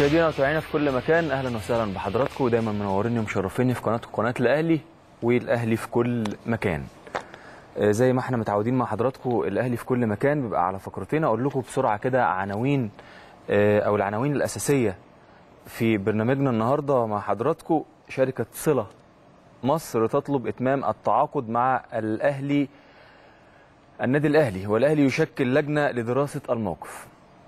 مشاهدينا ومتابعينا في كل مكان اهلا وسهلا بحضراتكم ودايما منوريني ومشرفيني في قناتكم قناه الاهلي والاهلي في كل مكان آه، زي ما احنا متعودين مع حضراتكم الاهلي في كل مكان بيبقى على فقرتين اقول لكم بسرعه كده عناوين آه، او العناوين الاساسيه في برنامجنا النهارده مع حضراتكم شركه صله مصر تطلب اتمام التعاقد مع الاهلي النادي الاهلي والاهلي يشكل لجنه لدراسه الموقف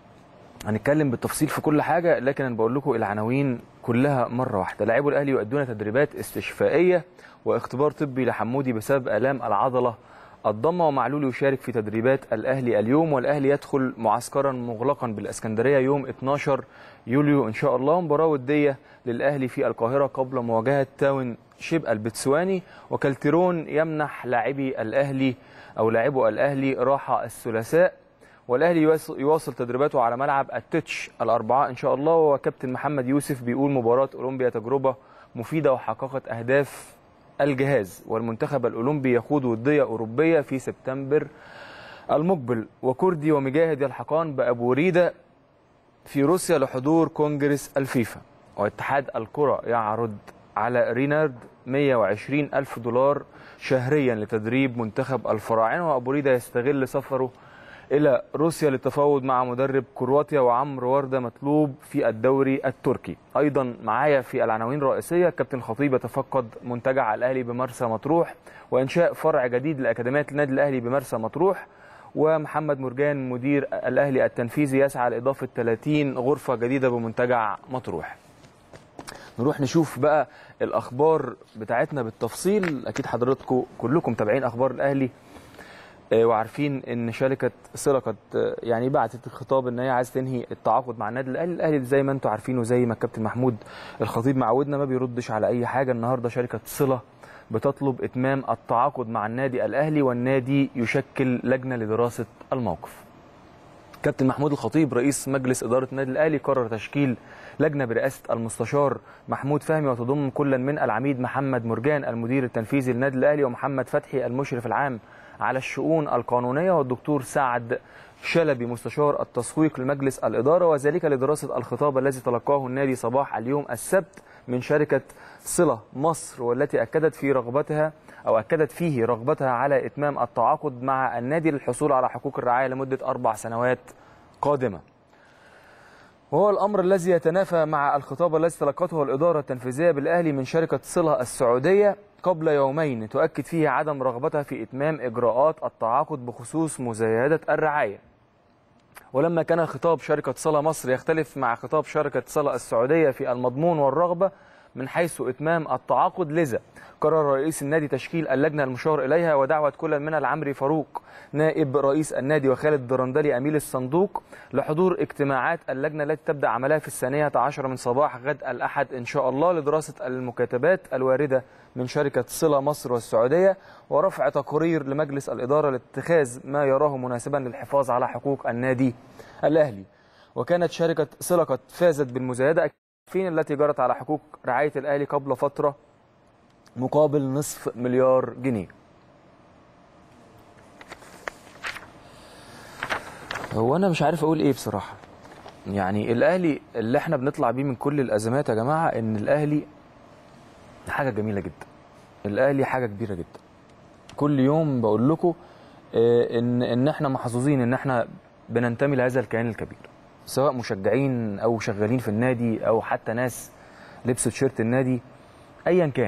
هنتكلم بالتفصيل في كل حاجه لكن انا بقول لكم العناوين كلها مره واحده لاعبو الاهلي يؤدون تدريبات استشفائيه واختبار طبي لحمودي بسبب الام العضله الضمه ومعلول يشارك في تدريبات الاهلي اليوم والاهلي يدخل معسكرا مغلقا بالاسكندريه يوم 12 يوليو ان شاء الله مباراه وديه للاهلي في القاهره قبل مواجهه تاون شيب البتسواني وكالتيرون يمنح لاعبي الاهلي او لاعبو الاهلي راحه الثلاثاء والاهلي يواصل- يواصل تدريباته على ملعب التتش الاربعاء ان شاء الله وكابتن محمد يوسف بيقول مباراه اولمبيا تجربه مفيده وحققت اهداف الجهاز والمنتخب الاولمبي يخوض وديه اوروبيه في سبتمبر المقبل وكردي ومجاهد يلحقان بابو ريده في روسيا لحضور كونجرس الفيفا واتحاد الكرة يعرض على رينارد 120 ألف دولار شهريا لتدريب منتخب الفراعنة وأبو ريدة يستغل سفره إلى روسيا للتفاوض مع مدرب كرواتيا وعمرو وردة مطلوب في الدوري التركي أيضا معايا في العناوين الرئيسية كابتن خطيب يتفقد منتجع الأهلي بمرسى مطروح وإنشاء فرع جديد لأكاديمية النادي الأهلي بمرسى مطروح ومحمد مرجان مدير الاهلي التنفيذي يسعى لاضافه 30 غرفه جديده بمنتجع مطروح. نروح نشوف بقى الاخبار بتاعتنا بالتفصيل اكيد حضراتكم كلكم متابعين اخبار الاهلي آه، وعارفين ان شركه صله قد آه، يعني بعتت الخطاب ان هي عايزه تنهي التعاقد مع النادي الاهلي الاهلي زي ما انتم عارفين وزي ما الكابتن محمود الخطيب معودنا ما بيردش على اي حاجه النهارده شركه صله بتطلب اتمام التعاقد مع النادي الاهلي والنادي يشكل لجنه لدراسه الموقف كابتن محمود الخطيب رئيس مجلس اداره النادي الاهلي قرر تشكيل لجنه برئاسه المستشار محمود فهمي وتضم كلا من العميد محمد مرجان المدير التنفيذي للنادي الاهلي ومحمد فتحي المشرف العام على الشؤون القانونيه والدكتور سعد شلبي مستشار التسويق لمجلس الاداره وذلك لدراسه الخطاب الذي تلقاه النادي صباح اليوم السبت من شركه صله مصر والتي اكدت في رغبتها او اكدت فيه رغبتها على اتمام التعاقد مع النادي للحصول على حقوق الرعايه لمده اربع سنوات قادمه. وهو الامر الذي يتنافى مع الخطاب الذي تلقته الاداره التنفيذيه بالاهلي من شركه صله السعوديه قبل يومين تؤكد فيه عدم رغبتها في اتمام اجراءات التعاقد بخصوص مزايده الرعايه. ولما كان خطاب شركة صلة مصر يختلف مع خطاب شركة صلة السعودية في المضمون والرغبة من حيث إتمام التعاقد لذا قرر رئيس النادي تشكيل اللجنة المشار إليها ودعوة كل من العمري فاروق نائب رئيس النادي وخالد الدرندلي أميل الصندوق لحضور اجتماعات اللجنة التي تبدأ عملها في الثانية عشر من صباح غد الأحد إن شاء الله لدراسة المكاتبات الواردة من شركة صلة مصر والسعودية ورفع تقرير لمجلس الإدارة لاتخاذ ما يراه مناسبا للحفاظ على حقوق النادي الأهلي وكانت شركة صلة قد فازت بالمزايدة فين التي جرت على حقوق رعاية الأهلي قبل فترة مقابل نصف مليار جنيه هو أنا مش عارف أقول إيه بصراحة يعني الأهلي اللي إحنا بنطلع بيه من كل الأزمات يا جماعة إن الأهلي حاجة جميلة جدا الأهلي حاجة كبيرة جدا كل يوم بقول لكم آه، ان ان احنا محظوظين ان احنا بننتمي لهذا الكيان الكبير سواء مشجعين او شغالين في النادي او حتى ناس لبسوا تيشيرت النادي ايا كان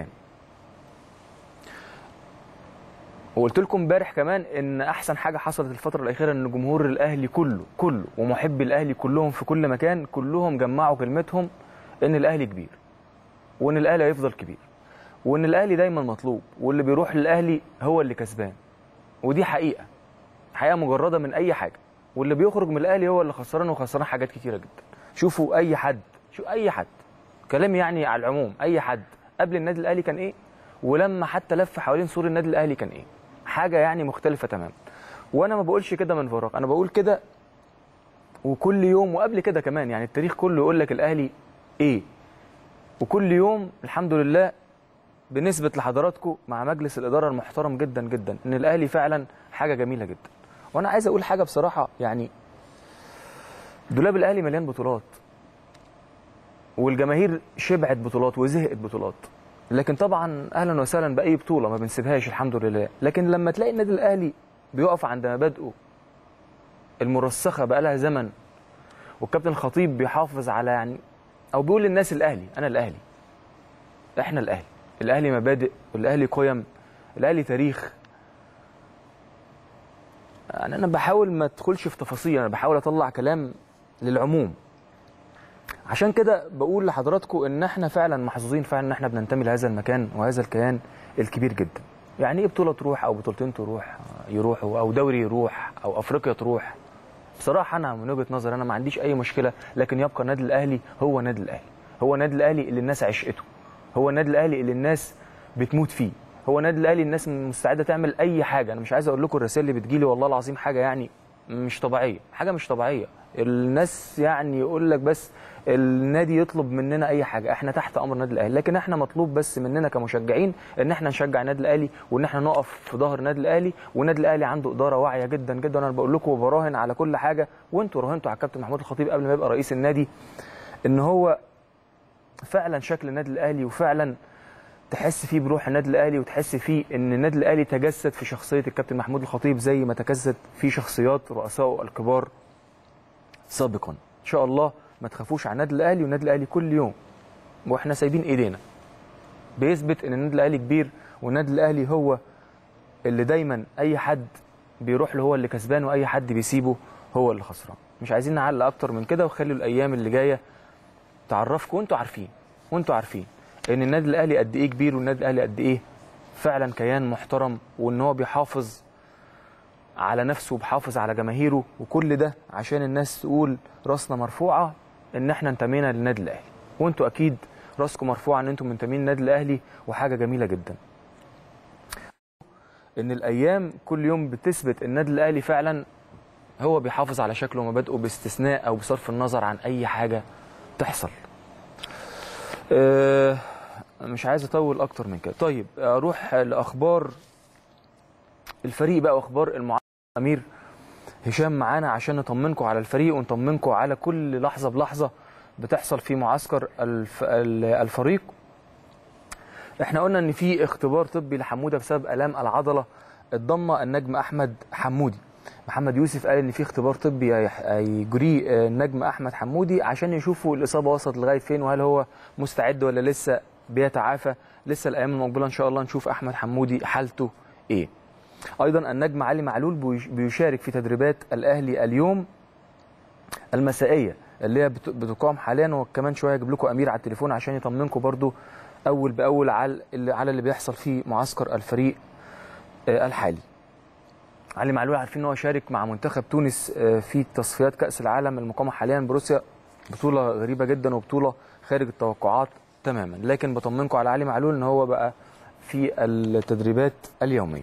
وقلت لكم امبارح كمان ان احسن حاجه حصلت الفتره الاخيره ان جمهور الاهلي كله كله ومحبي الاهلي كلهم في كل مكان كلهم جمعوا كلمتهم ان الاهلي كبير وان الاهلي هيفضل كبير وان الاهلي دايما مطلوب واللي بيروح للاهلي هو اللي كسبان ودي حقيقه حقيقه مجرده من اي حاجه واللي بيخرج من الاهلي هو اللي خسران وخسران حاجات كتيره جدا شوفوا اي حد شو اي حد كلام يعني على العموم اي حد قبل النادي الاهلي كان ايه ولما حتى لف حوالين سور النادي الاهلي كان ايه حاجه يعني مختلفه تماما وانا ما بقولش كده من فراغ انا بقول كده وكل يوم وقبل كده كمان يعني التاريخ كله يقول لك الاهلي ايه وكل يوم الحمد لله بنثبت لحضراتكم مع مجلس الاداره المحترم جدا جدا ان الاهلي فعلا حاجه جميله جدا وانا عايز اقول حاجه بصراحه يعني دولاب الاهلي مليان بطولات والجماهير شبعت بطولات وزهقت بطولات لكن طبعا اهلا وسهلا باي بطوله ما بنسيبهاش الحمد لله لكن لما تلاقي النادي الاهلي بيقف عند مبادئه المرسخه بقى لها زمن والكابتن الخطيب بيحافظ على يعني او بيقول للناس الاهلي انا الاهلي احنا الاهلي الاهلي مبادئ والاهلي قيم الاهلي تاريخ يعني انا بحاول ما ادخلش في تفاصيل انا بحاول اطلع كلام للعموم عشان كده بقول لحضراتكم ان احنا فعلا محظوظين فعلا ان احنا بننتمي لهذا المكان وهذا الكيان الكبير جدا يعني ايه بطوله تروح او بطولتين تروح يروحوا او دوري يروح او افريقيا تروح بصراحه انا من وجهه نظري انا ما عنديش اي مشكله لكن يبقى النادي الاهلي هو النادي الاهلي هو النادي الاهلي اللي الناس عشقته هو النادي الاهلي اللي الناس بتموت فيه هو النادي الاهلي الناس مستعده تعمل اي حاجه انا مش عايز اقول لكم الرسائل اللي بتجيلي والله العظيم حاجه يعني مش طبيعيه حاجه مش طبيعيه الناس يعني يقول لك بس النادي يطلب مننا اي حاجه احنا تحت امر النادي الاهلي لكن احنا مطلوب بس مننا كمشجعين ان احنا نشجع النادي الاهلي وان احنا نقف في ظهر النادي الاهلي والنادي الاهلي عنده اداره واعيه جدا جدا انا بقول لكم وبراهن على كل حاجه وانتوا راهنتوا على الكابتن محمود الخطيب قبل ما يبقى رئيس النادي ان هو فعلا شكل النادي الاهلي وفعلا تحس فيه بروح النادي الاهلي وتحس فيه ان النادي الاهلي تجسد في شخصيه الكابتن محمود الخطيب زي ما تجسد في شخصيات رؤسائه الكبار سابقا ان شاء الله ما تخافوش على النادي الاهلي والنادي الاهلي كل يوم واحنا سايبين ايدينا بيثبت ان النادي الاهلي كبير والنادي الاهلي هو اللي دايما اي حد بيروح له هو اللي كسبان واي حد بيسيبه هو اللي خسران مش عايزين نعلق اكتر من كده وخلوا الايام اللي جايه تعرفكم وانتوا عارفين وانتوا عارفين ان النادي الاهلي قد ايه كبير والنادي الاهلي قد ايه فعلا كيان محترم وان هو بيحافظ على نفسه وبيحافظ على جماهيره وكل ده عشان الناس تقول راسنا مرفوعه ان احنا انتمينا للنادي الاهلي وانتوا اكيد راسكم مرفوعه ان انتم منتمين للنادي الاهلي وحاجه جميله جدا ان الايام كل يوم بتثبت النادي الاهلي فعلا هو بيحافظ على شكله ومبادئه باستثناء او بصرف النظر عن اي حاجه تحصل أه مش عايز اطول اكتر من كده طيب اروح لاخبار الفريق بقى واخبار المعسكر امير هشام معانا عشان نطمنكم على الفريق ونطمنكم على كل لحظه بلحظه بتحصل في معسكر الف... الفريق احنا قلنا ان في اختبار طبي لحموده بسبب الام العضله الضمه النجم احمد حمودي محمد يوسف قال ان في اختبار طبي هيجريه النجم احمد حمودي عشان يشوفوا الاصابه وصلت لغايه فين وهل هو مستعد ولا لسه بيتعافى لسه الايام المقبله ان شاء الله نشوف احمد حمودي حالته ايه ايضا النجم علي معلول بيشارك في تدريبات الاهلي اليوم المسائيه اللي هي بتقام حاليا وكمان شويه هجيب لكم امير على التليفون عشان يطمنكم برضو اول باول على اللي على اللي بيحصل في معسكر الفريق الحالي علي معلول عارفين ان هو شارك مع منتخب تونس في تصفيات كاس العالم المقامه حاليا بروسيا بطوله غريبه جدا وبطوله خارج التوقعات تماما لكن بطمنكم على علي معلول ان هو بقى في التدريبات اليوميه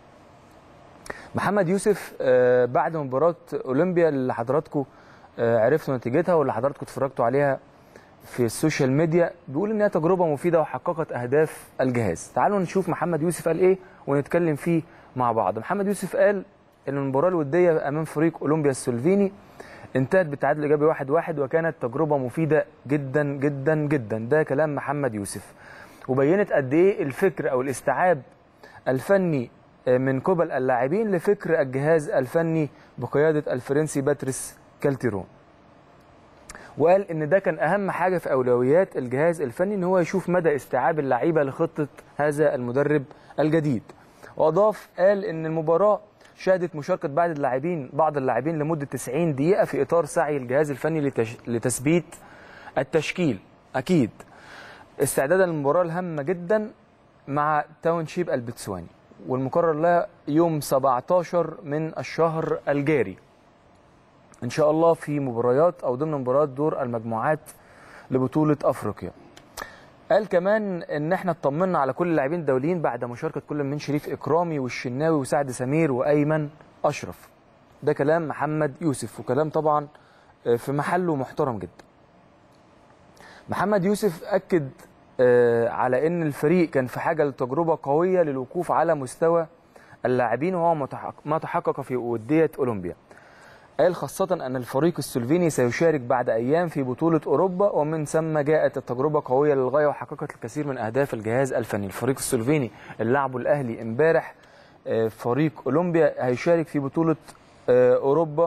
محمد يوسف بعد مباراه اولمبيا اللي حضراتكم عرفتوا نتيجتها واللي حضراتكم اتفرجتوا عليها في السوشيال ميديا بيقول ان هي تجربه مفيده وحققت اهداف الجهاز تعالوا نشوف محمد يوسف قال ايه ونتكلم فيه مع بعض محمد يوسف قال ان المباراه الوديه امام فريق اولمبيا السلفيني انتهت بالتعادل الايجابي 1-1 واحد واحد وكانت تجربه مفيده جدا جدا جدا ده كلام محمد يوسف وبينت قد ايه الفكر او الاستيعاب الفني من قبل اللاعبين لفكر الجهاز الفني بقياده الفرنسي باتريس كالتيرون وقال ان ده كان اهم حاجه في اولويات الجهاز الفني ان هو يشوف مدى استيعاب اللعيبه لخطه هذا المدرب الجديد واضاف قال ان المباراه شهدت مشاركه بعض اللاعبين بعض اللاعبين لمده 90 دقيقه في اطار سعي الجهاز الفني لتش... لتثبيت التشكيل اكيد استعدادا للمباراه الهامه جدا مع تاونشيب البتسواني والمقرر لها يوم 17 من الشهر الجاري ان شاء الله في مباريات او ضمن مباريات دور المجموعات لبطوله افريقيا قال كمان ان احنا اطمنا على كل اللاعبين الدوليين بعد مشاركه كل من شريف اكرامي والشناوي وسعد سمير وايمن اشرف ده كلام محمد يوسف وكلام طبعا في محله محترم جدا محمد يوسف اكد على ان الفريق كان في حاجه لتجربه قويه للوقوف على مستوى اللاعبين وهو ما تحقق في وديه اولمبيا قال خاصة أن الفريق السلوفيني سيشارك بعد أيام في بطولة أوروبا ومن ثم جاءت التجربة قوية للغاية وحققت الكثير من أهداف الجهاز الفني الفريق السلوفيني اللي لعبه الأهلي امبارح آه، فريق أولمبيا هيشارك في بطولة آه، أوروبا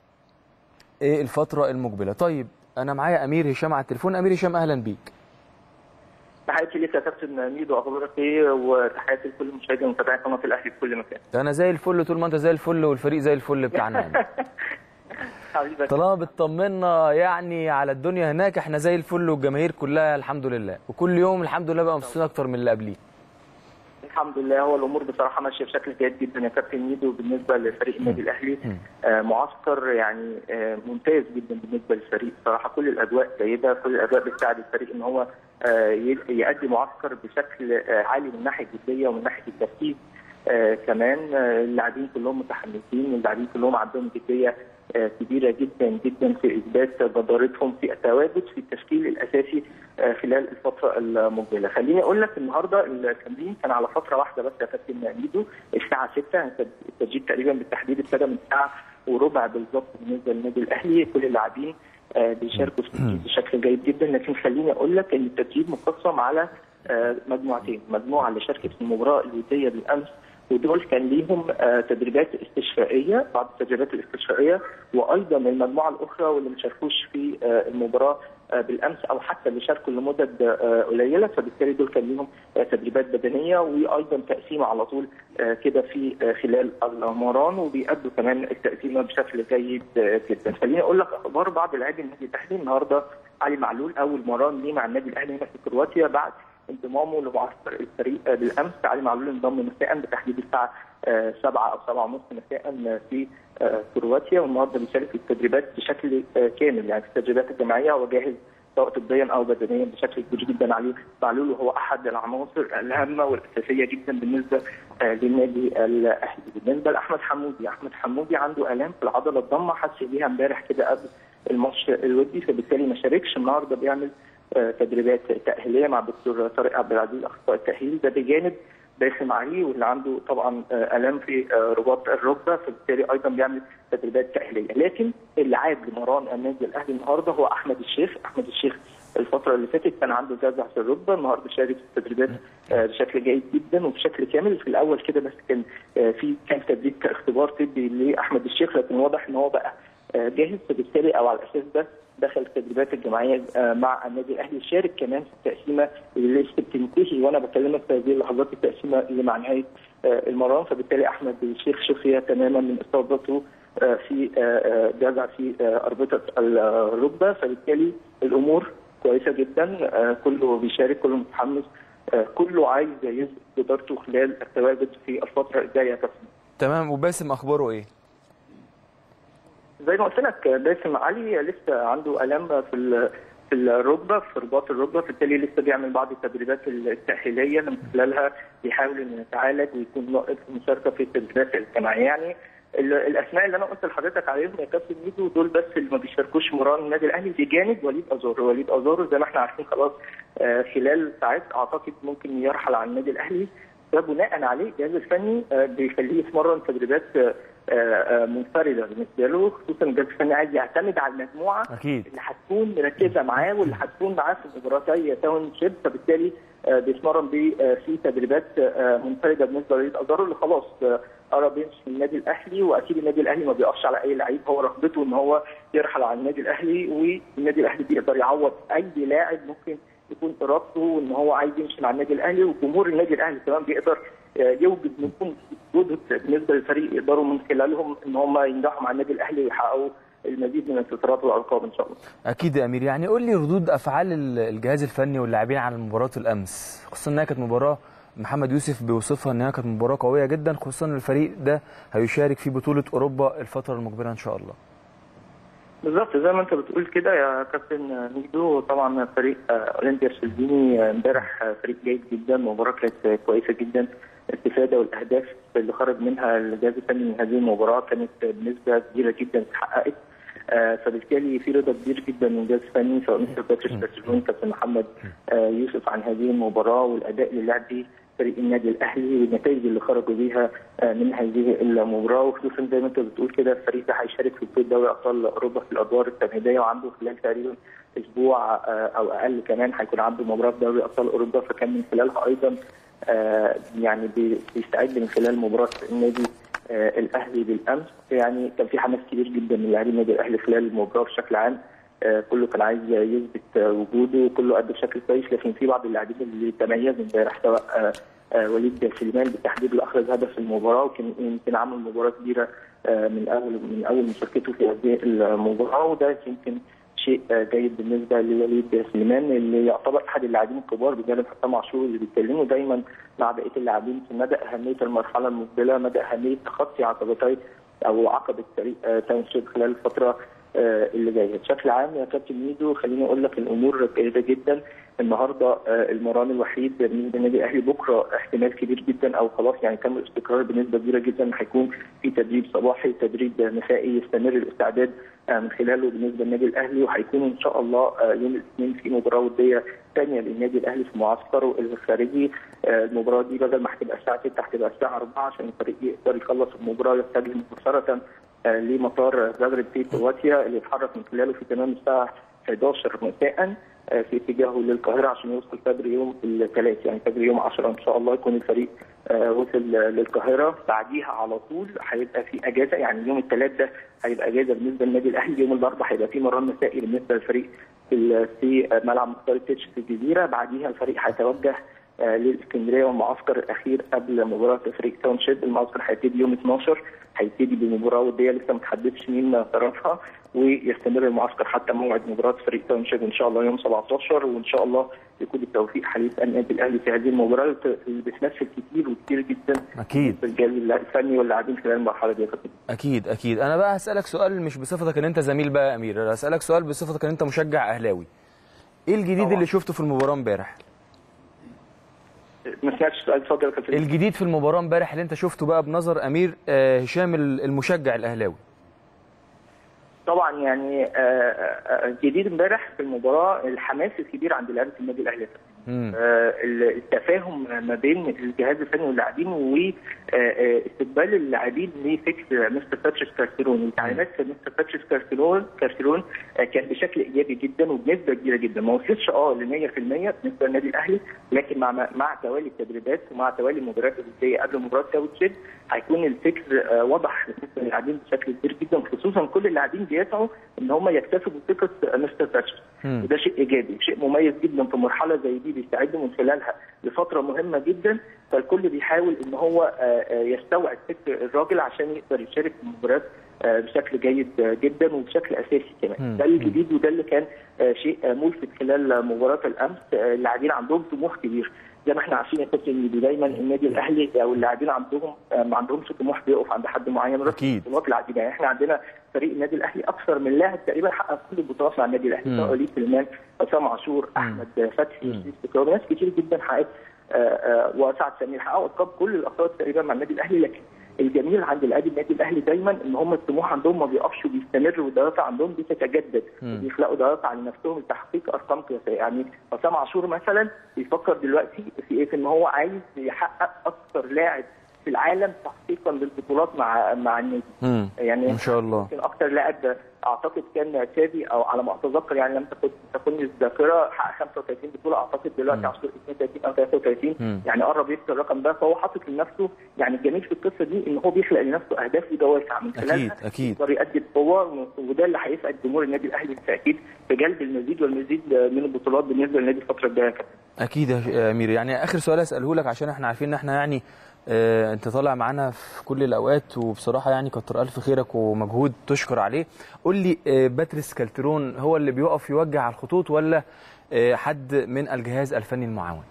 آه، الفترة المقبلة طيب أنا معايا أمير هشام على التليفون أمير هشام أهلا بيك تحياتي لك يا كابتن ميدو اخبارك ايه وتحياتي لكل مشاهدي ومتابعي قناه الاهلي في كل مكان أنا زي الفل طول ما أنت زي الفل والفريق زي الفل بتاعنا يعني. حبيبك طالما بتطمنا يعني على الدنيا هناك احنا زي الفل والجماهير كلها الحمد لله وكل يوم الحمد لله بقى مبسوطين اكتر من اللي قبليه الحمد لله هو الامور بصراحه ماشيه بشكل جيد جدا يا كابتن ميدو بالنسبه لفريق النادي الاهلي آه معسكر يعني آه ممتاز جدا بالنسبه للفريق صراحه كل الاجواء جيده كل الاجواء بتساعد الفريق ان هو آه ي- يؤدي معسكر بشكل آه عالي من ناحيه الجديه ومن ناحيه التركيز آه كمان آه اللاعبين كلهم متحمسين اللاعبين كلهم عندهم جديه آه كبيره جدا جدا في اثبات جدارتهم في التواجد في التشكيل الاساسي آه خلال الفتره المقبله خليني اقول لك النهارده التمرين كان على فتره واحده بس يا كابتن ميدو الساعه 6 التسجيل تقريبا بالتحديد ابتدى من ساعه وربع بالظبط بالنسبه للنادي الاهلي كل اللاعبين آه، بيشاركوا في التدريب بشكل جيد جدا لكن خليني اقول لك ان التدريب مقسم على آه، مجموعتين مجموعه اللي شاركت في المباراه الوديه بالامس ودول كان ليهم آه، تدريبات استشفائيه بعض التدريبات الاستشفائيه وايضا المجموعه الاخرى واللي ما شاركوش في آه، المباراه آه، بالامس او حتى اللي شاركوا لمدد آه، قليله فبالتالي دول كان ليهم آه، تدريبات بدنيه وايضا تقسيمه على طول آه، كده في آه، خلال المران وبيأدوا كمان التقسيمه بشكل جيد آه، جدا خليني اقول لك اخبار بعض لاعبي النادي الاهلي النهارده علي معلول اول مران ليه مع النادي الاهلي هنا في كرواتيا بعد انضمامه لمعسكر الفريق آه، بالامس علي معلول انضم مساء بتحديد الساعه 7 او 7 ونص مساء في آه، كرواتيا والنهارده بيشارك في التدريبات بشكل آه، كامل يعني في التدريبات الجماعيه هو جاهز سواء طبيا او بدنيا بشكل كبير جدا عليه معلول وهو احد العناصر الهامه والاساسيه جدا بالنسبه آه، للنادي الاهلي بالنسبه لاحمد حمودي احمد حمودي عنده الام في العضله الضمه حس بيها امبارح كده قبل الماتش الودي فبالتالي ما شاركش النهارده بيعمل آه، تدريبات تاهيليه مع الدكتور طارق عبد العزيز اخصائي التاهيل ده بجانب داخل عليه واللي عنده طبعا آه، الام في آه، رباط الركبه فبالتالي ايضا بيعمل تدريبات تاهيليه لكن اللي عاد لمران النادي الاهلي النهارده هو احمد الشيخ احمد الشيخ الفتره اللي فاتت كان عنده جزع في الركبه النهارده شارك في التدريبات آه، بشكل جيد جدا وبشكل كامل في الاول كده بس كان آه، في كان تدريب كاختبار طبي لاحمد الشيخ لكن واضح ان هو بقى آه، جاهز فبالتالي او على الاساس ده دخل التدريبات الجماعيه آه، مع النادي الاهلي شارك كمان في التقسيمه اللي لسه بتنتهي وانا بكلمك في هذه اللحظات التقسيمه اللي مع نهايه آه، المران فبالتالي احمد الشيخ شفي تماما من اصابته آه، في آه، آه، جزع في آه، اربطه الركبه فبالتالي الامور كويسه جدا آه، كله بيشارك كله متحمس آه، كله عايز يثبت جدارته خلال التواجد في الفتره الجايه يا كابتن تمام وباسم اخباره ايه زي ما قلت لك باسم علي لسه عنده الام في ال- في الركبه في رباط الركبه فبالتالي لسه بيعمل بعض التدريبات التاهيليه اللي من خلالها بيحاول انه يتعالج ويكون لاقط في المشاركه في التدريبات الجماعيه يعني ال- الاسماء اللي انا قلت لحضرتك عليهم يا كابتن ميدو دول بس اللي ما بيشاركوش مران النادي الاهلي بجانب وليد ازور وليد ازور زي ما احنا عارفين خلاص آه، خلال ساعات اعتقد ممكن يرحل عن النادي الاهلي ده بناء عليه الجهاز الفني آه، بيخليه يتمرن تدريبات آه، آه، منفرده بالنسبه له خصوصا الجهاز الفني عايز يعتمد على المجموعه اكيد اللي هتكون مركزه معاه واللي هتكون معاه في مباراتي تاون شيب فبالتالي آه، بيتمرن بيه آه، في تدريبات آه، منفرده بالنسبه لوليد ازارو اللي خلاص آه، قرب يمشي من النادي الاهلي واكيد النادي الاهلي ما بيقفش على اي لعيب هو رغبته ان هو يرحل عن النادي الاهلي والنادي الاهلي بيقدر يعوض اي لاعب ممكن يكون ارادته ان هو عايز يمشي مع النادي الاهلي وجمهور النادي الاهلي كمان بيقدر آه، يوجد منهم جهد بالنسبه للفريق يقدروا من خلالهم ان هم ينجحوا مع النادي الاهلي ويحققوا المزيد من الانتصارات والالقاب ان شاء الله. اكيد يا امير يعني قول لي ردود افعال ال- الجهاز الفني واللاعبين على مباراه الامس خصوصا انها كانت مباراه محمد يوسف بيوصفها انها كانت مباراه قويه جدا خصوصا ان الفريق ده هيشارك في بطوله اوروبا الفتره المقبله ان شاء الله بالظبط زي ما انت بتقول كده يا كابتن ميدو طبعا فريق آه، اولمبيا السلفيني آه، امبارح آه، فريق جيد جدا مباراه كانت آه، كويسه جدا الاستفاده والاهداف اللي خرج منها الجهاز الفني من هذه المباراه كانت آه، بنسبه كبيره جدا اتحققت آه، فبالتالي في رضا كبير جدا من الجهاز الفني سواء مستر باتريس كارسيلون كابتن محمد آه، يوسف عن هذه المباراه والاداء اللي لعب به فريق النادي الاهلي والنتائج اللي خرجوا بيها آه، من هذه المباراه وخصوصا زي ما انت بتقول كده الفريق ده هيشارك في بطوله دوري ابطال اوروبا في الادوار التمهيديه وعنده خلال تقريبا اسبوع آه، او اقل كمان هيكون عنده مباراه في دوري ابطال اوروبا فكان من خلالها ايضا آه، يعني بي- بيستعد من خلال مباراه النادي آه، الاهلي بالامس يعني كان في حماس كبير جدا من لاعبي النادي الاهلي خلال المباراه بشكل عام آه، كله كان عايز يثبت آه، وجوده كله ادى بشكل كويس لكن في بعض اللاعبين اللي تميزوا امبارح سواء آه، آه، وليد سليمان بالتحديد اللي اخرج هدف في المباراه وكان يمكن عمل مباراه كبيره آه، من اول من اول مشاركته في هذه المباراه وده يمكن شيء آه، جيد بالنسبه لوليد سليمان اللي يعتبر احد اللاعبين الكبار بجانب حسام عاشور اللي بيتكلموا دايما مع بقيه اللاعبين في مدى اهميه المرحله المقبله مدى اهميه تخطي عقبتي او عقبه فريق آه، تاونشيب خلال الفتره آه، اللي جايه بشكل عام يا كابتن ميدو خليني اقول لك الامور جيده جدا النهارده آه، المران الوحيد بالنسبه للنادي الاهلي بكره احتمال كبير جدا او خلاص يعني تم الاستقرار بنسبه كبيره جدا إن هيكون في تدريب صباحي تدريب مسائي يستمر الاستعداد آه، من خلاله بالنسبه للنادي الاهلي وهيكون ان شاء الله آه، يوم الاثنين في مباراه وديه ثانيه للنادي الاهلي في معسكره الخارجي آه، المباراه دي بدل ما هتبقى الساعه 6 هتبقى الساعه 4 عشان الفريق يقدر يخلص المباراه ويتجه مباشره آه، لمطار زاغرب في كرواتيا اللي يتحرك من خلاله في تمام الساعه 11 مساء آه، في اتجاهه للقاهره عشان يوصل فجر يوم الثلاث يعني فجر يوم 10 ان شاء الله يكون الفريق آه، وصل آه، للقاهره بعديها على طول هيبقى في اجازه يعني يوم الثلاث ده هيبقى اجازه بالنسبه للنادي الاهلي يوم الاربعاء هيبقى في مران مسائي بالنسبه للفريق في ال- في آه، ملعب مختار التتش في الجزيره بعديها الفريق هيتوجه آه، للاسكندريه والمعسكر الاخير قبل مباراه فريق تاونشيب المعسكر هيبتدي يوم 12 هيبتدي بمباراه وديه لسه ما تحددش مين طرفها ويستمر المعسكر حتى موعد مباراه فريق تاونشيب ان شاء الله يوم 17 وان شاء الله يكون التوفيق حليف النادي الاهلي في هذه المباراه اللي بتمثل كتير وكتير جدا اكيد بالرجال الفني واللاعبين خلال المرحله دي يا كابتن اكيد اكيد انا بقى هسالك سؤال مش بصفتك ان انت زميل بقى يا امير انا هسالك سؤال بصفتك ان انت مشجع اهلاوي ايه الجديد طبعا. اللي شفته في المباراه امبارح ما سمعتش السؤال اتفضل يا كابتن الجديد في المباراه امبارح اللي انت شفته بقى بنظر امير آه، هشام المشجع الاهلاوي طبعا يعني آه، آه، آه، جديد امبارح في المباراه الحماس الكبير عند لعيبه النادي الاهلي مم. آه، التفاهم ما بين الجهاز الفني واللاعبين واستقبال اللاعبين لفكر مستر باتريس كارسيرون وتعليمات مستر باتريس كارسيرون كارسيرون آه، كان بشكل ايجابي جدا وبنسبه كبيره جدا ما وصلش اه ل 100% بالنسبه للنادي الاهلي لكن مع مع توالي التدريبات ومع توالي المباريات الوديه قبل مباراه ساوث هيكون الفكر آه، واضح بالنسبه للاعبين بشكل كبير جدا خصوصا كل اللاعبين بيسعوا ان هم يكتسبوا ثقه مستر باتريس مم. وده شيء ايجابي شيء مميز جدا في مرحله زي دي بيستعدوا من خلالها لفتره مهمه جدا فالكل بيحاول ان هو آه، آه، يستوعب فكر الراجل عشان يقدر يشارك في المباريات آه، بشكل جيد آه، جدا وبشكل اساسي مم. كمان ده الجديد وده اللي كان آه، شيء آه، ملفت خلال مباراه الامس آه، اللاعبين عندهم طموح كبير زي ما احنا عارفين يا كابتن إن دايما النادي الاهلي او اللاعبين عندهم آه، ما عندهمش طموح بيقف عند حد معين رغم أكيد. البطولات العديده يعني احنا عندنا فريق النادي الاهلي اكثر من لاعب تقريبا حقق كل البطولات مع النادي الاهلي مم. سواء وليد سليمان حسام عاشور احمد فتحي مم. شريف فكرة ناس كتير جدا حققت آه، آه، وسعد سمير حققوا القاب كل الالقاب تقريبا مع النادي الاهلي لكن الجميل عند لاعبي النادي الاهلي دايما ان هم الطموح عندهم ما بيقفش وبيستمر والدوافع عندهم بتتجدد مم. وبيخلقوا دوافع لنفسهم لتحقيق ارقام قياسيه يعني حسام عاشور مثلا بيفكر دلوقتي في ايه في ان هو عايز يحقق اكثر لاعب في العالم تحقيقا للبطولات مع مع النادي مم. يعني ان شاء الله يمكن اكتر لاعب اعتقد كان تشافي او على ما اتذكر يعني لم تكن تكن الذاكره حقق 35 بطوله اعتقد دلوقتي مم. عاشور 32 او 33 مم. يعني قرب يكسر الرقم ده فهو حاطط لنفسه يعني الجميل في القصه دي ان هو بيخلق لنفسه اهداف ودوافع من اكيد خلالها اكيد يقدر يؤدي بقوه وده اللي هيسعد جمهور النادي الاهلي بالتاكيد في جلب المزيد والمزيد من البطولات بالنسبه للنادي الفتره الجايه يا كابتن. اكيد يا امير يعني اخر سؤال اساله لك عشان احنا عارفين ان احنا يعني آه انت طالع معانا في كل الاوقات وبصراحه يعني كتر الف خيرك ومجهود تشكر عليه قول لي آه باتريس كالترون هو اللي بيقف يوجه على الخطوط ولا آه حد من الجهاز الفني المعاون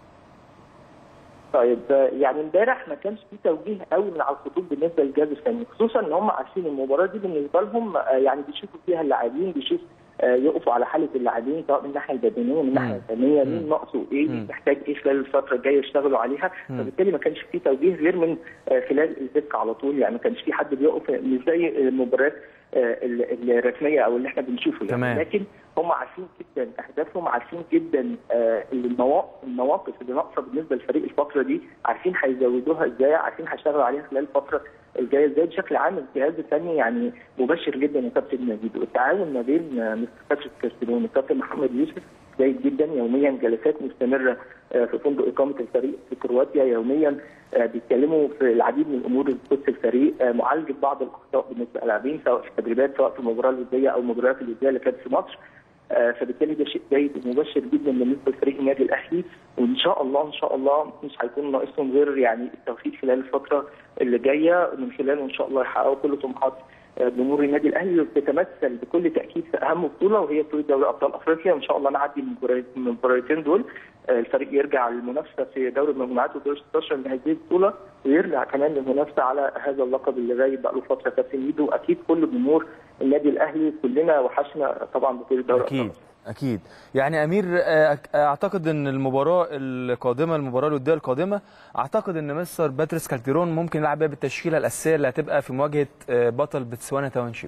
طيب آه، يعني امبارح ما كانش في توجيه قوي من على الخطوط بالنسبه للجهاز الفني خصوصا ان هم عارفين المباراه دي بالنسبه لهم آه، يعني بيشوفوا فيها اللاعبين بيشوف يقفوا على حاله اللاعبين سواء من الناحيه البدنيه ومن الناحيه الفنيه مين ناقصه ايه محتاج ايه خلال الفتره الجايه يشتغلوا عليها فبالتالي ما كانش في توجيه غير من خلال الدكه على طول يعني ما كانش في حد بيقف مش زي المباريات الرسميه او اللي احنا بنشوفه يعني تمام. لكن هم عارفين جدا اهدافهم عارفين جدا النواقص اللي ناقصه بالنسبه للفريق الفتره دي عارفين هيزودوها ازاي عارفين هيشتغلوا عليها خلال الفتره الجايه ازاي بشكل عام الجهاز الفني يعني مبشر جدا يا كابتن مجيد والتعاون ما بين مستر باتريك كاستلون والكابتن محمد يوسف جيد جدا يوميا جلسات مستمره في فندق اقامه الفريق في كرواتيا يوميا بيتكلموا في العديد من الامور اللي تخص الفريق معالجه بعض الاخطاء بالنسبه للاعبين سواء في التدريبات سواء في المباراه الوديه او المباريات الوديه اللي كانت في مصر فبالتالي ده شيء جيد ومبشر جدا بالنسبه لفريق النادي الاهلي وان شاء الله ان شاء الله مش هيكون ناقصهم غير يعني التوفيق خلال الفتره اللي جايه من خلاله ان شاء الله يحققوا كل طموحات جمهور النادي الاهلي وبتتمثل بكل تاكيد في اهم بطوله وهي بطوله دوري ابطال افريقيا وان شاء الله نعدي من المباراتين دول الفريق يرجع للمنافسه في دوري المجموعات ودور 16 من هذه البطوله ويرجع كمان للمنافسه على هذا اللقب اللي غايب بقى له فتره كابتن ميدو اكيد كل جمهور النادي الاهلي كلنا وحشنا طبعا بطوله دوري اكيد الابطال اكيد يعني امير اعتقد ان المباراه القادمه المباراه الوديه القادمه اعتقد ان مستر باتريس كالتيرون ممكن يلعب بيها بالتشكيله الاساسيه اللي هتبقى في مواجهه بطل بتسوانا تاونشيب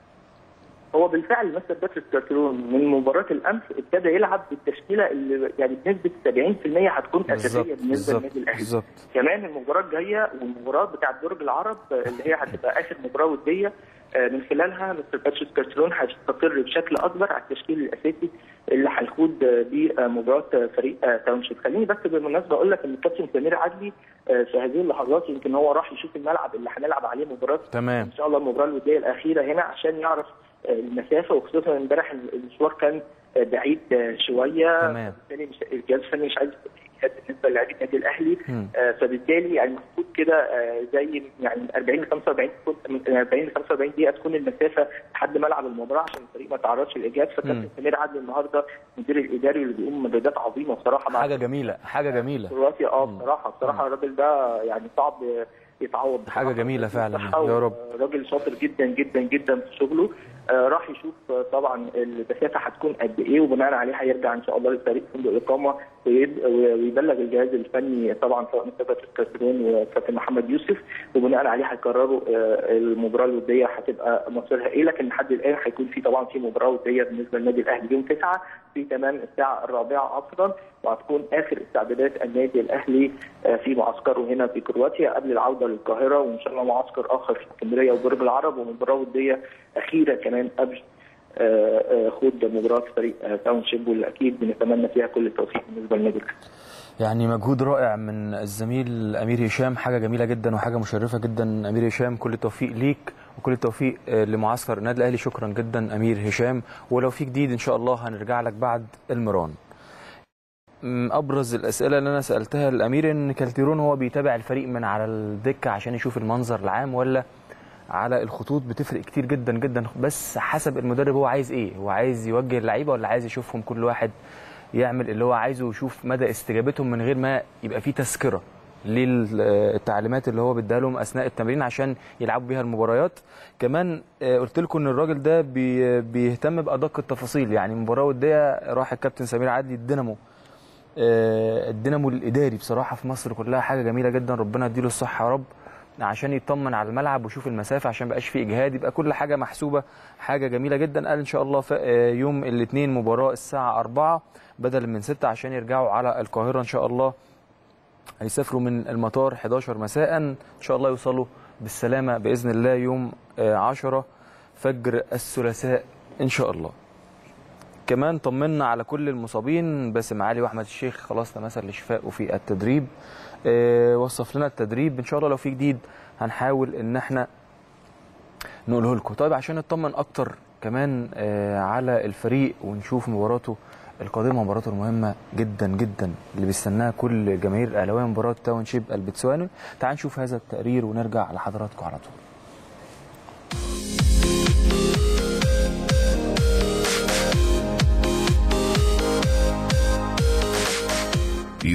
هو بالفعل مستر باتريس كالتيرون من مباراه الامس ابتدى يلعب بالتشكيله اللي يعني بنسبه 70% هتكون اساسيه بالنسبه للنادي الاهلي بالظبط كمان المباراه الجايه والمباراه بتاعه برج العرب اللي هي هتبقى اخر مباراه وديه من خلالها مستر باتريس كارترون هيستقر بشكل اكبر على التشكيل الاساسي اللي هيخوض بيه مباراه فريق تاونشيب خليني بس بالمناسبه اقول لك ان الكابتن سمير عدلي في هذه اللحظات يمكن هو راح يشوف الملعب اللي هنلعب عليه مباراه تمام ان شاء الله المباراه الوديه الاخيره هنا عشان يعرف المسافه وخصوصا امبارح المشوار كان بعيد شويه تمام بالتالي الجهاز الفني مش عايز بالنسبه للاعبين النادي الاهلي آه فبالتالي يعني المفروض كده آه زي يعني 40 ل 45 من 40 ل 45 دقيقه تكون المسافه لحد ملعب المباراه عشان الفريق ما يتعرضش للاجهاد فكابتن سمير عدلي النهارده المدير الاداري اللي بيقوم مجهودات عظيمه بصراحه مع حاجه جميله حاجه جميله كرواتيا اه بصراحه بصراحه الراجل ده يعني صعب يتعوض حاجه جميله فعلا يا رب راجل شاطر جدا جدا جدا في شغله آه راح يشوف آه طبعا المسافه هتكون قد ايه وبناء عليه هيرجع ان شاء الله للفريق فندق الاقامه ويبلغ الجهاز الفني طبعا سواء مستر كاسترون وكابتن محمد يوسف وبناء عليه هيقرروا آه المباراه الوديه هتبقى مصيرها ايه لكن لحد الان هيكون في طبعا في مباراه وديه بالنسبه للنادي الاهلي يوم 9 في تمام الساعه الرابعه عصرا وهتكون اخر استعدادات النادي الاهلي في معسكره هنا في كرواتيا قبل العوده للقاهره وان شاء الله معسكر اخر في اسكندريه وبرج العرب ومباراه وديه اخيره كمان قبل خوض مباراه فريق تاون شيب واللي اكيد بنتمنى فيها كل التوفيق بالنسبه للنادي الاهلي. يعني مجهود رائع من الزميل امير هشام حاجه جميله جدا وحاجه مشرفه جدا امير هشام كل التوفيق ليك وكل التوفيق لمعسكر النادي الاهلي شكرا جدا امير هشام ولو في جديد ان شاء الله هنرجع لك بعد المران. ابرز الاسئله اللي انا سالتها للامير ان كالتيرون هو بيتابع الفريق من على الدكه عشان يشوف المنظر العام ولا على الخطوط بتفرق كتير جدا جدا بس حسب المدرب هو عايز ايه هو عايز يوجه اللعيبه ولا عايز يشوفهم كل واحد يعمل اللي هو عايزه ويشوف مدى استجابتهم من غير ما يبقى فيه تذكره للتعليمات اللي هو بيديها لهم اثناء التمرين عشان يلعبوا بيها المباريات كمان قلت لكم ان الراجل ده بيهتم بادق التفاصيل يعني مباراه وديه راح الكابتن سمير عدلي الدينامو الدينامو الاداري بصراحه في مصر كلها حاجه جميله جدا ربنا يديله الصحه يا رب عشان يطمن على الملعب ويشوف المسافه عشان ما يبقاش فيه اجهاد يبقى كل حاجه محسوبه حاجه جميله جدا قال ان شاء الله في يوم الاثنين مباراه الساعه 4 بدل من 6 عشان يرجعوا على القاهره ان شاء الله هيسافروا من المطار 11 مساء ان شاء الله يوصلوا بالسلامه باذن الله يوم 10 فجر الثلاثاء ان شاء الله كمان طمنا على كل المصابين باسم علي واحمد الشيخ خلاص تمثل لشفائه في التدريب أه وصف لنا التدريب ان شاء الله لو في جديد هنحاول ان احنا نقوله لكم طيب عشان نطمن اكتر كمان أه على الفريق ونشوف مباراته القادمه مباراته المهمه جدا جدا اللي بيستناها كل جماهير الاهلاويه مباراه تاون شيب البتسواني تعال نشوف هذا التقرير ونرجع لحضراتكم على طول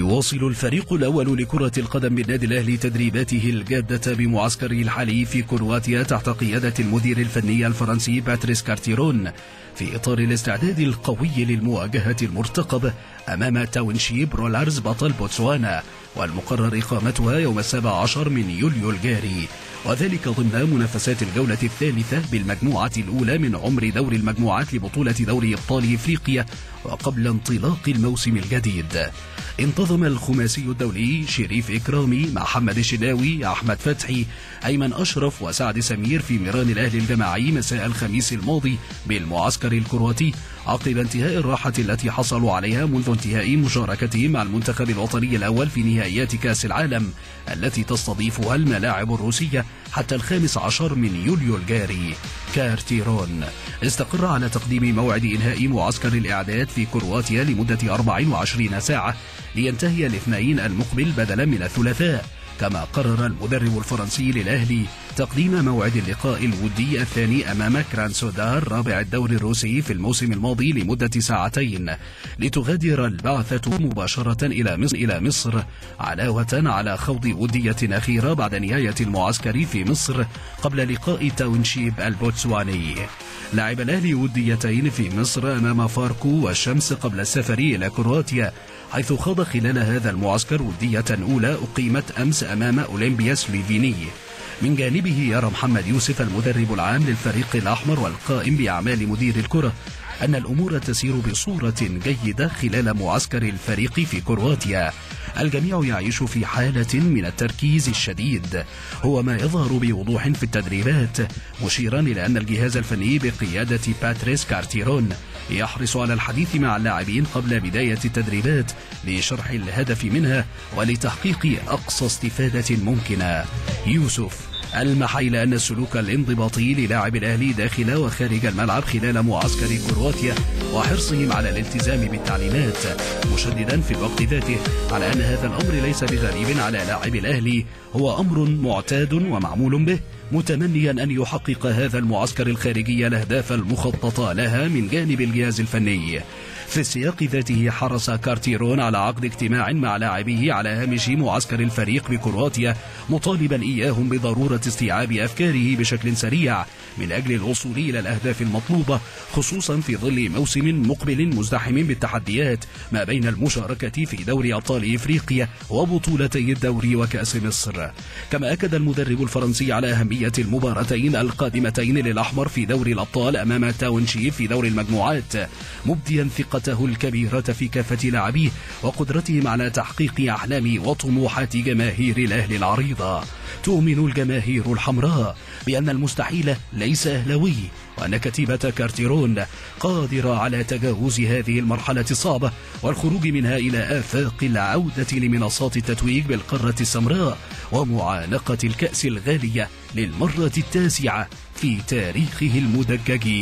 يواصل الفريق الأول لكرة القدم بالنادي الأهلي تدريباته الجادة بمعسكره الحالي في كرواتيا تحت قيادة المدير الفني الفرنسي باتريس كارتيرون في إطار الاستعداد القوي للمواجهة المرتقبة أمام تاونشيب رولارز بطل بوتسوانا والمقرر إقامتها يوم السابع عشر من يوليو الجاري وذلك ضمن منافسات الجولة الثالثة بالمجموعة الأولى من عمر دور المجموعات لبطولة دوري أبطال إفريقيا وقبل انطلاق الموسم الجديد انتظم الخماسي الدولي شريف إكرامي محمد الشناوي أحمد فتحي أيمن أشرف وسعد سمير في ميران الأهلي الجماعي مساء الخميس الماضي بالمعسكر الكرواتي عقب انتهاء الراحة التي حصلوا عليها منذ انتهاء مشاركتهم مع المنتخب الوطني الأول في نهائيات كأس العالم التي تستضيفها الملاعب الروسية حتى الخامس عشر من يوليو الجاري كارتيرون استقر على تقديم موعد إنهاء معسكر الإعداد في كرواتيا لمدة 24 ساعة لينتهي الاثنين المقبل بدلا من الثلاثاء كما قرر المدرب الفرنسي للأهلي تقديم موعد اللقاء الودي الثاني أمام كرانسودار رابع الدوري الروسي في الموسم الماضي لمدة ساعتين لتغادر البعثة مباشرة إلى مصر, إلى مصر علاوة على خوض ودية أخيرة بعد نهاية المعسكر في مصر قبل لقاء تاونشيب البوتسواني لعب الأهلي وديتين في مصر أمام فاركو والشمس قبل السفر إلى كرواتيا حيث خاض خلال هذا المعسكر ودية أولى أقيمت أمس أمام أولمبيا سلوفيني من جانبه يرى محمد يوسف المدرب العام للفريق الأحمر والقائم بأعمال مدير الكرة أن الأمور تسير بصورة جيدة خلال معسكر الفريق في كرواتيا الجميع يعيش في حالة من التركيز الشديد هو ما يظهر بوضوح في التدريبات مشيرا إلى أن الجهاز الفني بقيادة باتريس كارتيرون يحرص على الحديث مع اللاعبين قبل بداية التدريبات لشرح الهدف منها ولتحقيق أقصى استفادة ممكنة يوسف ألمح إلى أن السلوك الانضباطي للاعب الأهلي داخل وخارج الملعب خلال معسكر كرواتيا وحرصهم على الالتزام بالتعليمات مشددا في الوقت ذاته على أن هذا الأمر ليس بغريب على لاعب الأهلي هو أمر معتاد ومعمول به متمنيا أن يحقق هذا المعسكر الخارجي الأهداف المخططة لها من جانب الجهاز الفني في السياق ذاته حرص كارتيرون على عقد اجتماع مع لاعبيه على هامش معسكر الفريق بكرواتيا مطالبا إياهم بضرورة استيعاب أفكاره بشكل سريع من أجل الوصول إلى الأهداف المطلوبة خصوصا في ظل موسم مقبل مزدحم بالتحديات ما بين المشاركة في دوري أبطال إفريقيا وبطولتي الدوري وكأس مصر كما أكد المدرب الفرنسي على أهمية المباراتين القادمتين للأحمر في دوري الأبطال أمام تاونشيب في دور المجموعات مبديا ثقته الكبيرة في كافة لاعبيه وقدرتهم على تحقيق أحلام وطموحات جماهير الأهلي العريضة تؤمن الجماهير الحمراء بأن المستحيل ليس أهلوي وأن كتيبة كارتيرون قادرة على تجاوز هذه المرحلة الصعبة والخروج منها إلى آفاق العودة لمنصات التتويج بالقارة السمراء ومعانقة الكأس الغالية للمرة التاسعة في تاريخه المدجج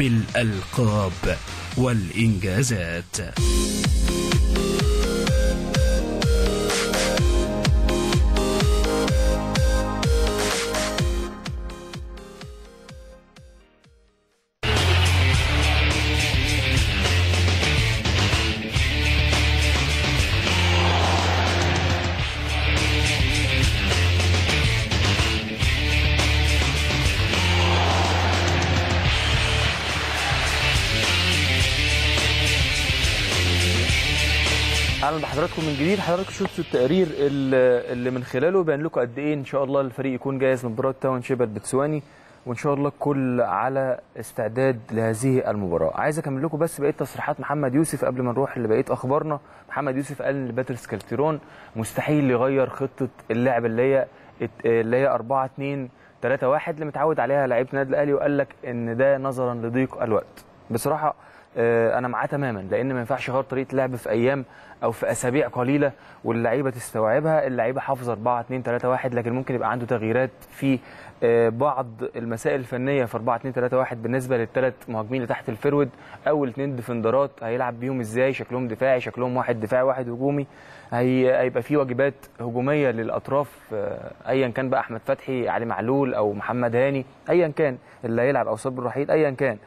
بالألقاب والإنجازات اهلا بحضراتكم من جديد حضراتكم شفتوا التقرير اللي اللي من خلاله بيان لكم قد ايه ان شاء الله الفريق يكون جاهز لمباراه تاون شيب البتسواني وان شاء الله الكل على استعداد لهذه المباراه عايز اكمل لكم بس بقيه تصريحات محمد يوسف قبل ما نروح لبقيه اخبارنا محمد يوسف قال لباتريس كالتيرون مستحيل يغير خطه اللعب اللي هي اللي هي 4 2 3 1 اللي متعود عليها لعيبه النادي الاهلي وقال لك ان ده نظرا لضيق الوقت بصراحه انا معاه تماما لان ما ينفعش يغير طريقه لعب في ايام او في اسابيع قليله واللعيبه تستوعبها اللعيبه حافظه 4 2 3 1 لكن ممكن يبقى عنده تغييرات في بعض المسائل الفنيه في 4 2 3 1 بالنسبه للثلاث مهاجمين اللي تحت الفرود او الاثنين ديفندرات هيلعب بيهم ازاي شكلهم دفاعي شكلهم واحد دفاعي واحد هجومي هي هيبقى في واجبات هجوميه للاطراف ايا كان بقى احمد فتحي علي معلول او محمد هاني ايا كان اللي هيلعب او صبري رحيل ايا كان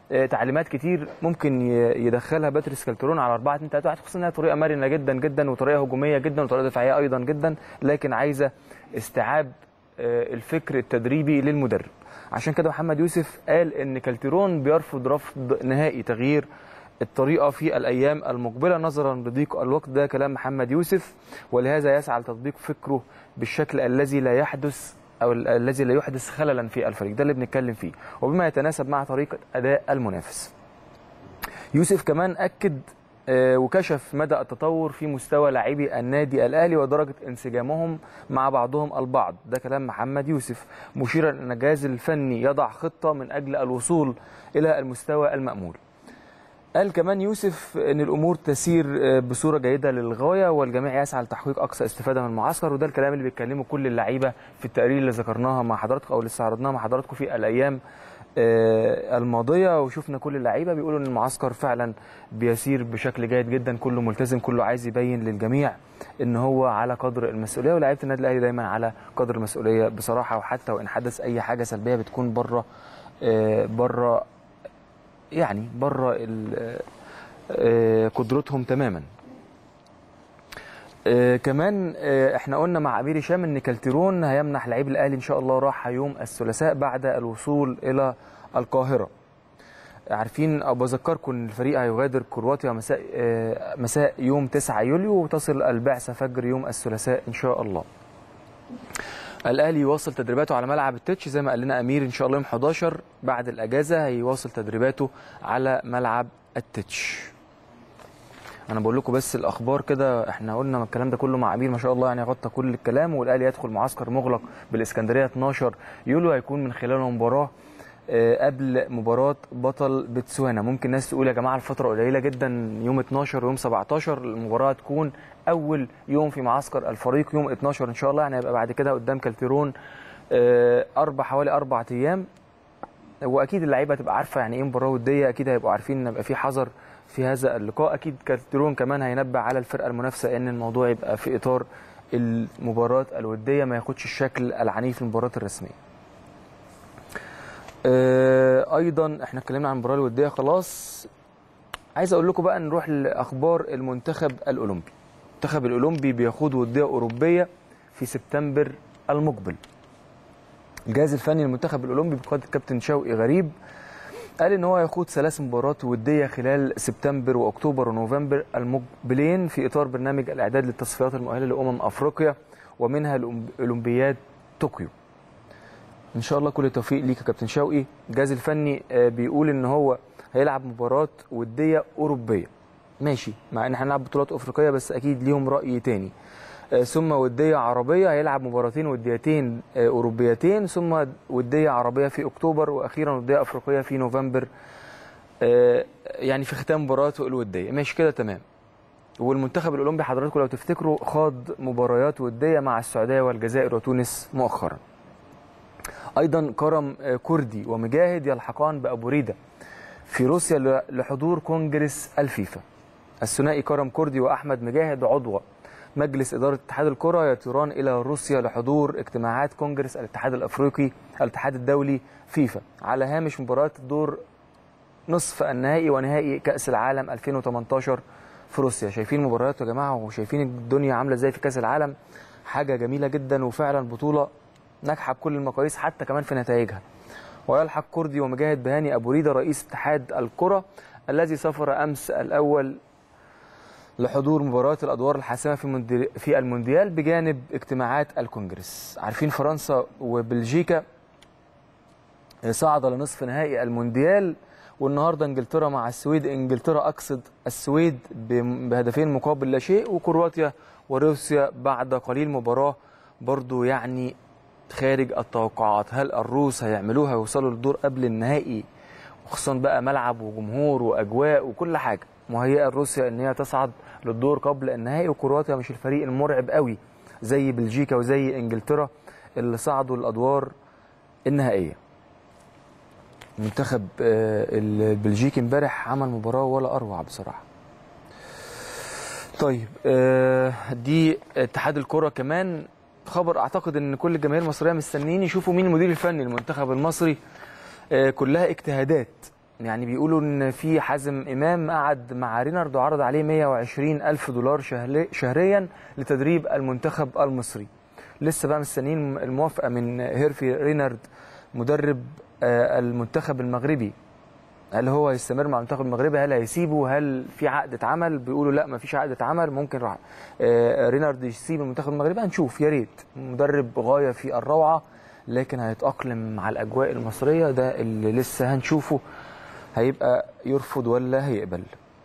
آه، تعليمات كتير ممكن ي- يدخلها باتريس كالترون على 4 2 3 1 خصوصا انها طريقه مرنه جدا جدا وطريقه هجوميه جدا وطريقه دفاعيه ايضا جدا لكن عايزه استيعاب آه، الفكر التدريبي للمدرب عشان كده محمد يوسف قال ان كالترون بيرفض رفض نهائي تغيير الطريقه في الايام المقبله نظرا لضيق الوقت ده كلام محمد يوسف ولهذا يسعى لتطبيق فكره بالشكل الذي لا يحدث او ال- الذي لا يحدث خللا في الفريق ده اللي بنتكلم فيه وبما يتناسب مع طريقه اداء المنافس يوسف كمان اكد آه، وكشف مدى التطور في مستوى لاعبي النادي الاهلي ودرجه انسجامهم مع بعضهم البعض ده كلام محمد يوسف مشيرا ان الجهاز الفني يضع خطه من اجل الوصول الى المستوى المامول قال كمان يوسف ان الامور تسير آه، بصوره جيده للغايه والجميع يسعى لتحقيق اقصى استفاده من المعسكر وده الكلام اللي بيتكلمه كل اللعيبه في التقرير اللي ذكرناها مع حضراتكم او اللي استعرضناها مع حضراتكم في الايام آه، الماضيه وشفنا كل اللعيبه بيقولوا ان المعسكر فعلا بيسير بشكل جيد جدا كله ملتزم كله عايز يبين للجميع ان هو على قدر المسؤوليه ولاعيبه النادي الاهلي دايما على قدر المسؤوليه بصراحه وحتى وان حدث اي حاجه سلبيه بتكون بره بره يعني بره ال- آه، قدرتهم تماما آه، كمان آه، احنا قلنا مع امير هشام ان كالتيرون هيمنح لعيب الاهلي ان شاء الله راحه يوم الثلاثاء بعد الوصول الى القاهره عارفين او بذكركم ان الفريق هيغادر كرواتيا مساء آه، مساء يوم 9 يوليو وتصل البعثه فجر يوم الثلاثاء ان شاء الله الاهلي يواصل تدريباته على ملعب التتش زي ما قال لنا امير ان شاء الله يوم 11 بعد الاجازه هيواصل تدريباته على ملعب التتش انا بقول لكم بس الاخبار كده احنا قلنا الكلام ده كله مع امير ما شاء الله يعني غطى كل الكلام والاهلي يدخل معسكر مغلق بالاسكندريه 12 يوليو هيكون من خلاله مباراه آه، قبل مباراه بطل بتسوانا ممكن ناس تقول يا جماعه الفتره قليله جدا يوم 12 ويوم 17 المباراه تكون اول يوم في معسكر الفريق يوم 12 ان شاء الله يعني هيبقى بعد كده قدام كالتيرون آه، اربع حوالي اربع ايام واكيد اللعيبه هتبقى عارفه يعني ايه مباراه وديه اكيد هيبقوا عارفين ان يبقى في حذر في هذا اللقاء اكيد كالترون كمان هينبه على الفرقه المنافسه ان الموضوع يبقى في اطار المباراه الوديه ما ياخدش الشكل العنيف للمباراه الرسميه آه، ايضا احنا اتكلمنا عن المباراه الوديه خلاص عايز اقول لكم بقى نروح لاخبار المنتخب الاولمبي المنتخب الاولمبي بيخوض وديه اوروبيه في سبتمبر المقبل الجهاز الفني للمنتخب الاولمبي بقياده الكابتن شوقي غريب قال ان هو هيخوض ثلاث مباريات وديه خلال سبتمبر واكتوبر ونوفمبر المقبلين في اطار برنامج الاعداد للتصفيات المؤهله لامم افريقيا ومنها الأولمب- اولمبياد طوكيو ان شاء الله كل التوفيق ليك يا كابتن شوقي الجهاز الفني آه، بيقول ان هو هيلعب مباراه وديه اوروبيه ماشي مع ان احنا هنلعب بطولات افريقيه بس اكيد ليهم راي تاني آه، ثم وديه عربيه هيلعب مباراتين وديتين آه، اوروبيتين ثم وديه عربيه في اكتوبر واخيرا وديه افريقيه في نوفمبر آه، يعني في ختام مبارياته الوديه ماشي كده تمام والمنتخب الاولمبي حضراتكم لو تفتكروا خاض مباريات وديه مع السعوديه والجزائر وتونس مؤخرا ايضا كرم آه، كردي ومجاهد يلحقان بابو ريده في روسيا ل- لحضور كونجرس الفيفا الثنائي كرم كردي واحمد مجاهد عضو مجلس اداره اتحاد الكره يطيران الى روسيا لحضور اجتماعات كونجرس الاتحاد الافريقي الاتحاد الدولي فيفا على هامش مباراه الدور نصف النهائي ونهائي كاس العالم 2018 في روسيا شايفين مباريات يا جماعه وشايفين الدنيا عامله ازاي في كاس العالم حاجه جميله جدا وفعلا بطوله ناجحه بكل المقاييس حتى كمان في نتائجها ويلحق كردي ومجاهد بهاني ابو ريده رئيس اتحاد الكره الذي سافر امس الاول لحضور مباراة الأدوار الحاسمة في الموندي- في المونديال بجانب اجتماعات الكونجرس عارفين فرنسا وبلجيكا صعد لنصف نهائي المونديال والنهارده انجلترا مع السويد انجلترا اقصد السويد ب- بهدفين مقابل لا شيء وكرواتيا وروسيا بعد قليل مباراه برضو يعني خارج التوقعات هل الروس هيعملوها يوصلوا للدور قبل النهائي وخصوصا بقى ملعب وجمهور واجواء وكل حاجه مهيئه روسيا ان هي تصعد للدور قبل النهائي وكرواتيا مش الفريق المرعب قوي زي بلجيكا وزي انجلترا اللي صعدوا الادوار النهائيه المنتخب آه، البلجيكي امبارح عمل مباراه ولا اروع بصراحه طيب آه، دي اتحاد الكره كمان خبر اعتقد ان كل الجماهير المصريه مستنيين يشوفوا مين المدير الفني للمنتخب المصري آه، كلها اجتهادات يعني بيقولوا ان في حازم امام قعد مع رينارد وعرض عليه 120 الف دولار شهري- شهريا لتدريب المنتخب المصري لسه بقى مستنيين الموافقه من هيرفي رينارد مدرب آه، المنتخب المغربي هل هو هيستمر مع المنتخب المغربي هل هيسيبه هل في عقد اتعمل بيقولوا لا ما فيش عقد اتعمل ممكن راح آه، رينارد يسيب المنتخب المغربي هنشوف يا ريت مدرب غايه في الروعه لكن هيتاقلم مع الاجواء المصريه ده اللي لسه هنشوفه هيبقى يرفض ولا هيقبل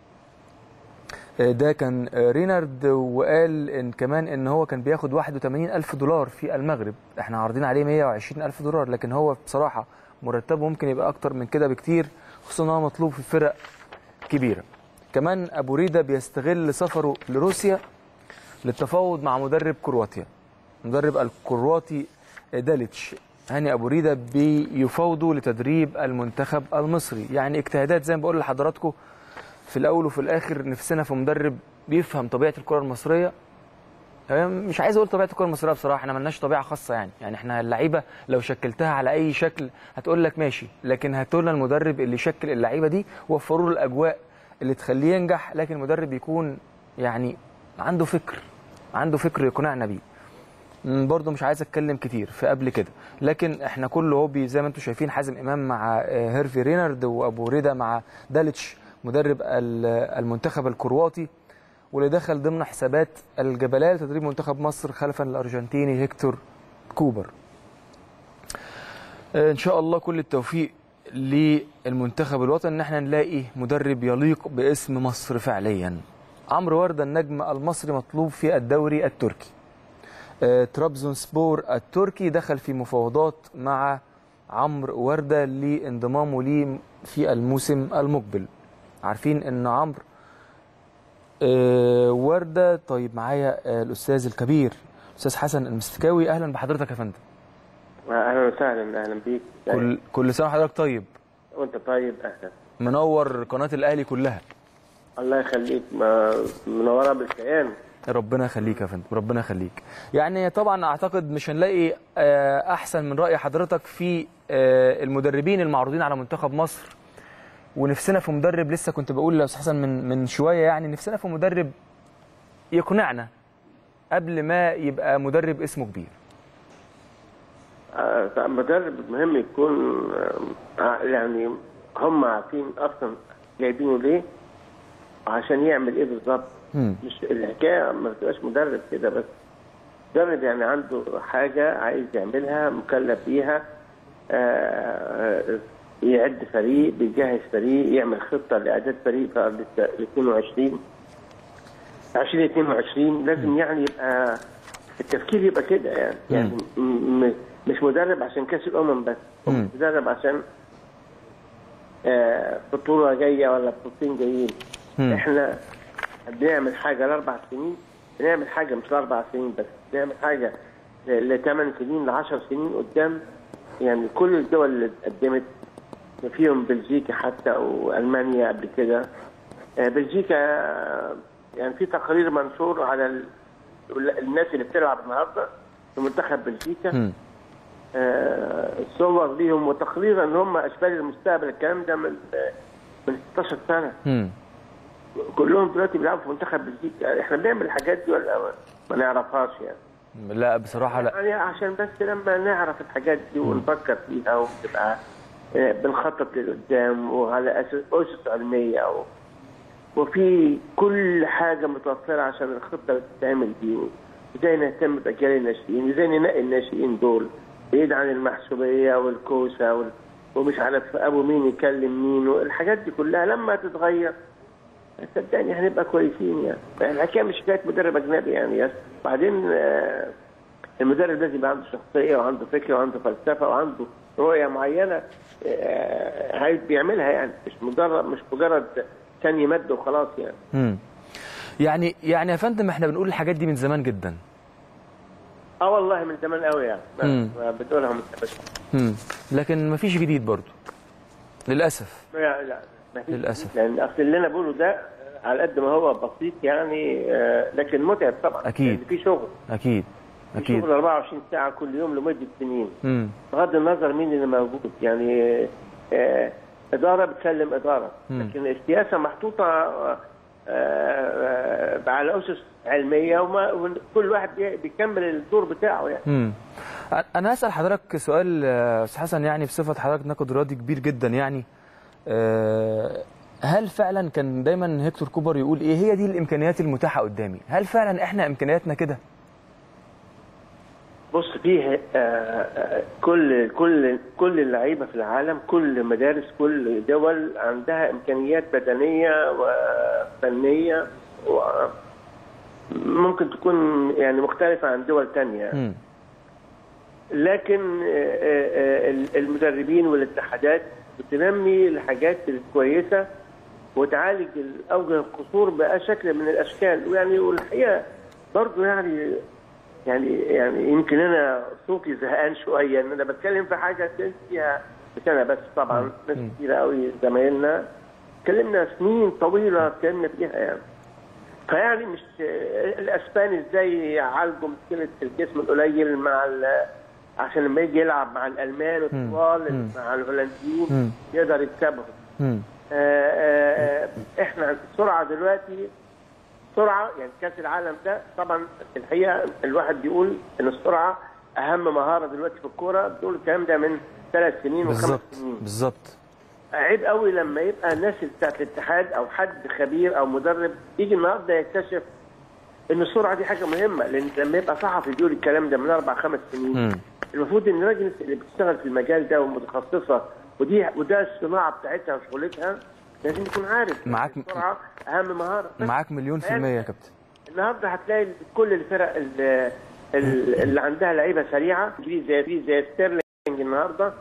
آه، ده كان آه، رينارد وقال ان كمان ان هو كان بياخد 81 الف دولار في المغرب احنا عارضين عليه 120 الف دولار لكن هو بصراحه مرتبه ممكن يبقى اكتر من كده بكتير خصوصا ان هو مطلوب في فرق كبيره كمان ابو ريده بيستغل سفره لروسيا للتفاوض مع مدرب كرواتيا مدرب الكرواتي داليتش هاني ابو ريده بيفاوضوا لتدريب المنتخب المصري يعني اجتهادات زي ما بقول لحضراتكم في الاول وفي الاخر نفسنا في مدرب بيفهم طبيعه الكره المصريه تمام؟ مش عايز اقول طبيعه الكره المصريه بصراحه احنا ملناش طبيعه خاصه يعني يعني احنا اللعيبه لو شكلتها على اي شكل هتقول لك ماشي لكن هاتوا لنا المدرب اللي يشكل اللعيبه دي وفروا له الاجواء اللي تخليه ينجح لكن المدرب يكون يعني عنده فكر عنده فكر يقنعنا بيه مم، برضه مش عايز اتكلم كتير في قبل كده لكن احنا كله هو بي- زي ما انتم شايفين حازم امام مع آه، هيرفي رينارد وابو ريدا مع داليتش مدرب ال- المنتخب الكرواتي واللي دخل ضمن حسابات الجبلية لتدريب منتخب مصر خلفا الارجنتيني هيكتور كوبر آه، ان شاء الله كل التوفيق للمنتخب الوطني ان احنا نلاقي مدرب يليق باسم مصر فعليا عمرو ورده النجم المصري مطلوب في الدوري التركي آه، ترابزون سبور التركي دخل في مفاوضات مع عمرو ورده لانضمامه ليه في الموسم المقبل عارفين ان عمرو آه، ورده طيب معايا آه، الاستاذ الكبير الاستاذ حسن المستكاوي اهلا بحضرتك يا فندم اهلا وسهلا اهلا بيك كل كل سنه وحضرتك طيب وانت طيب اهلا منور قناه الاهلي كلها الله يخليك ما منوره بالكيان ربنا يخليك يا فندم ربنا يخليك يعني طبعا اعتقد مش هنلاقي آه، احسن من راي حضرتك في آه، المدربين المعروضين على منتخب مصر ونفسنا في مدرب لسه كنت بقول لاستاذ حسن من من شويه يعني نفسنا في مدرب يقنعنا قبل ما يبقى مدرب اسمه كبير آه، مدرب مهم يكون آه، يعني هم عارفين اصلا جايبينه ليه عشان يعمل ايه بالظبط مم. مش الحكايه ما بتبقاش مدرب كده بس مدرب يعني عنده حاجه عايز يعملها مكلف بيها آه، يعد فريق بيجهز فريق يعمل خطه لاعداد فريق في ال 22 2022 لازم يعني يبقى التفكير يبقى كده يعني يعني م- م- مش مدرب عشان كاس الامم بس هو مم. مدرب عشان آه، بطوله جايه ولا بطولتين جايين مم. احنا بنعمل حاجه لاربع سنين بنعمل حاجه مش لاربع سنين بس بنعمل حاجه لثمان سنين لعشر سنين قدام يعني كل الدول اللي اتقدمت فيهم بلجيكا حتى والمانيا قبل كده آه، بلجيكا آه، يعني في تقارير منشور على ال- الناس اللي بتلعب النهارده في منتخب بلجيكا مم. آه، صور ليهم وتقرير ان هم اشبال المستقبل الكلام ده من آه، من 16 سنه مم. كلهم دلوقتي بيلعبوا في منتخب بلجيكا احنا بنعمل الحاجات دي ولا ما نعرفهاش يعني لا بصراحه لا يعني عشان بس لما نعرف الحاجات دي ونفكر فيها ونبقى آه، بنخطط لقدام وعلى اساس اسس علميه و... وفي كل حاجه متوفره عشان الخطه اللي بتتعمل دي ازاي نهتم باجيال الناشئين ازاي ننقي الناشئين دول بعيد عن المحسوبيه والكوسه وال... ومش عارف ابو مين يكلم مين والحاجات دي كلها لما تتغير صدقني هنبقى كويسين يعني الحكايه مش حكايه مدرب اجنبي يعني يس بعدين آه، المدرب لازم يبقى عنده شخصيه وعنده فكره وعنده فلسفه وعنده رؤيه معينه آه، عايز بيعملها يعني مش مجرد مش مجرد ثاني مد وخلاص يعني مم. يعني يعني يا فندم احنا بنقول الحاجات دي من زمان جدا اه والله من زمان قوي يعني ما- مم. ما بتقولها من بس مم. لكن مفيش جديد برضو للاسف لا لا ما فيش للأسف. لان اصل اللي انا بقوله ده على قد ما هو بسيط يعني آه، لكن متعب طبعا أكيد. لأن في شغل اكيد في اكيد شغل 24 ساعه كل يوم لمده سنين مم. بغض النظر مين اللي موجود يعني آه، اداره بتسلم اداره لكن السياسه محطوطه آه، آه، على اسس علميه وما وكل واحد بي- بيكمل الدور بتاعه يعني امم انا هسال حضرتك سؤال آه، استاذ حسن يعني بصفه حضرتك ناقد رياضي كبير جدا يعني آه، هل فعلا كان دايما هيكتور كوبر يقول ايه هي دي الامكانيات المتاحه قدامي هل فعلا احنا امكانياتنا كده بص فيه آه، آه، كل كل كل اللعيبه في العالم كل مدارس كل دول عندها امكانيات بدنيه وفنيه وممكن تكون يعني مختلفه عن دول تانية امم لكن آه، آه، آه، المدربين والاتحادات بتنمي الحاجات الكويسه وتعالج اوجه القصور بشكل من الاشكال ويعني والحقيقه برضه يعني يعني يعني يمكن انا صوتي زهقان شويه ان انا بتكلم في حاجه كانت فيها مش انا بس طبعا ناس كتير قوي زمايلنا اتكلمنا سنين طويله اتكلمنا فيها يعني فيعني مش الاسبان ازاي يعالجوا مشكله الجسم القليل مع ال- عشان لما يجي يلعب مع الالمان والطوال مع الهولنديين يقدر يكسبهم امم آه، آه، آه، احنا السرعه دلوقتي سرعه يعني كاس العالم ده طبعا الحقيقه الواحد بيقول ان السرعه اهم مهاره دلوقتي في الكوره بتقول الكلام ده من ثلاث سنين وخمس بالظبط سنين بالظبط عيب قوي لما يبقى الناس بتاعت الاتحاد او حد خبير او مدرب يجي النهارده يكتشف ان السرعه دي حاجه مهمه لان لما يبقى صحفي بيقول الكلام ده من اربع خمس سنين مم. المفروض ان الراجل اللي بتشتغل في المجال ده ومتخصصه ودي وده الصناعه بتاعتها وشغلتها لازم يكون عارف إن معاك- السرعه اهم مهاره بس معاك مليون في المية يا كابتن النهارده هتلاقي كل الفرق اللي, اللي عندها لعيبه سريعه في زي في زي ستيرلينج النهارده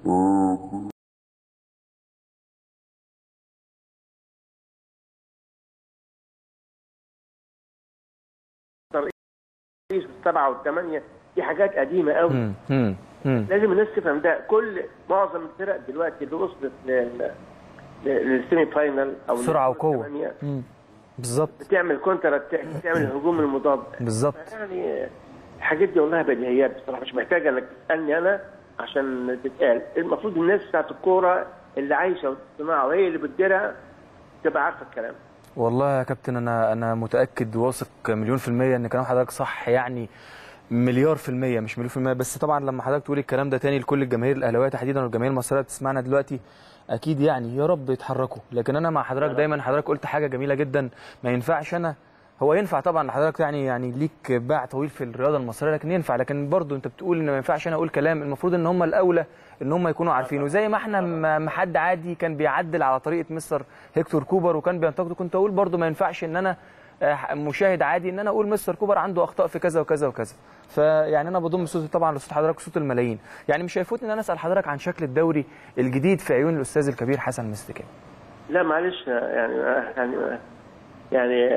الترقيص والسبعه والثمانيه دي حاجات قديمه قوي امم امم امم لازم الناس تفهم ده كل معظم الفرق دلوقتي اللي وصلت لل للسيمي فاينل او سرعه للدور وقوه الثمانية امم بالظبط بتعمل كونتر اتاك بتعمل الهجوم المضاد بالظبط يعني الحاجات دي والله بديهيات بصراحه مش محتاجه انك تسالني انا عشان تتقال المفروض الناس بتاعت الكوره اللي عايشه والصناعه وهي اللي بتديرها تبقى عارفه الكلام والله يا كابتن انا انا متاكد واثق مليون في الميه ان كلام حضرتك صح يعني مليار في المية مش مليون في المية بس طبعا لما حضرتك تقول الكلام ده تاني لكل الجماهير الأهلاوية تحديدا والجماهير المصرية اللي بتسمعنا دلوقتي أكيد يعني يا رب يتحركوا لكن أنا مع حضرتك دايما حضرتك قلت حاجة جميلة جدا ما ينفعش أنا هو ينفع طبعا حضرتك يعني يعني ليك باع طويل في الرياضة المصرية لكن ينفع لكن برضه أنت بتقول إن ما ينفعش أنا أقول كلام المفروض إن هم الأولى إن هم يكونوا عارفينه زي ما إحنا ما ما حد عادي كان بيعدل على طريقة مستر هيكتور كوبر وكان بينتقده كنت أقول برضه ما ينفعش إن أنا آه، مشاهد عادي ان انا اقول مستر كوبر عنده اخطاء في كذا وكذا وكذا فيعني انا بضم صوتي طبعا لصوت حضرتك صوت الملايين يعني مش هيفوتني ان انا اسال حضرتك عن شكل الدوري الجديد في عيون الاستاذ الكبير حسن مستكان لا معلش يعني يعني يعني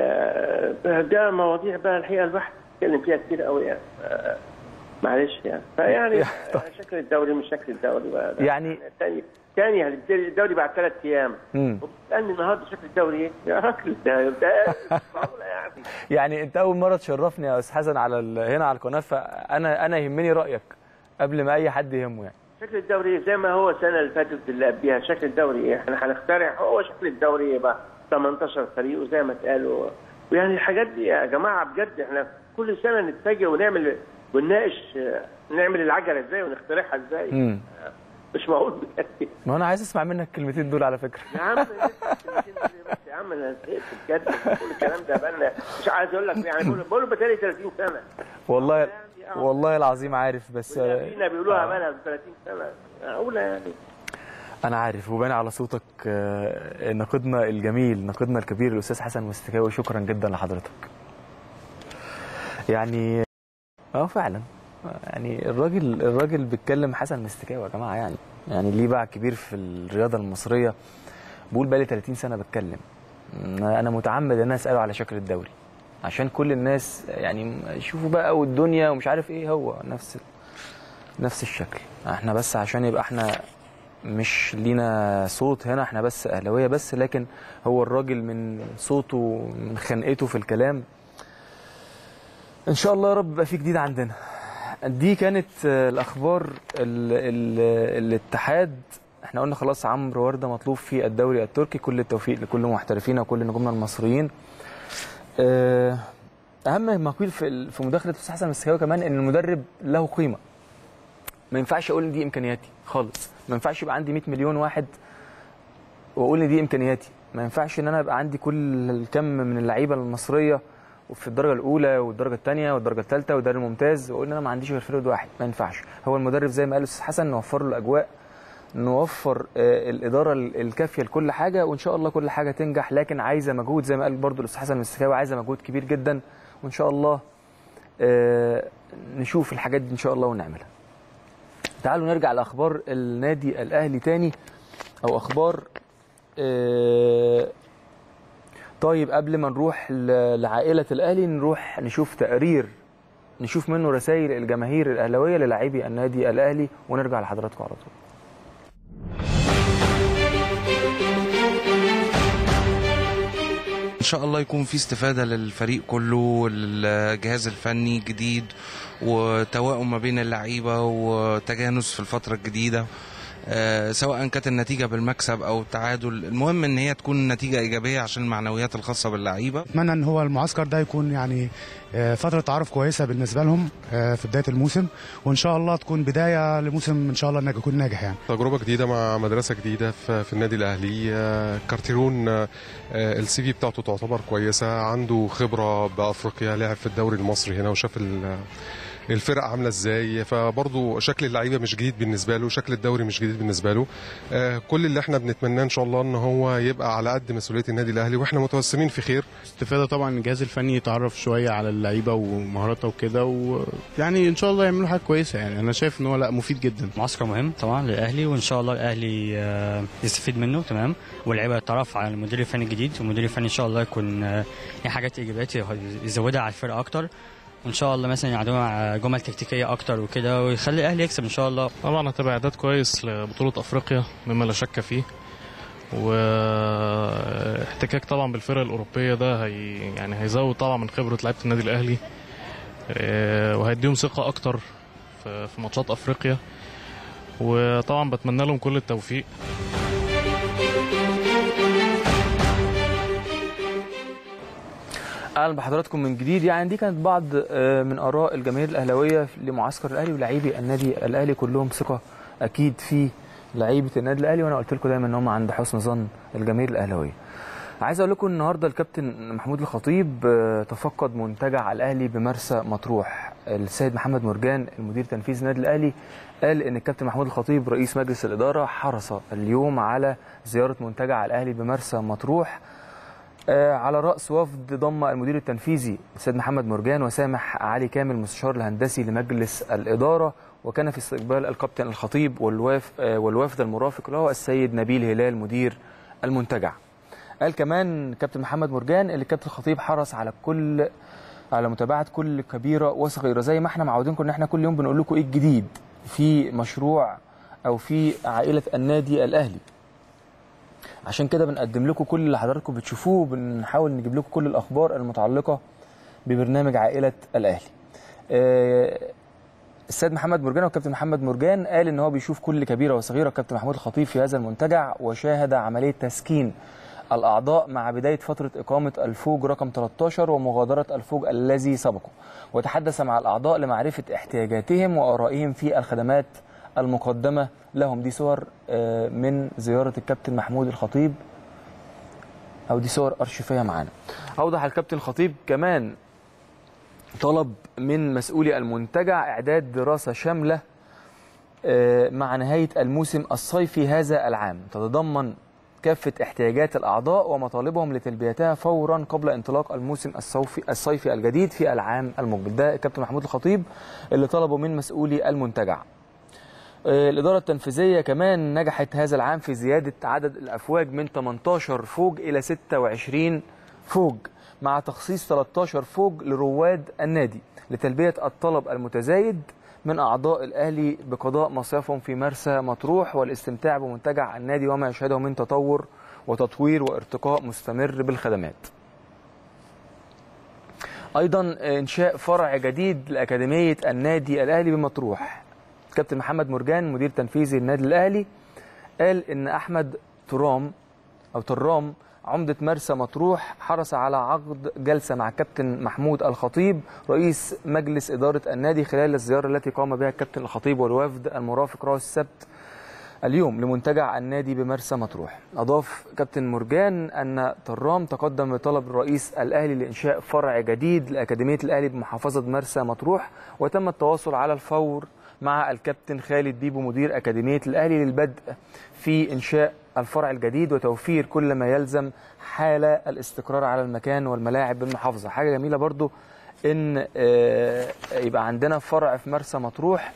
آه، ده مواضيع بقى الحقيقه الواحد اتكلم فيها كتير قوي يعني آه، معلش يعني فيعني طيب. شكل الدوري مش شكل الدوري بقى ده. يعني- تاني تاني هنبتدي الدوري بعد ثلاث ايام امم وبتسالني النهارده شكل الدوري ايه؟ يا راجل ده ده معقولة يعني يعني انت اول مره تشرفني يا استاذ حسن على ال- هنا على القناه فانا انا يهمني رايك قبل ما اي حد يهمه يعني شكل الدوري إيه؟ زي ما هو السنه اللي فاتت اللي قبلها شكل الدوري ايه؟ احنا هنخترع هو شكل الدوري ايه بقى 18 فريق وزي ما اتقالوا ويعني الحاجات دي يا جماعه بجد احنا كل سنه نتفاجئ ونعمل ونناقش آه، نعمل العجله ازاي ونخترعها ازاي امم مش معقول بجد ما انا عايز اسمع منك الكلمتين دول على فكره يا عم الكلمتين دول بس يا عم انا زهقت بجد كل الكلام ده بقى مش عايز اقول لك يعني بقول بقول بقالي 30 سنه والله والله العظيم عارف بس آه، فينا بيقولوها بقى 30 سنه معقوله يعني انا عارف وباين على صوتك آه، ناقدنا الجميل ناقدنا الكبير الاستاذ حسن مستكاوي شكرا جدا لحضرتك يعني اه فعلا يعني الراجل الراجل بيتكلم حسن مستكاوي يا جماعه يعني يعني ليه باع كبير في الرياضه المصريه بقول بقالي 30 سنه بتكلم انا متعمد ان انا اساله على شكل الدوري عشان كل الناس يعني يشوفوا بقى والدنيا ومش عارف ايه هو نفس نفس الشكل احنا بس عشان يبقى احنا مش لينا صوت هنا احنا بس اهلاويه بس لكن هو الراجل من صوته من خنقته في الكلام ان شاء الله يا رب يبقى في جديد عندنا دي كانت آه، الاخبار ال ال الاتحاد احنا قلنا خلاص عمرو ورده مطلوب في الدوري التركي كل التوفيق لكل محترفينا وكل نجومنا المصريين آه، اهم ما قيل في في مداخله الاستاذ حسن السكاوي كمان ان المدرب له قيمه ما ينفعش اقول ان دي امكانياتي خالص ما ينفعش يبقى عندي 100 مليون واحد واقول ان دي امكانياتي ما ينفعش ان انا يبقى عندي كل الكم من اللعيبه المصريه وفي الدرجه الاولى والدرجه الثانيه والدرجه الثالثه والدوري الممتاز واقول ان انا ما عنديش غير فريق واحد ما ينفعش هو المدرب زي ما قال الاستاذ حسن نوفر له الاجواء نوفر آه، الاداره ال- الكافيه لكل حاجه وان شاء الله كل حاجه تنجح لكن عايزه مجهود زي ما قال برضو الاستاذ حسن السكاوي عايزه مجهود كبير جدا وان شاء الله آه، نشوف الحاجات دي ان شاء الله ونعملها تعالوا نرجع لاخبار النادي الاهلي تاني او اخبار آه، طيب قبل ما نروح ل- لعائله الاهلي نروح نشوف تقرير نشوف منه رسائل الجماهير الاهلاويه للاعبي النادي الاهلي ونرجع لحضراتكم على طول ان شاء الله يكون في استفاده للفريق كله والجهاز الفني جديد وتوائم ما بين اللعيبه وتجانس في الفتره الجديده آه، سواء كانت النتيجه بالمكسب او التعادل المهم ان هي تكون نتيجه ايجابيه عشان المعنويات الخاصه باللعيبه اتمنى ان هو المعسكر ده يكون يعني آه، فتره تعارف كويسه بالنسبه لهم آه، في بدايه الموسم وان شاء الله تكون بدايه لموسم ان شاء الله انك يكون ناجح يعني تجربة جديدة مع مدرسة جديدة في, في النادي الأهلي آه، كارتيرون آه، السي في بتاعته تعتبر كويسة عنده خبرة بأفريقيا لعب في الدوري المصري هنا وشاف ال- الفرق عاملة ازاي فبرضه شكل اللعيبة مش جديد بالنسبة له شكل الدوري مش جديد بالنسبة له آه، كل اللي احنا بنتمناه ان شاء الله ان هو يبقى على قد مسؤولية النادي الأهلي واحنا متوسمين في خير استفاده طبعا الجهاز الفني يتعرف شويه على اللعيبه ومهاراتها وكده ويعني ان شاء الله يعملوا حاجه كويسه يعني انا شايف ان هو لا مفيد جدا معسكر مهم طبعا للاهلي وان شاء الله الاهلي آه، يستفيد منه تمام واللعيبه يتعرف على المدير الفني الجديد والمدير الفني ان شاء الله يكون آه، ليه حاجات ايجابيات يزودها على الفرقه اكتر وان شاء الله مثلا يعدوها جمل تكتيكيه اكتر وكده ويخلي الاهلي يكسب ان شاء الله طبعا هتبقى اعداد كويس لبطوله افريقيا مما لا شك فيه واحتكاك طبعا بالفرق الاوروبيه ده هي يعني هيزود طبعا من خبره لعيبه النادي الاهلي آه، وهيديهم ثقه اكتر في في ماتشات افريقيا وطبعا بتمنى لهم كل التوفيق اهلا بحضراتكم من جديد يعني دي كانت بعض آه، من اراء الجماهير الاهلاويه لمعسكر الاهلي ولاعيبي النادي الاهلي كلهم ثقه اكيد في لعيبه النادي الاهلي وانا قلت لكم دايما ان هم عند حسن ظن الجماهير الاهلاويه. عايز اقول لكم النهارده الكابتن محمود الخطيب آه، تفقد منتجع الاهلي بمرسى مطروح. السيد محمد مرجان المدير التنفيذي النادي الاهلي قال ان الكابتن محمود الخطيب رئيس مجلس الاداره حرص اليوم على زياره منتجع الاهلي بمرسى مطروح آه، على رأس وفد ضم المدير التنفيذي السيد محمد مرجان وسامح علي كامل المستشار الهندسي لمجلس الإدارة وكان في استقبال الكابتن الخطيب والواف آه، والوفد المرافق له السيد نبيل هلال مدير المنتجع قال كمان كابتن محمد مرجان اللي الكابتن الخطيب حرص على كل على متابعة كل كبيرة وصغيرة زي ما احنا معودينكم ان احنا كل يوم بنقول لكم ايه الجديد في مشروع او في عائلة النادي الأهلي عشان كده بنقدم لكم كل اللي حضراتكم بتشوفوه بنحاول نجيب لكم كل الاخبار المتعلقه ببرنامج عائله الاهلي. آه، السيد محمد مرجان والكابتن محمد مرجان قال ان هو بيشوف كل كبيره وصغيره الكابتن محمود الخطيب في هذا المنتجع وشاهد عمليه تسكين الاعضاء مع بدايه فتره اقامه الفوج رقم 13 ومغادره الفوج الذي سبقه وتحدث مع الاعضاء لمعرفه احتياجاتهم وارائهم في الخدمات المقدمه لهم دي صور آه، من زياره الكابتن محمود الخطيب او دي صور ارشيفيه معانا اوضح الكابتن الخطيب كمان طلب من مسؤولي المنتجع اعداد دراسه شامله آه، مع نهايه الموسم الصيفي هذا العام تتضمن كافه احتياجات الاعضاء ومطالبهم لتلبيتها فورا قبل انطلاق الموسم الصيفي الصيفي الجديد في العام المقبل ده الكابتن محمود الخطيب اللي طلبه من مسؤولي المنتجع آه، الإدارة التنفيذية كمان نجحت هذا العام في زيادة عدد الأفواج من 18 فوج إلى 26 فوج مع تخصيص 13 فوج لرواد النادي لتلبية الطلب المتزايد من أعضاء الأهلي بقضاء مصيفهم في مرسى مطروح والاستمتاع بمنتجع النادي وما يشهده من تطور وتطوير وارتقاء مستمر بالخدمات ايضا انشاء فرع جديد لاكاديميه النادي الاهلي بمطروح كابتن محمد مرجان مدير تنفيذي النادي الاهلي قال ان احمد ترام او ترام عمدة مرسى مطروح حرص على عقد جلسة مع كابتن محمود الخطيب رئيس مجلس إدارة النادي خلال الزيارة التي قام بها الكابتن الخطيب والوفد المرافق رأس السبت اليوم لمنتجع النادي بمرسى مطروح أضاف كابتن مرجان أن ترام تقدم بطلب الرئيس الأهلي لإنشاء فرع جديد لأكاديمية الأهلي بمحافظة مرسى مطروح وتم التواصل على الفور مع الكابتن خالد بيبو مدير أكاديمية الأهلي للبدء في إنشاء الفرع الجديد وتوفير كل ما يلزم حال الاستقرار على المكان والملاعب بالمحافظة حاجة جميلة برضو إن آه، يبقى عندنا فرع في مرسى مطروح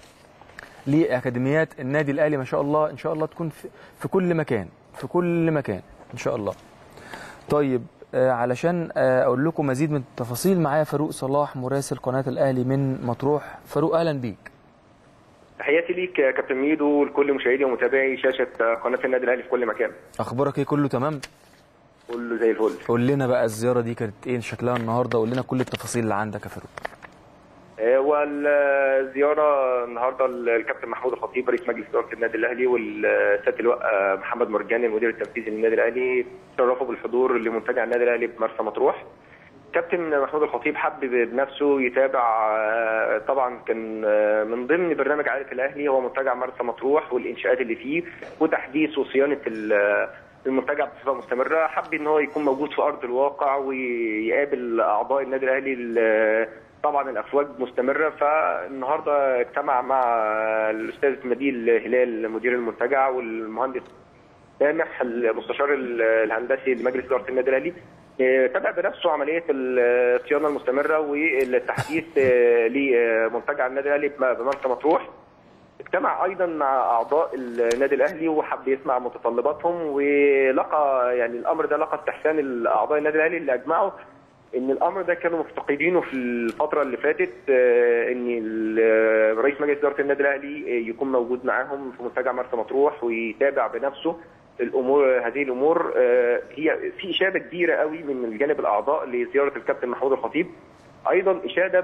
لاكاديميات النادي الاهلي ما شاء الله ان شاء الله تكون في, في كل مكان في كل مكان ان شاء الله طيب آه، علشان آه، اقول لكم مزيد من التفاصيل معايا فاروق صلاح مراسل قناه الاهلي من مطروح فاروق اهلا بيك تحياتي ليك يا كابتن ميدو ولكل مشاهدي ومتابعي شاشه قناه النادي الاهلي في كل مكان اخبارك ايه كله تمام كله زي الفل قول لنا بقى الزياره دي كانت ايه شكلها النهارده قول لنا كل التفاصيل اللي عندك يا فاروق آه، والزياره النهارده الكابتن محمود الخطيب رئيس مجلس اداره النادي الاهلي والسياده اللواء آه، محمد مرجاني المدير التنفيذي للنادي الاهلي تشرفوا بالحضور لمنتجع النادي الاهلي بمرسى مطروح كابتن محمود الخطيب حب بنفسه يتابع آه، طبعا كان آه، من ضمن برنامج عائله الاهلي هو منتجع مرسى مطروح والانشاءات اللي فيه وتحديث وصيانه ال- المنتجع بصفه مستمره حب ان هو يكون موجود في ارض الواقع ويقابل اعضاء النادي الاهلي ال- طبعا الافواج مستمره فالنهارده اجتمع مع الاستاذ مديل هلال مدير المنتجع والمهندس سامح المستشار ال- الهندسي لمجلس اداره النادي الاهلي آه، تابع بنفسه عمليه الصيانه المستمره والتحديث آه، لمنتجع النادي الاهلي بم- بمرسى مطروح اجتمع ايضا مع اعضاء النادي الاهلي وحب يسمع متطلباتهم ولقى يعني الامر ده لقى استحسان اعضاء النادي الاهلي اللي اجمعوا ان الامر ده كانوا مفتقدينه في الفتره اللي فاتت آه، ان ال- رئيس مجلس اداره النادي الاهلي آه، يكون موجود معاهم في منتجع مرسى مطروح ويتابع بنفسه الامور هذه الامور آه، هي في اشاده كبيره قوي من الجانب الاعضاء لزياره الكابتن محمود الخطيب ايضا اشاده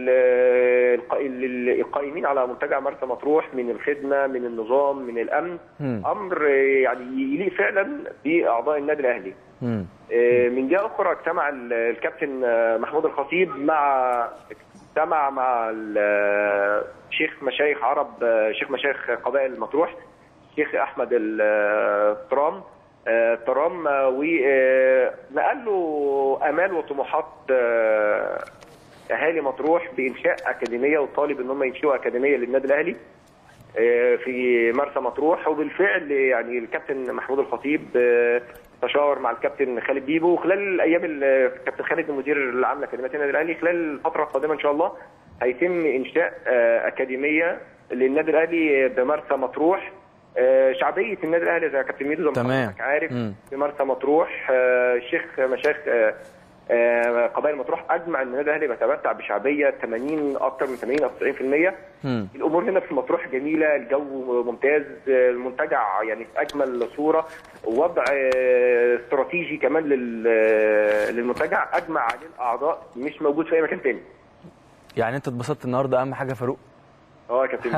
بالقائمين على منتجع مرسى مطروح من الخدمه من النظام من الامن مم. امر آه، يعني يليق فعلا باعضاء النادي الاهلي مم. آه، من جهه اخرى اجتمع ال- الكابتن آه، محمود الخطيب مع اجتمع مع ال- آه، شيخ مشايخ عرب آه، شيخ مشايخ قبائل مطروح شيخ احمد الترام ترام ونقل له امال وطموحات آه، اهالي مطروح بانشاء اكاديميه وطالب ان هم ينشئوا اكاديميه للنادي الاهلي آه، في مرسى مطروح وبالفعل يعني الكابتن محمود الخطيب آه، تشاور مع الكابتن خالد بيبو وخلال الايام ال- الكابتن خالد المدير العام لاكاديميه النادي الاهلي خلال الفتره القادمه ان شاء الله هيتم انشاء آه، اكاديميه للنادي الاهلي بمرسى مطروح آه، شعبيه النادي الاهلي زي كابتن ميدو زي ما تمام. حضرتك عارف مم. في مرسى مطروح آه، الشيخ مشايخ آه، آه، قبائل مطروح اجمع ان النادي الاهلي بيتمتع بشعبيه 80 اكثر من 80 او 90% مم. الامور هنا في مطروح جميله الجو ممتاز المنتجع يعني في اجمل صوره وضع آه، استراتيجي كمان لل- آه، للمنتجع اجمع عليه الاعضاء مش موجود في اي مكان تاني يعني انت اتبسطت النهارده اهم حاجه فاروق اه يا كابتن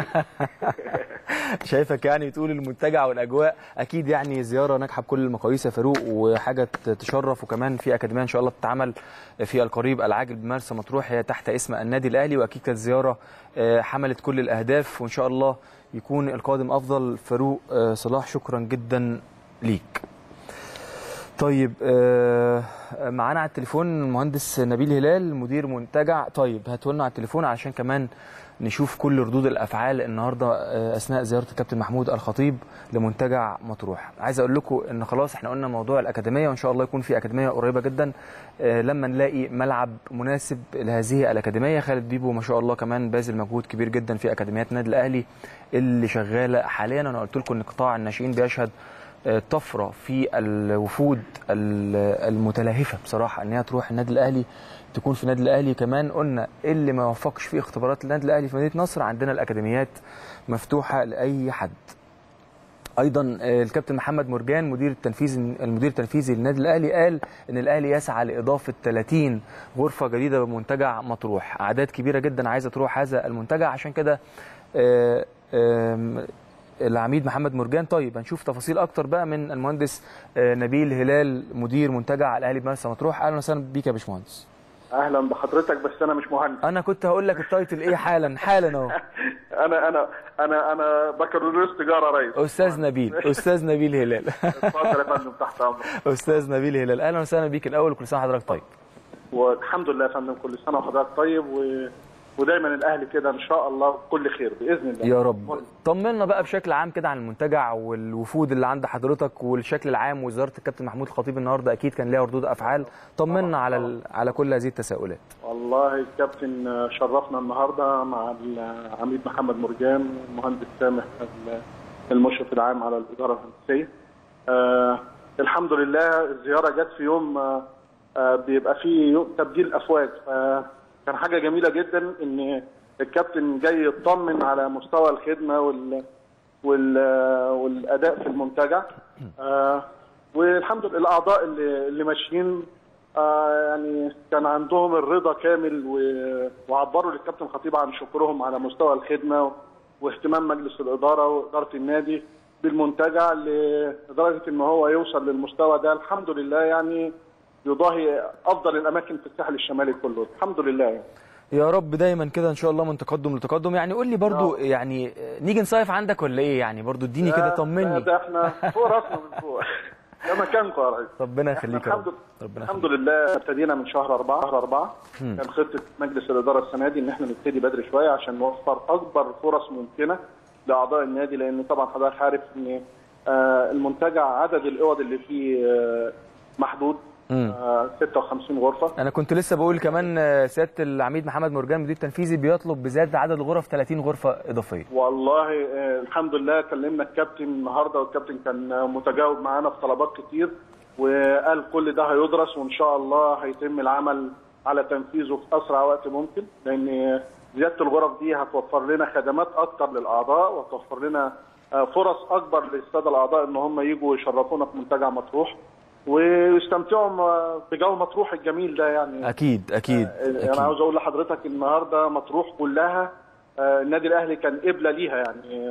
شايفك يعني بتقول المنتجع والاجواء اكيد يعني زياره ناجحه بكل المقاييس يا فاروق وحاجه تشرف وكمان في اكاديميه ان شاء الله بتتعمل في القريب العاجل بمرسى مطروح هي تحت اسم النادي الاهلي واكيد كانت زياره آه، حملت كل الاهداف وان شاء الله يكون القادم افضل فاروق آه، صلاح شكرا جدا ليك طيب آه، معانا على التليفون المهندس نبيل هلال مدير منتجع طيب هاتولنا على التليفون علشان كمان نشوف كل ردود الافعال النهارده آه، اثناء زياره الكابتن محمود الخطيب لمنتجع مطروح عايز اقول لكم ان خلاص احنا قلنا موضوع الاكاديميه وان شاء الله يكون في اكاديميه قريبه جدا آه، لما نلاقي ملعب مناسب لهذه الاكاديميه خالد بيبو ما شاء الله كمان باذل مجهود كبير جدا في اكاديميات النادي الاهلي اللي شغاله حاليا انا قلت لكم ان قطاع الناشئين بيشهد آه، طفره في الوفود ال- المتلهفه بصراحه ان هي تروح النادي الاهلي تكون في النادي الاهلي كمان قلنا اللي ما وفقش في اختبارات النادي الاهلي في مدينه نصر عندنا الاكاديميات مفتوحه لاي حد ايضا آه، الكابتن محمد مرجان مدير التنفيذي المدير التنفيذي للنادي الاهلي قال ان الاهلي يسعى لاضافه 30 غرفه جديده بمنتجع مطروح اعداد كبيره جدا عايزه تروح هذا المنتجع عشان كده آه، آم، العميد محمد مرجان طيب هنشوف تفاصيل اكتر بقى من المهندس آه، نبيل هلال مدير منتجع الاهلي بمرسى مطروح اهلا وسهلا بيك يا باشمهندس اهلا بحضرتك بس انا مش مهندس انا كنت هقول لك التايتل ايه حالا حالا اهو انا انا انا انا بكالوريوس تجاره ريس استاذ نبيل استاذ نبيل هلال اتفضل يا فندم تحت امرك استاذ نبيل هلال اهلا وسهلا بيك الاول وكل سنه وحضرتك طيب والحمد لله يا فندم كل سنه وحضرتك طيب و... ودايما الاهلي كده ان شاء الله بكل خير باذن الله يا رب طمنا بقى بشكل عام كده عن المنتجع والوفود اللي عند حضرتك والشكل العام وزاره الكابتن محمود الخطيب النهارده اكيد كان ليها ردود افعال طمنا على ال... على كل هذه التساؤلات والله الكابتن شرفنا النهارده مع العميد محمد مرجان والمهندس سامح المشرف العام على الاداره الهندسيه آه الحمد لله الزياره جت في يوم آه آه بيبقى فيه يوم تبديل افواج فكان حاجه جميله جدا ان الكابتن جاي يطمن على مستوى الخدمه وال وال والاداء في المنتجع آه والحمد لله الاعضاء اللي, اللي ماشيين آه يعني كان عندهم الرضا كامل و- وعبروا للكابتن خطيب عن شكرهم على مستوى الخدمه واهتمام مجلس الاداره واداره النادي بالمنتجع لدرجه ان هو يوصل للمستوى ده الحمد لله يعني يضاهي افضل الاماكن في الساحل الشمالي كله الحمد لله يعني. يا رب دايما كده ان شاء الله من تقدم لتقدم يعني قول لي برضو يعني نيجي نصيف عندك ولا ايه يعني برضو اديني كده لا، طمني ده احنا فوق راسنا من فوق ده مكانكم يا ريس ربنا يخليك يا الحمد رب ربنا الحمد لله ابتدينا من شهر أربعة شهر أربعة مم. كان خطة مجلس الإدارة السنة دي إن إحنا نبتدي بدري شوية عشان نوفر أكبر فرص ممكنة لأعضاء النادي لأن طبعا حضرتك عارف إن آه، المنتجع عدد الأوض اللي فيه آه، محدود مم. آه، 56 غرفة انا كنت لسه بقول كمان آه، سياده العميد محمد مرجان مدير تنفيذي بيطلب بزياده عدد الغرف 30 غرفه اضافيه والله آه، الحمد لله كلمنا الكابتن النهارده والكابتن كان آه، متجاوب معانا في طلبات كتير وقال كل ده هيدرس وان شاء الله هيتم العمل على تنفيذه في اسرع وقت ممكن لان زياده الغرف دي هتوفر لنا خدمات اكتر للاعضاء وتوفر لنا آه، فرص اكبر للساده الاعضاء ان هم يجوا يشرفونا في منتجع مطروح ويستمتعوا م- بجو مطروح الجميل ده يعني اكيد اكيد انا اكيد عاوز اقول لحضرتك النهارده مطروح كلها آه، النادي الاهلي كان قبله ليها يعني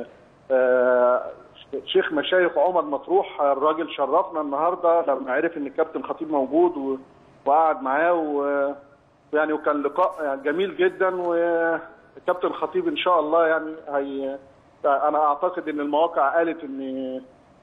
آه، شيخ مشايخ عمر مطروح آه، الراجل شرفنا النهارده لما عرف ان الكابتن خطيب موجود و- وقعد معاه و- ويعني وكان لقاء يعني جميل جدا والكابتن خطيب ان شاء الله يعني هي انا اعتقد ان المواقع قالت ان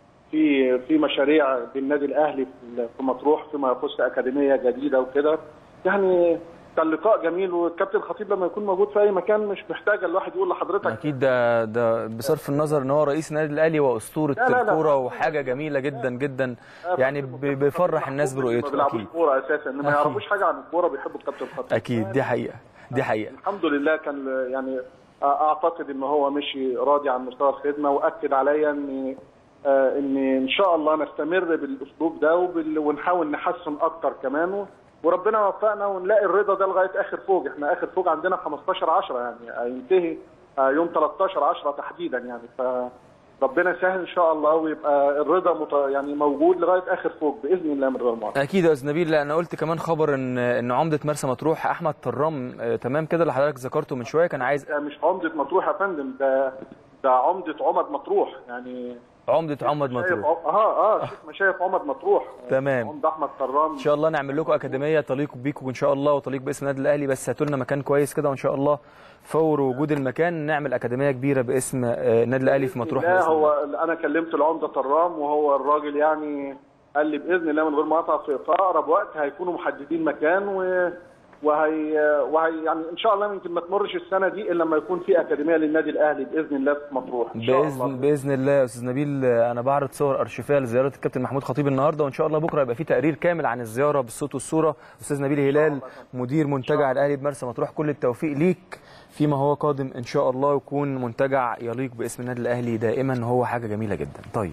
في في مشاريع بالنادي الاهلي في في مطروح فيما يخص اكاديميه جديده وكده يعني كان لقاء جميل والكابتن خطيب لما يكون موجود في اي مكان مش محتاج الواحد يقول لحضرتك اكيد ده ده بصرف النظر ان هو رئيس النادي الاهلي واسطوره لا، لا، لا. الكوره وحاجه جميله جدا جدا يعني ب- بيفرح الناس ما برؤيته بيلعبوش اكيد كوره اساسا ان ما أكيد. يعرفوش حاجه عن الكوره بيحبوا الكابتن خطيب اكيد دي حقيقه دي حقيقه الحمد لله كان يعني اعتقد ان هو مشي راضي عن مستوى الخدمه واكد عليا ان آه، ان ان شاء الله نستمر بالاسلوب ده وبال- ونحاول نحسن اكتر كمان وربنا يوفقنا ونلاقي الرضا ده لغايه اخر فوج احنا اخر فوج عندنا 15 10 يعني هينتهي آه، يوم 13 10 تحديدا يعني فربنا يسهل ان شاء الله ويبقى الرضا مت- يعني موجود لغايه اخر فوج باذن الله من غير معصيه اكيد يا استاذ نبيل لا انا قلت كمان خبر ان ان عمده مرسى مطروح احمد طرام آه، تمام كده اللي حضرتك ذكرته من شويه كان عايز ده مش عمده مطروح يا فندم ده ده عمده عمد مطروح يعني عمده عمد شايف مطروح اه اه شيخ مشايخ عمد مطروح تمام عمد احمد طرام ان شاء الله نعمل لكم اكاديميه تليق بيكم ان شاء الله وتليق باسم النادي الاهلي بس هاتوا لنا مكان كويس كده وان شاء الله فور وجود المكان نعمل اكاديميه كبيره باسم آه، النادي الاهلي في مطروح لا بإذن الله. هو انا كلمت العمده طرام وهو الراجل يعني قال لي باذن الله من غير ما اقطع في في اقرب وقت هيكونوا محددين مكان و وهي وهي يعني ان شاء الله يمكن ما تمرش السنه دي الا لما يكون في اكاديميه للنادي الاهلي باذن الله في مطروح ان شاء الله باذن باذن الله يا استاذ نبيل آه، انا بعرض صور ارشيفيه لزياره الكابتن محمود خطيب النهارده وان شاء الله بكره يبقى في تقرير كامل عن الزياره بالصوت والصوره استاذ نبيل هلال مدير منتجع الاهلي بمرسى مطروح كل التوفيق ليك فيما هو قادم ان شاء الله يكون منتجع يليق باسم النادي الاهلي دائما هو حاجه جميله جدا طيب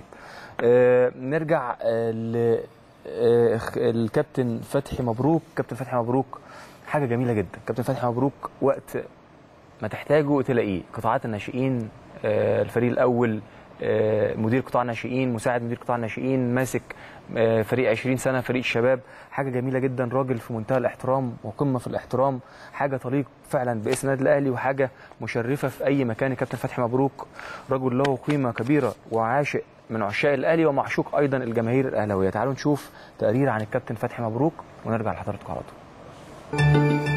آه نرجع آه ل آه الكابتن فتحي مبروك كابتن فتحي مبروك حاجه جميله جدا كابتن فتحي مبروك وقت ما تحتاجه تلاقيه قطاعات الناشئين آه، الفريق الاول آه، مدير قطاع ناشئين مساعد مدير قطاع ناشئين ماسك آه، فريق 20 سنه فريق الشباب حاجه جميله جدا راجل في منتهى الاحترام وقمه في الاحترام حاجه تليق فعلا باسم النادي الاهلي وحاجه مشرفه في اي مكان كابتن فتحي مبروك رجل له قيمه كبيره وعاشق من عشاق الاهلي ومعشوق ايضا الجماهير الاهلاويه تعالوا نشوف تقرير عن الكابتن فتحي مبروك ونرجع لحضراتكم على طول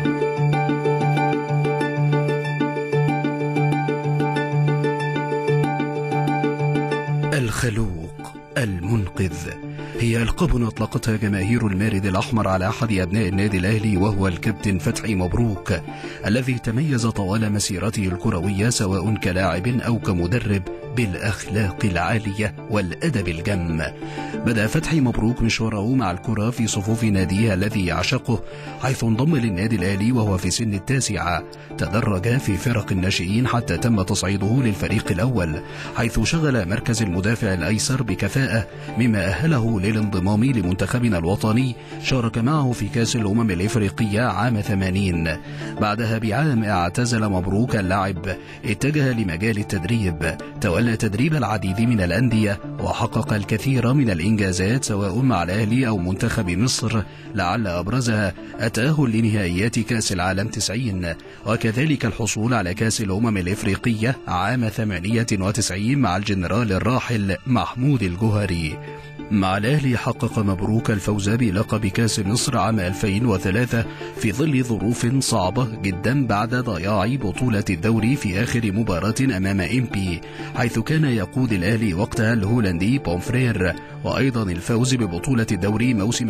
الخلوق المنقذ هي ألقاب أطلقتها جماهير المارد الأحمر على أحد أبناء النادي الأهلي وهو الكابتن فتحي مبروك الذي تميز طوال مسيرته الكروية سواء كلاعب أو كمدرب بالأخلاق العالية والأدب الجم بدأ فتحي مبروك مشواره مع الكرة في صفوف ناديه الذي يعشقه حيث انضم للنادي الأهلي وهو في سن التاسعة تدرج في فرق الناشئين حتى تم تصعيده للفريق الأول حيث شغل مركز المدافع الأيسر بكفاءة مما أهله للانضمام لمنتخبنا الوطني شارك معه في كأس الأمم الإفريقية عام 80 بعدها بعام اعتزل مبروك اللعب اتجه لمجال التدريب تولى تدريب العديد من الأندية وحقق الكثير من الإنجازات سواء مع الأهلي أو منتخب مصر لعل أبرزها التأهل لنهائيات كأس العالم 90 وكذلك الحصول على كأس الأمم الإفريقية عام 98 مع الجنرال الراحل محمود الجوهري مع الأهلي حقق مبروك الفوز بلقب كأس مصر عام 2003 في ظل ظروف صعبة جدا بعد ضياع بطولة الدوري في آخر مباراة أمام إمبي حيث كان يقود الأهلي وقتها الهولندي بومفرير وأيضا الفوز ببطولة الدوري موسم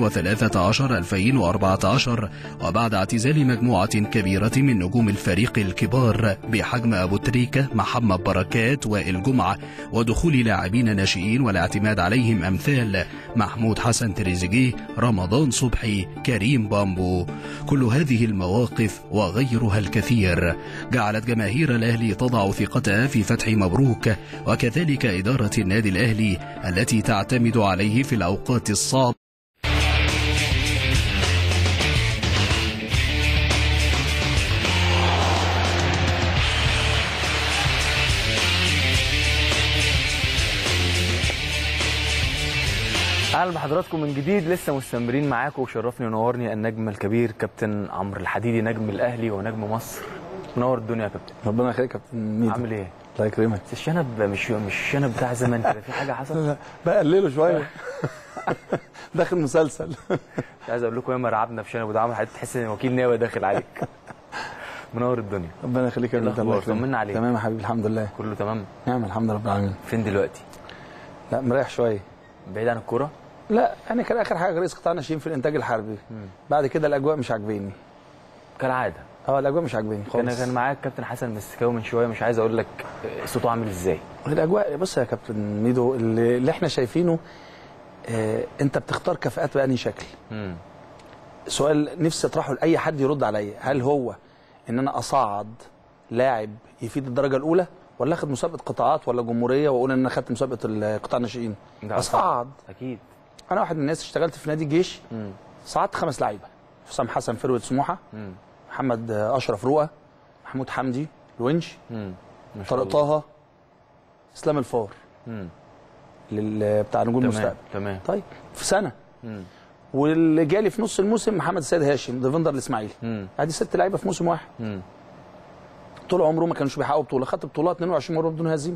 2013-2014 وبعد اعتزال مجموعة كبيرة من نجوم الفريق الكبار بحجم أبو تريكة محمد بركات وائل جمعة ودخول لاعبين ناشئين والاعتماد عليهم أمثال محمود حسن تريزيجيه رمضان صبحي كريم بامبو كل هذه المواقف وغيرها الكثير جعلت جماهير الأهلي تضع ثقتها في فتح مبروك وكذلك إدارة النادي الأهلي التي تعتمد عليه في الأوقات الصعبة اهلا بحضراتكم من جديد لسه مستمرين معاكم وشرفني ونورني النجم الكبير كابتن عمرو الحديدي نجم الاهلي ونجم مصر منور الدنيا يا كابتن ربنا يخليك يا كابتن ميدو عامل ايه؟ الله يكرمك بس الشنب مش مش الشنب بتاع زمان كده في حاجه حصلت؟ بقلله شويه داخل مسلسل مش عايز اقول لكم ياما رعبنا في شنب وده عامل حضرتك تحس ان وكيل نيابه داخل عليك منور الدنيا ربنا يخليك يا إيه ابني الله الأخبار؟ يكرمك طمنا عليك. تمام يا حبيبي الحمد لله كله تمام نعم الحمد لله رب العالمين فين دلوقتي؟ لا مريح شويه بعيد عن الكوره؟ لا انا كان اخر حاجه رئيس قطاع ناشئين في الانتاج الحربي بعد كده الاجواء مش عاجباني كالعاده اه الاجواء مش عاجباني كان خالص كان معاك كابتن حسن مستكاوي من شويه مش عايز اقول لك صوته عامل ازاي الاجواء بص يا كابتن ميدو اللي, اللي احنا شايفينه آه انت بتختار كفاءات بأنهي شكل امم سؤال نفسي اطرحه لاي حد يرد عليا هل هو ان انا اصعد لاعب يفيد الدرجه الاولى ولا اخد مسابقه قطاعات ولا جمهوريه واقول ان انا خدت مسابقه القطاع الناشئين ده اصعد اكيد انا واحد من الناس اشتغلت في نادي الجيش امم صعدت خمس لعيبه حسام حسن فروه سموحه امم محمد اشرف رؤى محمود حمدي الونش امم ما شاء طارق الله. طه اسلام الفار امم لل- بتاع نجوم تمام المستقبل تمام طيب في سنه امم واللي جالي في نص الموسم محمد السيد هاشم ديفندر الاسماعيلي امم ادي ست لعيبه في موسم واحد امم طول عمره ما كانوش بيحققوا بطوله خدت بطولات 22 مره بدون هزيمه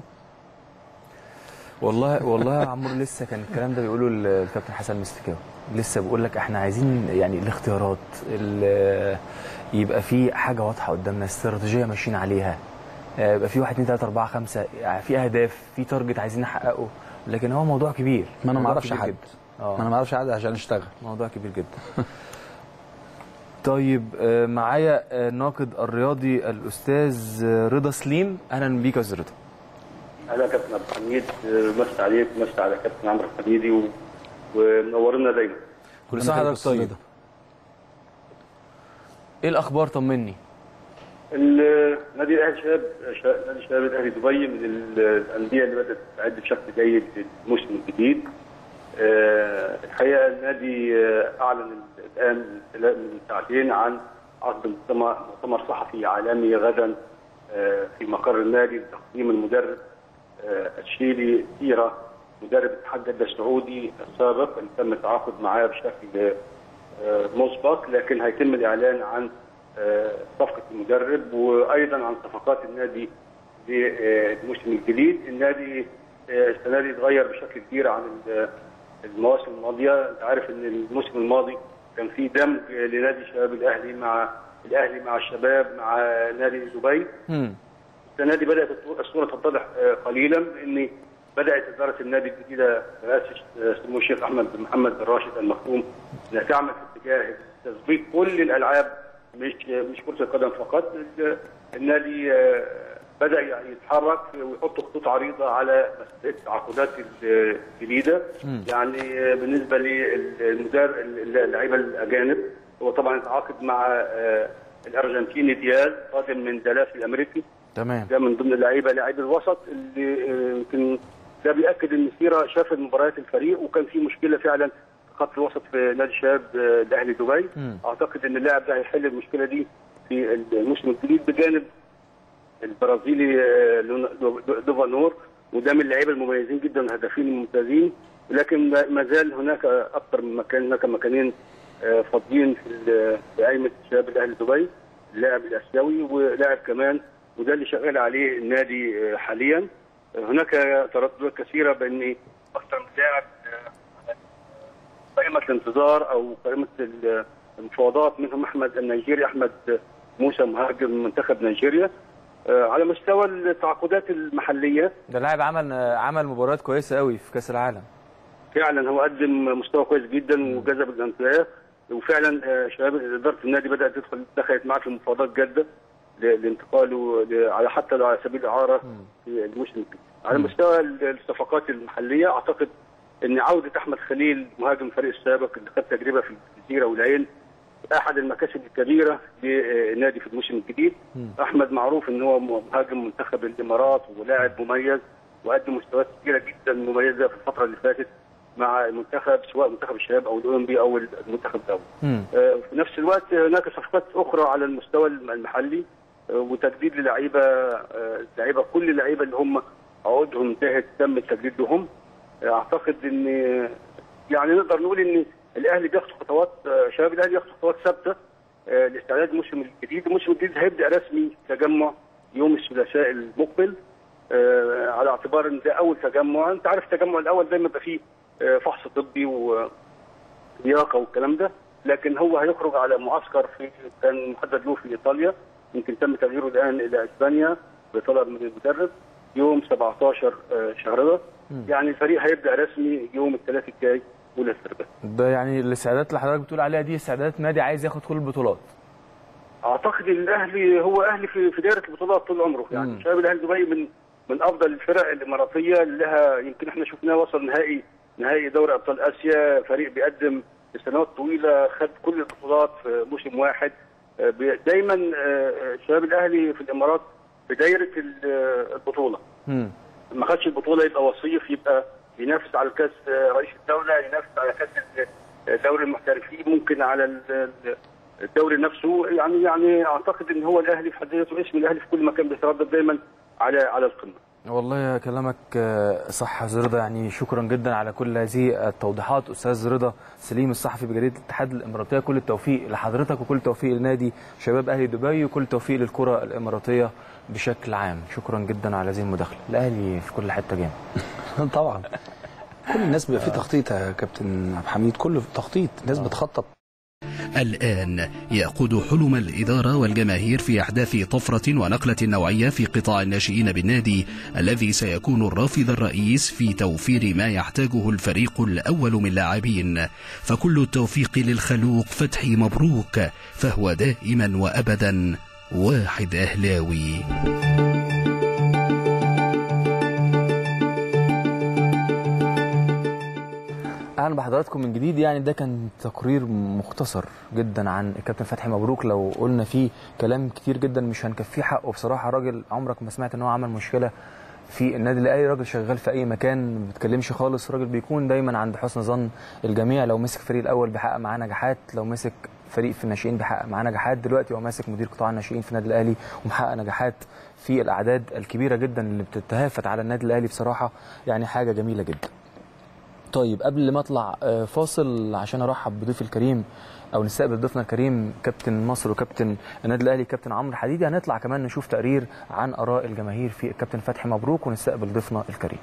والله والله يا عمرو لسه كان الكلام ده بيقوله ال- الكابتن حسن مستكاوي لسه بيقول لك احنا عايزين يعني الاختيارات ال- يبقى في حاجه واضحه قدامنا استراتيجيه ماشيين عليها آه، يبقى في 1 2 3 4 5 يعني في اهداف في تارجت عايزين نحققه لكن هو موضوع كبير ما انا ما موضوع اعرفش كبير حد جدا. اه ما انا ما اعرفش حد عشان اشتغل موضوع كبير جدا طيب آه، معايا آه، الناقد الرياضي الاستاذ آه، رضا سليم اهلا بيك يا استاذ رضا اهلا يا كابتن عبد الحميد مسي عليك مسي على كابتن عمرو الحميدي و... ومنورنا دايما كل سنه وحضرتك طيب ايه الاخبار طمني النادي الاهلي شباب شا- نادي شباب الاهلي دبي من ال- الانديه اللي بدات تستعد بشكل جيد للموسم الجديد آه، الحقيقه النادي آه، اعلن الان من ساعتين عن عقد مؤتمر مؤتمر صحفي عالمي غدا آه، في مقر النادي لتقديم المدرب آه، الشيلي سيرة مدرب اتحاد جدة السعودي السابق اللي تم التعاقد معاه بشكل آه، مسبق لكن هيتم الإعلان عن آه، صفقة المدرب وأيضا عن صفقات النادي للموسم الجديد النادي آه، السنة دي اتغير بشكل كبير عن ال- المواسم الماضية أنت عارف إن الموسم الماضي كان في دمج لنادي شباب الأهلي مع الأهلي مع الشباب مع نادي دبي مم. السنه دي بدات الصوره تتضح آه، قليلا ان بدات اداره النادي الجديده رئاسه آه، سمو الشيخ احمد بن محمد بن راشد المختوم انها تعمل في اتجاه تظبيط كل الالعاب مش مش كره القدم فقط ال- النادي آه، بدا يتحرك ويحط خطوط عريضه على مساله التعاقدات الجديده مم. يعني آه، بالنسبه للمدار اللعيبه الاجانب هو طبعا اتعاقد مع آه، الارجنتيني دياز قادم من دلاس الامريكي تمام ده من ضمن اللعيبه لاعبي الوسط اللي آه، يمكن ده بياكد ان سيرا شاف مباريات الفريق وكان في مشكله فعلا في خط الوسط في نادي الشباب آه، الاهلي دبي مم. اعتقد ان اللاعب ده هيحل المشكله دي في الموسم الجديد بجانب البرازيلي آه، لون- دو- دو- دوفانور وده من اللعيبه المميزين جدا الهدافين الممتازين لكن ما ما زال هناك اكثر من مكان هناك مكانين آه، فاضيين في ال- في قائمه شباب الاهلي دبي اللاعب الاسيوي ولاعب كمان وده اللي شغال عليه النادي آه، حاليا آه، هناك ترددات كثيره بان اكثر من لاعب آه، قائمه الانتظار او قائمه ال- المفاوضات منهم احمد النيجيري احمد موسى مهاجم منتخب نيجيريا آه، على مستوى التعاقدات المحليه ده لاعب عمل عمل مباريات كويسه قوي في كاس العالم فعلا هو قدم مستوى كويس جدا وجذب الانتباه وفعلا آه، شباب اداره النادي بدات تدخل دخلت معاه في مفاوضات جاده ل- لانتقاله ل- على حتى لو على سبيل الاعاره في الموسم الجديد. على مستوى ال- الصفقات المحليه اعتقد ان عوده احمد خليل مهاجم الفريق السابق اللي خد تجربه في الجزيره والعين احد المكاسب الكبيره للنادي في الموسم الجديد احمد معروف ان هو مهاجم منتخب الامارات ولاعب مميز وقدم مستويات كبيره جدا مميزه في الفتره اللي فاتت مع المنتخب سواء منتخب الشباب او الاولمبي او المنتخب الاول. آه، في نفس الوقت هناك صفقات اخرى على المستوى المحلي آه، وتجديد للعيبه آه، لعيبه كل اللعيبه اللي هم عقودهم انتهت تم التجديد لهم آه، اعتقد ان يعني نقدر نقول ان الاهلي بياخد خطوات آه، شباب الاهلي بياخد خطوات ثابته آه، لاستعداد الموسم الجديد، الموسم الجديد هيبدا رسمي تجمع يوم الثلاثاء المقبل آه، على اعتبار ان ده اول تجمع، انت عارف التجمع الاول دايما بيبقى فيه آه، فحص طبي ولياقه والكلام ده، لكن هو هيخرج على معسكر في كان محدد له في ايطاليا يمكن تم تغييره الان الى اسبانيا بطلب من المدرب يوم 17 آه، شهر ده يعني الفريق هيبدا رسمي يوم الثلاث الجاي اولى السربات ده يعني الاستعدادات اللي حضرتك بتقول عليها دي استعدادات نادي عايز ياخد كل البطولات اعتقد ان الاهلي هو اهلي في في دائره البطولات طول عمره يعني شباب الاهلي دبي من من افضل الفرق الاماراتيه اللي لها يمكن احنا شفناه وصل نهائي نهائي دوري ابطال اسيا فريق بيقدم لسنوات طويله خد كل البطولات في موسم واحد آه، بي- دايما آه، آه، شباب الاهلي في الامارات في دايره ال- آه، البطوله ما خدش البطوله يبقى وصيف يبقى ينافس على الكاس آه، رئيس الدوله ينافس على كاس ال- دوري المحترفين ممكن على ال- ال- الدوري نفسه يعني يعني اعتقد ان هو الاهلي في حد ذاته اسم الاهلي في كل مكان بيتردد دايما على على القمه والله كلامك آه، صح يا أستاذ رضا يعني شكرا جدا على كل هذه التوضيحات استاذ رضا سليم الصحفي بجريده الاتحاد الاماراتيه كل التوفيق لحضرتك وكل التوفيق لنادي شباب اهلي دبي وكل التوفيق للكره الاماراتيه بشكل عام شكرا جدا على هذه المداخله الاهلي في كل حته جامد طبعا كل الناس بيبقى في تخطيط يا كابتن عبد الحميد كله تخطيط الناس بتخطط الآن يقود حلم الإدارة والجماهير في أحداث طفرة ونقلة نوعية في قطاع الناشئين بالنادي الذي سيكون الرافد الرئيس في توفير ما يحتاجه الفريق الأول من لاعبين فكل التوفيق للخلوق فتحي مبروك فهو دائما وأبدا واحد أهلاوي اهلا بحضراتكم من جديد يعني ده كان تقرير مختصر جدا عن الكابتن فتحي مبروك لو قلنا فيه كلام كتير جدا مش هنكفيه حقه بصراحه راجل عمرك ما سمعت ان هو عمل مشكله في النادي الاهلي راجل شغال في اي مكان ما بيتكلمش خالص راجل بيكون دايما عند حسن ظن الجميع لو مسك فريق الاول بيحقق معاه نجاحات لو مسك فريق في الناشئين بيحقق معاه نجاحات دلوقتي هو ماسك مدير قطاع الناشئين في النادي الاهلي ومحقق نجاحات في الاعداد الكبيره جدا اللي بتتهافت على النادي الاهلي بصراحه يعني حاجه جميله جدا طيب قبل ما اطلع آه، فاصل عشان ارحب بضيفي الكريم او نستقبل ضيفنا الكريم كابتن مصر وكابتن النادي الاهلي كابتن عمرو حديدي هنطلع كمان نشوف تقرير عن اراء الجماهير في الكابتن فتحي مبروك ونستقبل ضيفنا الكريم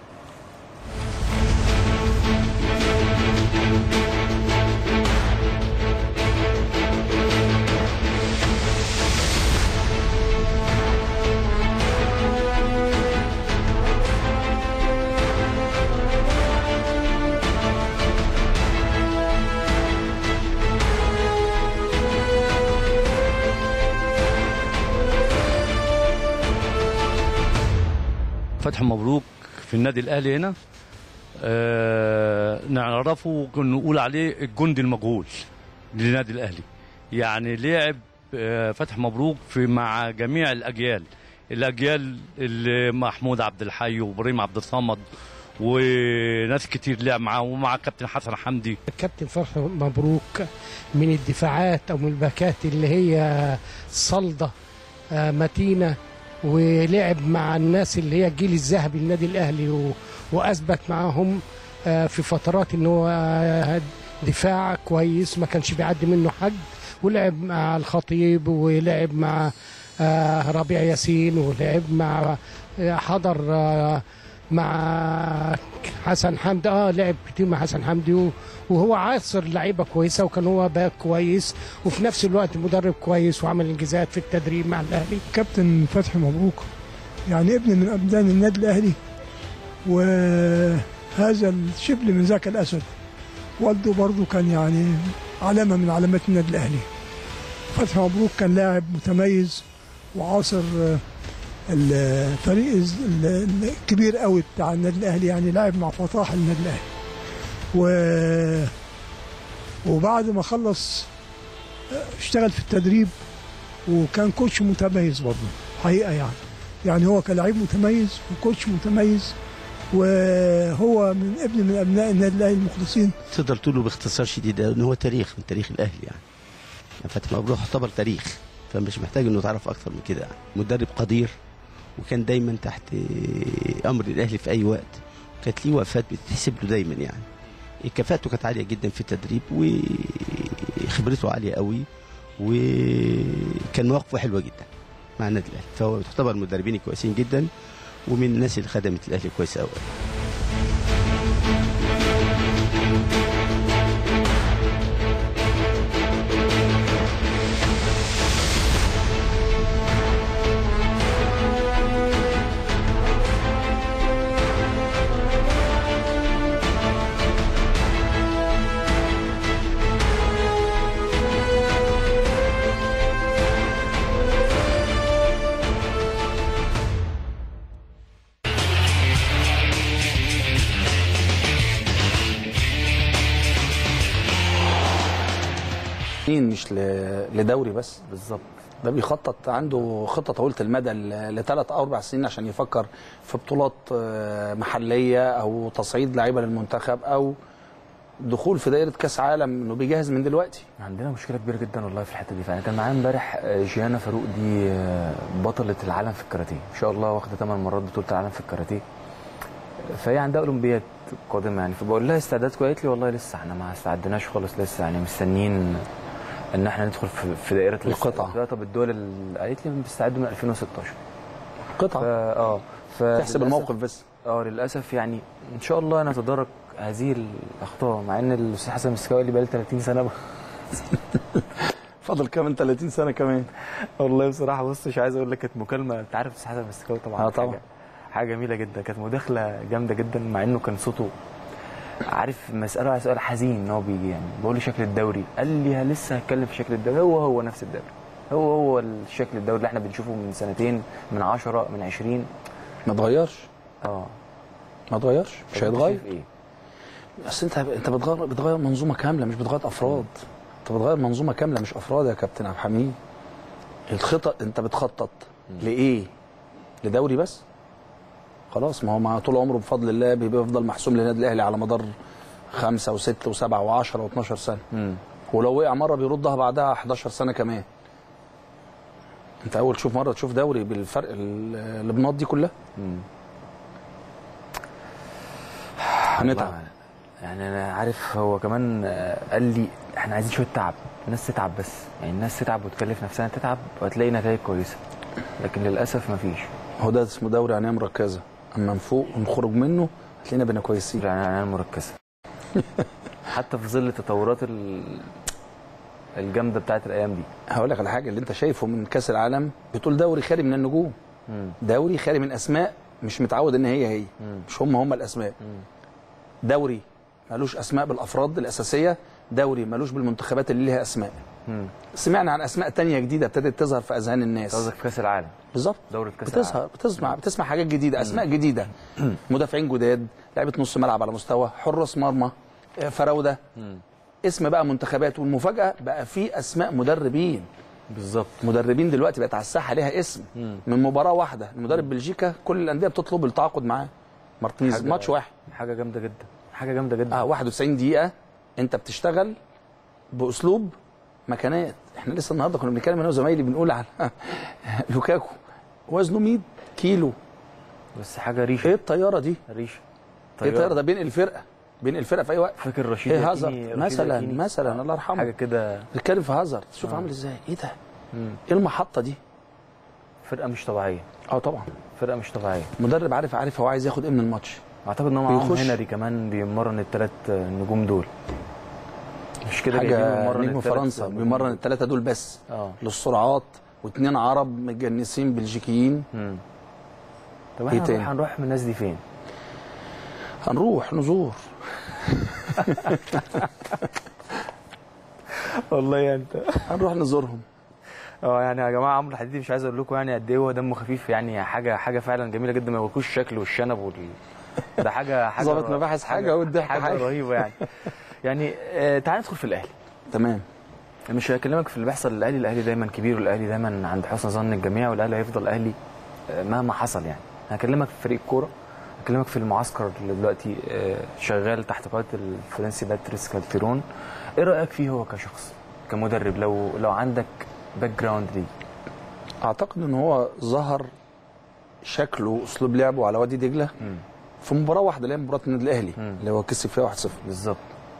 فتحي مبروك في النادي الاهلي هنا آه نعرفه كنا نقول عليه الجندي المجهول للنادي الاهلي يعني لعب آه فتحي مبروك في مع جميع الاجيال الاجيال اللي محمود عبد الحي وابراهيم عبد الصمد وناس كتير لعب معاه ومع كابتن حسن حمدي كابتن فتحي مبروك من الدفاعات او من الباكات اللي هي صلده آه، متينه ولعب مع الناس اللي هي الجيل الذهبي للنادي الاهلي و... واثبت معاهم آه، في فترات ان هو آه، دفاع كويس ما كانش بيعدي منه حد ولعب مع الخطيب ولعب مع آه، ربيع ياسين ولعب مع آه، حضر آه، مع حسن حمدي اه لعب كتير مع حسن حمدي و- وهو عاصر لعيبه كويسه وكان هو باك كويس وفي نفس الوقت مدرب كويس وعمل انجازات في التدريب مع الاهلي كابتن فتحي مبروك يعني ابن من ابناء النادي الاهلي وهذا الشبل من ذاك الاسد والده برضه كان يعني علامه من علامات النادي الاهلي فتحي مبروك كان لاعب متميز وعاصر آه، الفريق الز- ال- الكبير قوي بتاع النادي الاهلي يعني لاعب مع فطاح النادي الاهلي و وبعد ما خلص آه، اشتغل في التدريب وكان كوتش متميز برضه حقيقه يعني يعني هو كلاعب متميز وكوتش متميز وهو من ابن من ابناء النادي الاهلي المخلصين تقدر تقول له باختصار شديد ان هو تاريخ من تاريخ الاهلي يعني يعني فتحي مبروك يعتبر تاريخ فمش محتاج انه يتعرف اكتر من كده يعني مدرب قدير وكان دايما تحت امر الاهلي في اي وقت كانت ليه وقفات بتتحسب له دايما يعني كفاءته كانت عاليه جدا في التدريب وخبرته عاليه قوي وكان مواقفه حلوه جدا مع النادي الاهلي فهو تعتبر مدربين كويسين جدا ومن الناس اللي خدمت الاهلي كويس قوي مين مش ل- لدوري بس بالظبط ده بيخطط عنده خطه طويله المدى لثلاث او اربع سنين عشان يفكر في بطولات آه، محليه او تصعيد لعيبه للمنتخب او دخول في دائره كاس عالم انه بيجهز من دلوقتي عندنا مشكله كبيره جدا والله في الحته دي فانا كان معايا امبارح آه، جيانا فاروق دي آه، بطله العالم في الكاراتيه ان شاء الله واخده 8 مرات بطوله العالم في الكاراتيه فهي عندها اولمبياد قادمه يعني فبقول لها استعدادكم قالت لي والله لسه احنا ما استعدناش خالص لسه يعني مستنيين ان احنا ندخل في, في دائره القطع. قلت لها طب الدول اللي قالت لي بيستعدوا من 2016 قطعه فا اه ف تحسب للأسف- الموقف بس اه للاسف يعني ان شاء الله نتدارك هذه الاخطاء مع ان الاستاذ حسن مسكاوي اللي بقالي 30 سنه فاضل كمان 30 سنه كمان والله بصراحه بص مش عايز اقول لك كانت مكالمه انت عارف استاذ حسن مسكاوي طبعا اه طبعا. حاجه, حاجة جميله جدا كانت مداخله جامده جدا مع انه كان صوته عارف مساله على سؤال حزين ان هو بيجي يعني بقول لي شكل الدوري قال لي لسه هتكلم في شكل الدوري هو هو نفس الدوري هو هو الشكل الدوري اللي احنا بنشوفه من سنتين من 10 من 20 ما اتغيرش اه ما اتغيرش مش طب أنت هيتغير شايف ايه بس انت انت بتغير بتغير منظومه كامله مش بتغير افراد انت بتغير منظومه كامله مش افراد يا كابتن عبد الحميد الخطط انت بتخطط لايه لدوري بس خلاص ما هو مع طول عمره بفضل الله بيفضل محسوم للنادي الاهلي على مدار خمسة وستة وسبعة وعشرة و12 سنة ولو وقع مره بيردها بعدها 11 سنه كمان انت اول تشوف مره تشوف دوري بالفرق ال- البناط دي كلها هنتعب والله يعني انا عارف هو كمان آه، قال لي احنا عايزين شويه تعب الناس تتعب بس يعني الناس تتعب وتكلف نفسها تتعب وهتلاقي نتائج كويسه لكن للاسف مفيش هو ده اسمه دوري عنايه مركزه اما نفوق ونخرج منه هتلاقينا بقينا كويسين يعني عنايه مركزه حتى في ظل التطورات ال- الجامده بتاعت الايام دي هقول لك على حاجه اللي انت شايفه من كاس العالم بتقول دوري خالي من النجوم دوري خالي من اسماء مش متعود ان هي هي مش هم هم الاسماء دوري ملوش اسماء بالافراد الاساسيه دوري ملوش بالمنتخبات اللي ليها اسماء سمعنا عن اسماء تانية جديده ابتدت تظهر في اذهان الناس قصدك في كاس العالم بالظبط دوره كاس بتظهر العالم بتسمع بتسمع حاجات جديده اسماء جديده مدافعين جداد لعيبه نص ملعب على مستوى حراس مرمى آه، فراوده اسم بقى منتخبات والمفاجاه بقى في اسماء مدربين بالظبط مدربين دلوقتي بقت على الساحه ليها اسم من مباراه واحده المدرب بلجيكا كل الانديه بتطلب التعاقد معاه مارتينيز حاجة- ماتش واحد حاجه جامده جدا حاجه جامده جدا اه 91 دقيقه انت بتشتغل باسلوب مكانات احنا لسه النهارده كنا بنتكلم انا وزمايلي بنقول على لوكاكو وزنه 100 كيلو بس حاجه ريشه ايه الطياره دي ريشه ايه الطياره ده بين الفرقه بين الفرقه في اي وقت فاكر رشيد ايه يقيني- هازارد رشيد مثلا يقيني. مثلا الله يرحمه حاجه كده بنتكلم في هازارد شوف آه. عامل ازاي ايه ده ايه المحطه دي فرقه مش طبيعيه اه طبعا فرقه مش طبيعيه مدرب عارف عارف هو عايز ياخد ايه من الماتش اعتقد ان هو معاهم بيخش. هنري كمان بيمرن الثلاث نجوم دول مش كده جايبين حاجه بيمرن نجم التلات فرنسا نجوم بيمرن دول. الثلاثه دول بس اه للسرعات واثنين عرب متجنسين بلجيكيين طب إيه احنا تاني؟ هنروح, هنروح من الناس دي فين؟ هنروح نزور والله يا انت هنروح نزورهم اه يعني يا جماعه عمرو الحديدي مش عايز اقول لكم يعني قد ايه هو دمه خفيف يعني حاجه حاجه فعلا جميله جدا ما يوريكوش الشكل والشنب وال ده حاجه حاجه ظابط مباحث حاجة والضحك حاجه حاجة. رهيبه يعني يعني آه تعال ندخل في الاهلي تمام مش هكلمك في اللي بيحصل للاهلي الاهلي دايما كبير والاهلي دايما عند حسن ظن الجميع والاهلي هيفضل اهلي آه، مهما حصل يعني هكلمك في فريق الكوره هكلمك في المعسكر اللي دلوقتي آه، شغال تحت قياده الفرنسي باتريس كالتيرون ايه رايك فيه هو كشخص كمدرب لو لو عندك باك جراوند ليه اعتقد ان هو ظهر شكله واسلوب لعبه على وادي دجله في مباراه واحده اللي هي مباراه النادي الاهلي اللي هو كسب فيها 1-0 بالظبط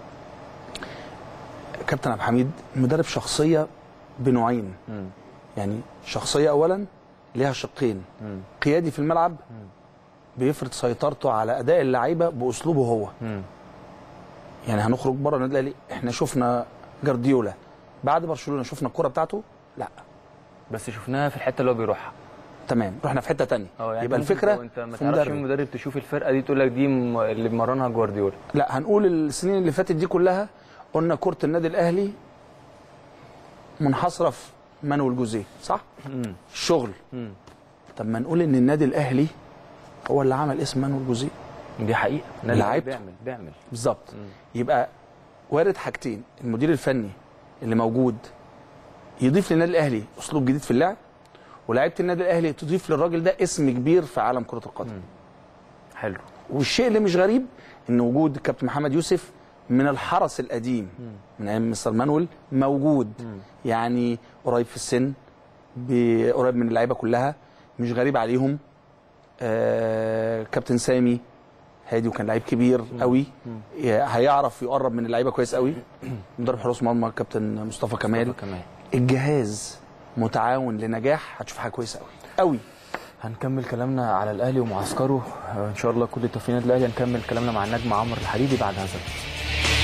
كابتن عبد الحميد مدرب شخصيه بنوعين يعني شخصيه اولا ليها شقين قيادي في الملعب بيفرض سيطرته على اداء اللعيبه باسلوبه هو يعني هنخرج بره النادي الاهلي احنا شفنا جارديولا بعد برشلونه شفنا الكره بتاعته لا بس شفناها في الحته اللي هو بيروحها تمام رحنا في حته تانية اه يعني يبقى ممكن الفكره لو انت ما في تعرفش مدرب مين مدرب تشوف الفرقه دي تقول لك دي م- اللي بيمرنها جوارديولا لا هنقول السنين اللي فاتت دي كلها قلنا كره النادي الاهلي منحصره في مانويل جوزيه صح؟ الشغل طب ما نقول ان النادي الاهلي هو اللي عمل اسم مانويل جوزيه دي حقيقه النادي الأهلي لعيبته بيعمل بيعمل بالظبط يبقى وارد حاجتين المدير الفني اللي موجود يضيف للنادي الاهلي اسلوب جديد في اللعب ولاعيبه النادي الاهلي تضيف للراجل ده اسم كبير في عالم كره القدم حلو والشيء اللي مش غريب ان وجود الكابتن محمد يوسف من الحرس القديم من ايام مستر مانويل موجود يعني قريب في السن ب- قريب من اللعيبه كلها مش غريب عليهم آه كابتن سامي هادي وكان لعيب كبير قوي هيعرف يقرب من اللعيبه كويس قوي مدرب حراس مرمى كابتن مصطفى كمال كمان الجهاز متعاون لنجاح هتشوف حاجه كويسه قوي قوي هنكمل كلامنا على الاهلي ومعسكره آه، ان شاء الله كل التوفيق للنادي الاهلي هنكمل كلامنا مع النجم عمرو الحديدي بعد هذا الفاصل.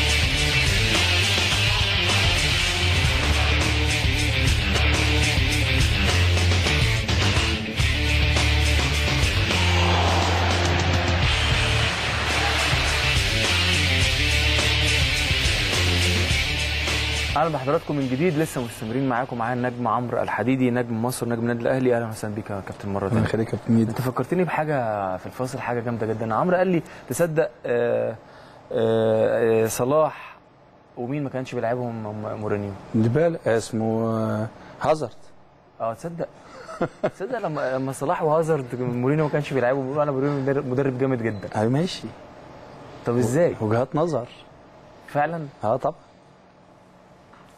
اهلا بحضراتكم من جديد لسه مستمرين معاكم معايا النجم عمرو الحديدي نجم مصر نجم النادي الاهلي اهلا وسهلا بيك يا كابتن مره الله ثانيه يخليك يا كابتن ميدو انت فكرتني بحاجه في الفاصل حاجه جامده جدا عمرو قال لي تصدق آه آه آه صلاح ومين ما كانش بيلعبهم م- مورينيو ديبالا اسمه آه، هازارد اه تصدق تصدق لما لما صلاح وهازارد مورينيو ما كانش بيلعبوا بيقولوا انا مورينيو مدرب- مدرب جامد جدا اي ماشي طب ازاي وجهات نظر فعلا اه طبعا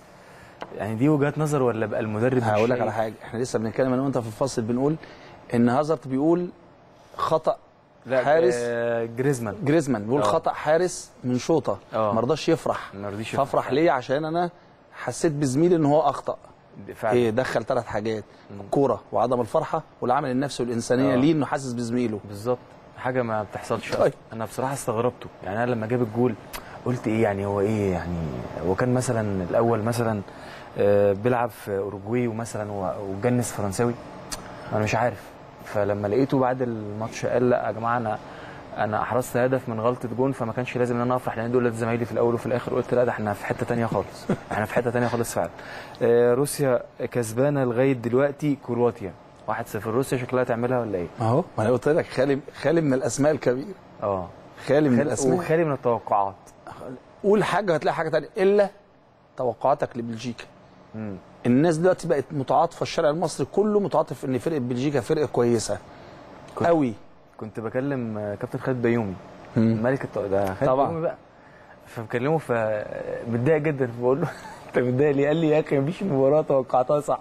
يعني دي وجهات نظر ولا بقى المدرب مش هقول لك شايف؟ على حاجه احنا لسه بنتكلم انا وانت في الفصل بنقول ان هازارد بيقول خطا لا حارس آه، جريزمان جريزمان بيقول آه. خطا حارس من شوطه آه. ما رضاش يفرح ما رضيش يفرح. فافرح ليه عشان انا حسيت بزميلي ان هو اخطا فعلا. ايه دخل ثلاث حاجات الكوره وعدم الفرحه والعمل النفسي والانسانيه آه. ليه انه حاسس بزميله بالظبط حاجه ما بتحصلش طيب. انا بصراحه استغربته يعني انا لما جاب الجول قلت ايه يعني هو ايه يعني هو كان مثلا الاول مثلا آه، بيلعب في اوروجواي ومثلا و- واتجنس فرنساوي انا مش عارف فلما لقيته بعد الماتش قال لا يا جماعه انا انا احرزت هدف من غلطه جون فما كانش لازم ان انا افرح لان دول زمايلي في الاول وفي الاخر قلت لا ده احنا في حته تانية خالص احنا في حته تانية خالص فعلا آه، روسيا كسبانه لغايه دلوقتي كرواتيا 1-0 روسيا شكلها تعملها ولا ايه؟ اهو ما انا قلت لك خالي خالي من الاسماء الكبيره اه خالي من خالي- الاسماء وخالي من التوقعات قول حاجه هتلاقي حاجه تانية الا توقعاتك لبلجيكا مم. الناس دلوقتي بقت متعاطفه الشارع المصري كله متعاطف ان فرقه بلجيكا فرقه كويسه قوي كنت بكلم آه، كابتن خالد بيومي مم. ملك الط... ده خالد طبعا. بيومي بقى فمكلمه فمتضايق جدا بقول له انت متضايق ليه؟ قال لي يا اخي مفيش مباراه توقعتها صح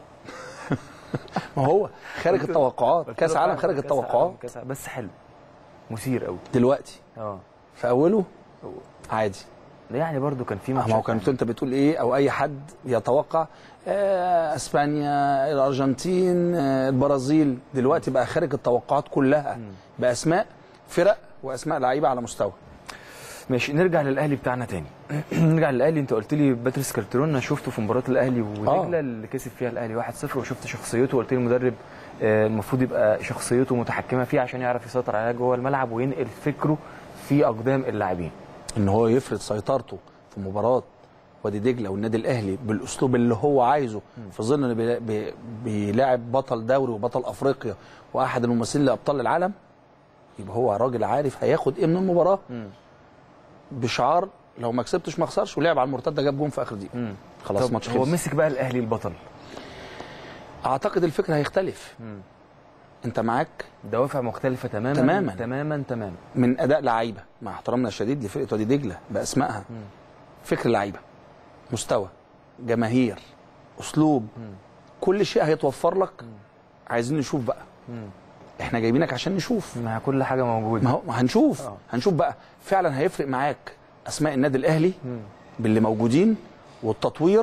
ما هو خارج التوقعات قلت كاس له عالم فعلا خارج كأس التوقعات عالم، كأس عالم، بس حلو مثير قوي دلوقتي اه في اوله عادي يعني برضو كان في ما هو كنت انت بتقول ايه او اي حد يتوقع آه، اسبانيا الارجنتين آه، البرازيل دلوقتي بقى خارج التوقعات كلها باسماء فرق واسماء لعيبه على مستوى ماشي نرجع للاهلي بتاعنا تاني نرجع للاهلي انت قلت لي باتريس كارترون انا شفته في مباراه الاهلي ودجله اللي كسب فيها الاهلي 1-0 وشفت شخصيته وقلت لي المدرب آه، المفروض يبقى شخصيته متحكمه فيه عشان يعرف يسيطر عليها جوه الملعب وينقل فكره في اقدام اللاعبين ان هو يفرض سيطرته في مباراه وادي دجله والنادي الاهلي بالاسلوب اللي هو عايزه في ظل انه بيلا- بي- بيلاعب بطل دوري وبطل افريقيا واحد الممثلين لابطال العالم يبقى هو راجل عارف هياخد ايه من المباراه بشعار لو ما كسبتش ما اخسرش ولعب على المرتده جاب جون في اخر دقيقه خلاص طب ماتش هو خلص مسك بقى الاهلي البطل اعتقد الفكر هيختلف انت معاك دوافع مختلفه تماما تماما. تماما تماما من اداء لعيبه مع احترامنا الشديد لفرقه وادي دجله باسمائها فكر لعيبه مستوى جماهير اسلوب كل شيء هيتوفر لك عايزين نشوف بقى احنا جايبينك عشان نشوف مع كل حاجه موجوده ما هو ما هنشوف آه. هنشوف بقى فعلا هيفرق معاك اسماء النادي الاهلي باللي موجودين والتطوير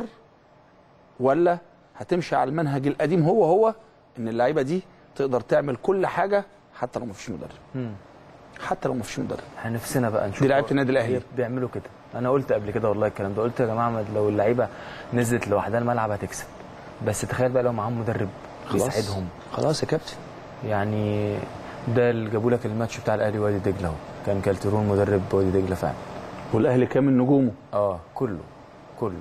ولا هتمشي على المنهج القديم هو هو ان اللعيبه دي تقدر تعمل كل حاجه حتى لو ما فيش مدرب مم. حتى لو ما فيش مدرب احنا نفسنا بقى نشوف دي لعيبه النادي الاهلي هي بيعملوا كده انا قلت قبل كده والله الكلام ده قلت يا جماعه ما لو اللعيبه نزلت لوحدها الملعب هتكسب بس تخيل بقى لو معاهم مدرب خلاص. يساعدهم خلاص يا كابتن يعني ده اللي جابوا لك الماتش بتاع الاهلي وادي دجله اهو كان كالترون مدرب وادي دجله فعلا والاهلي كامل نجومه اه كله كله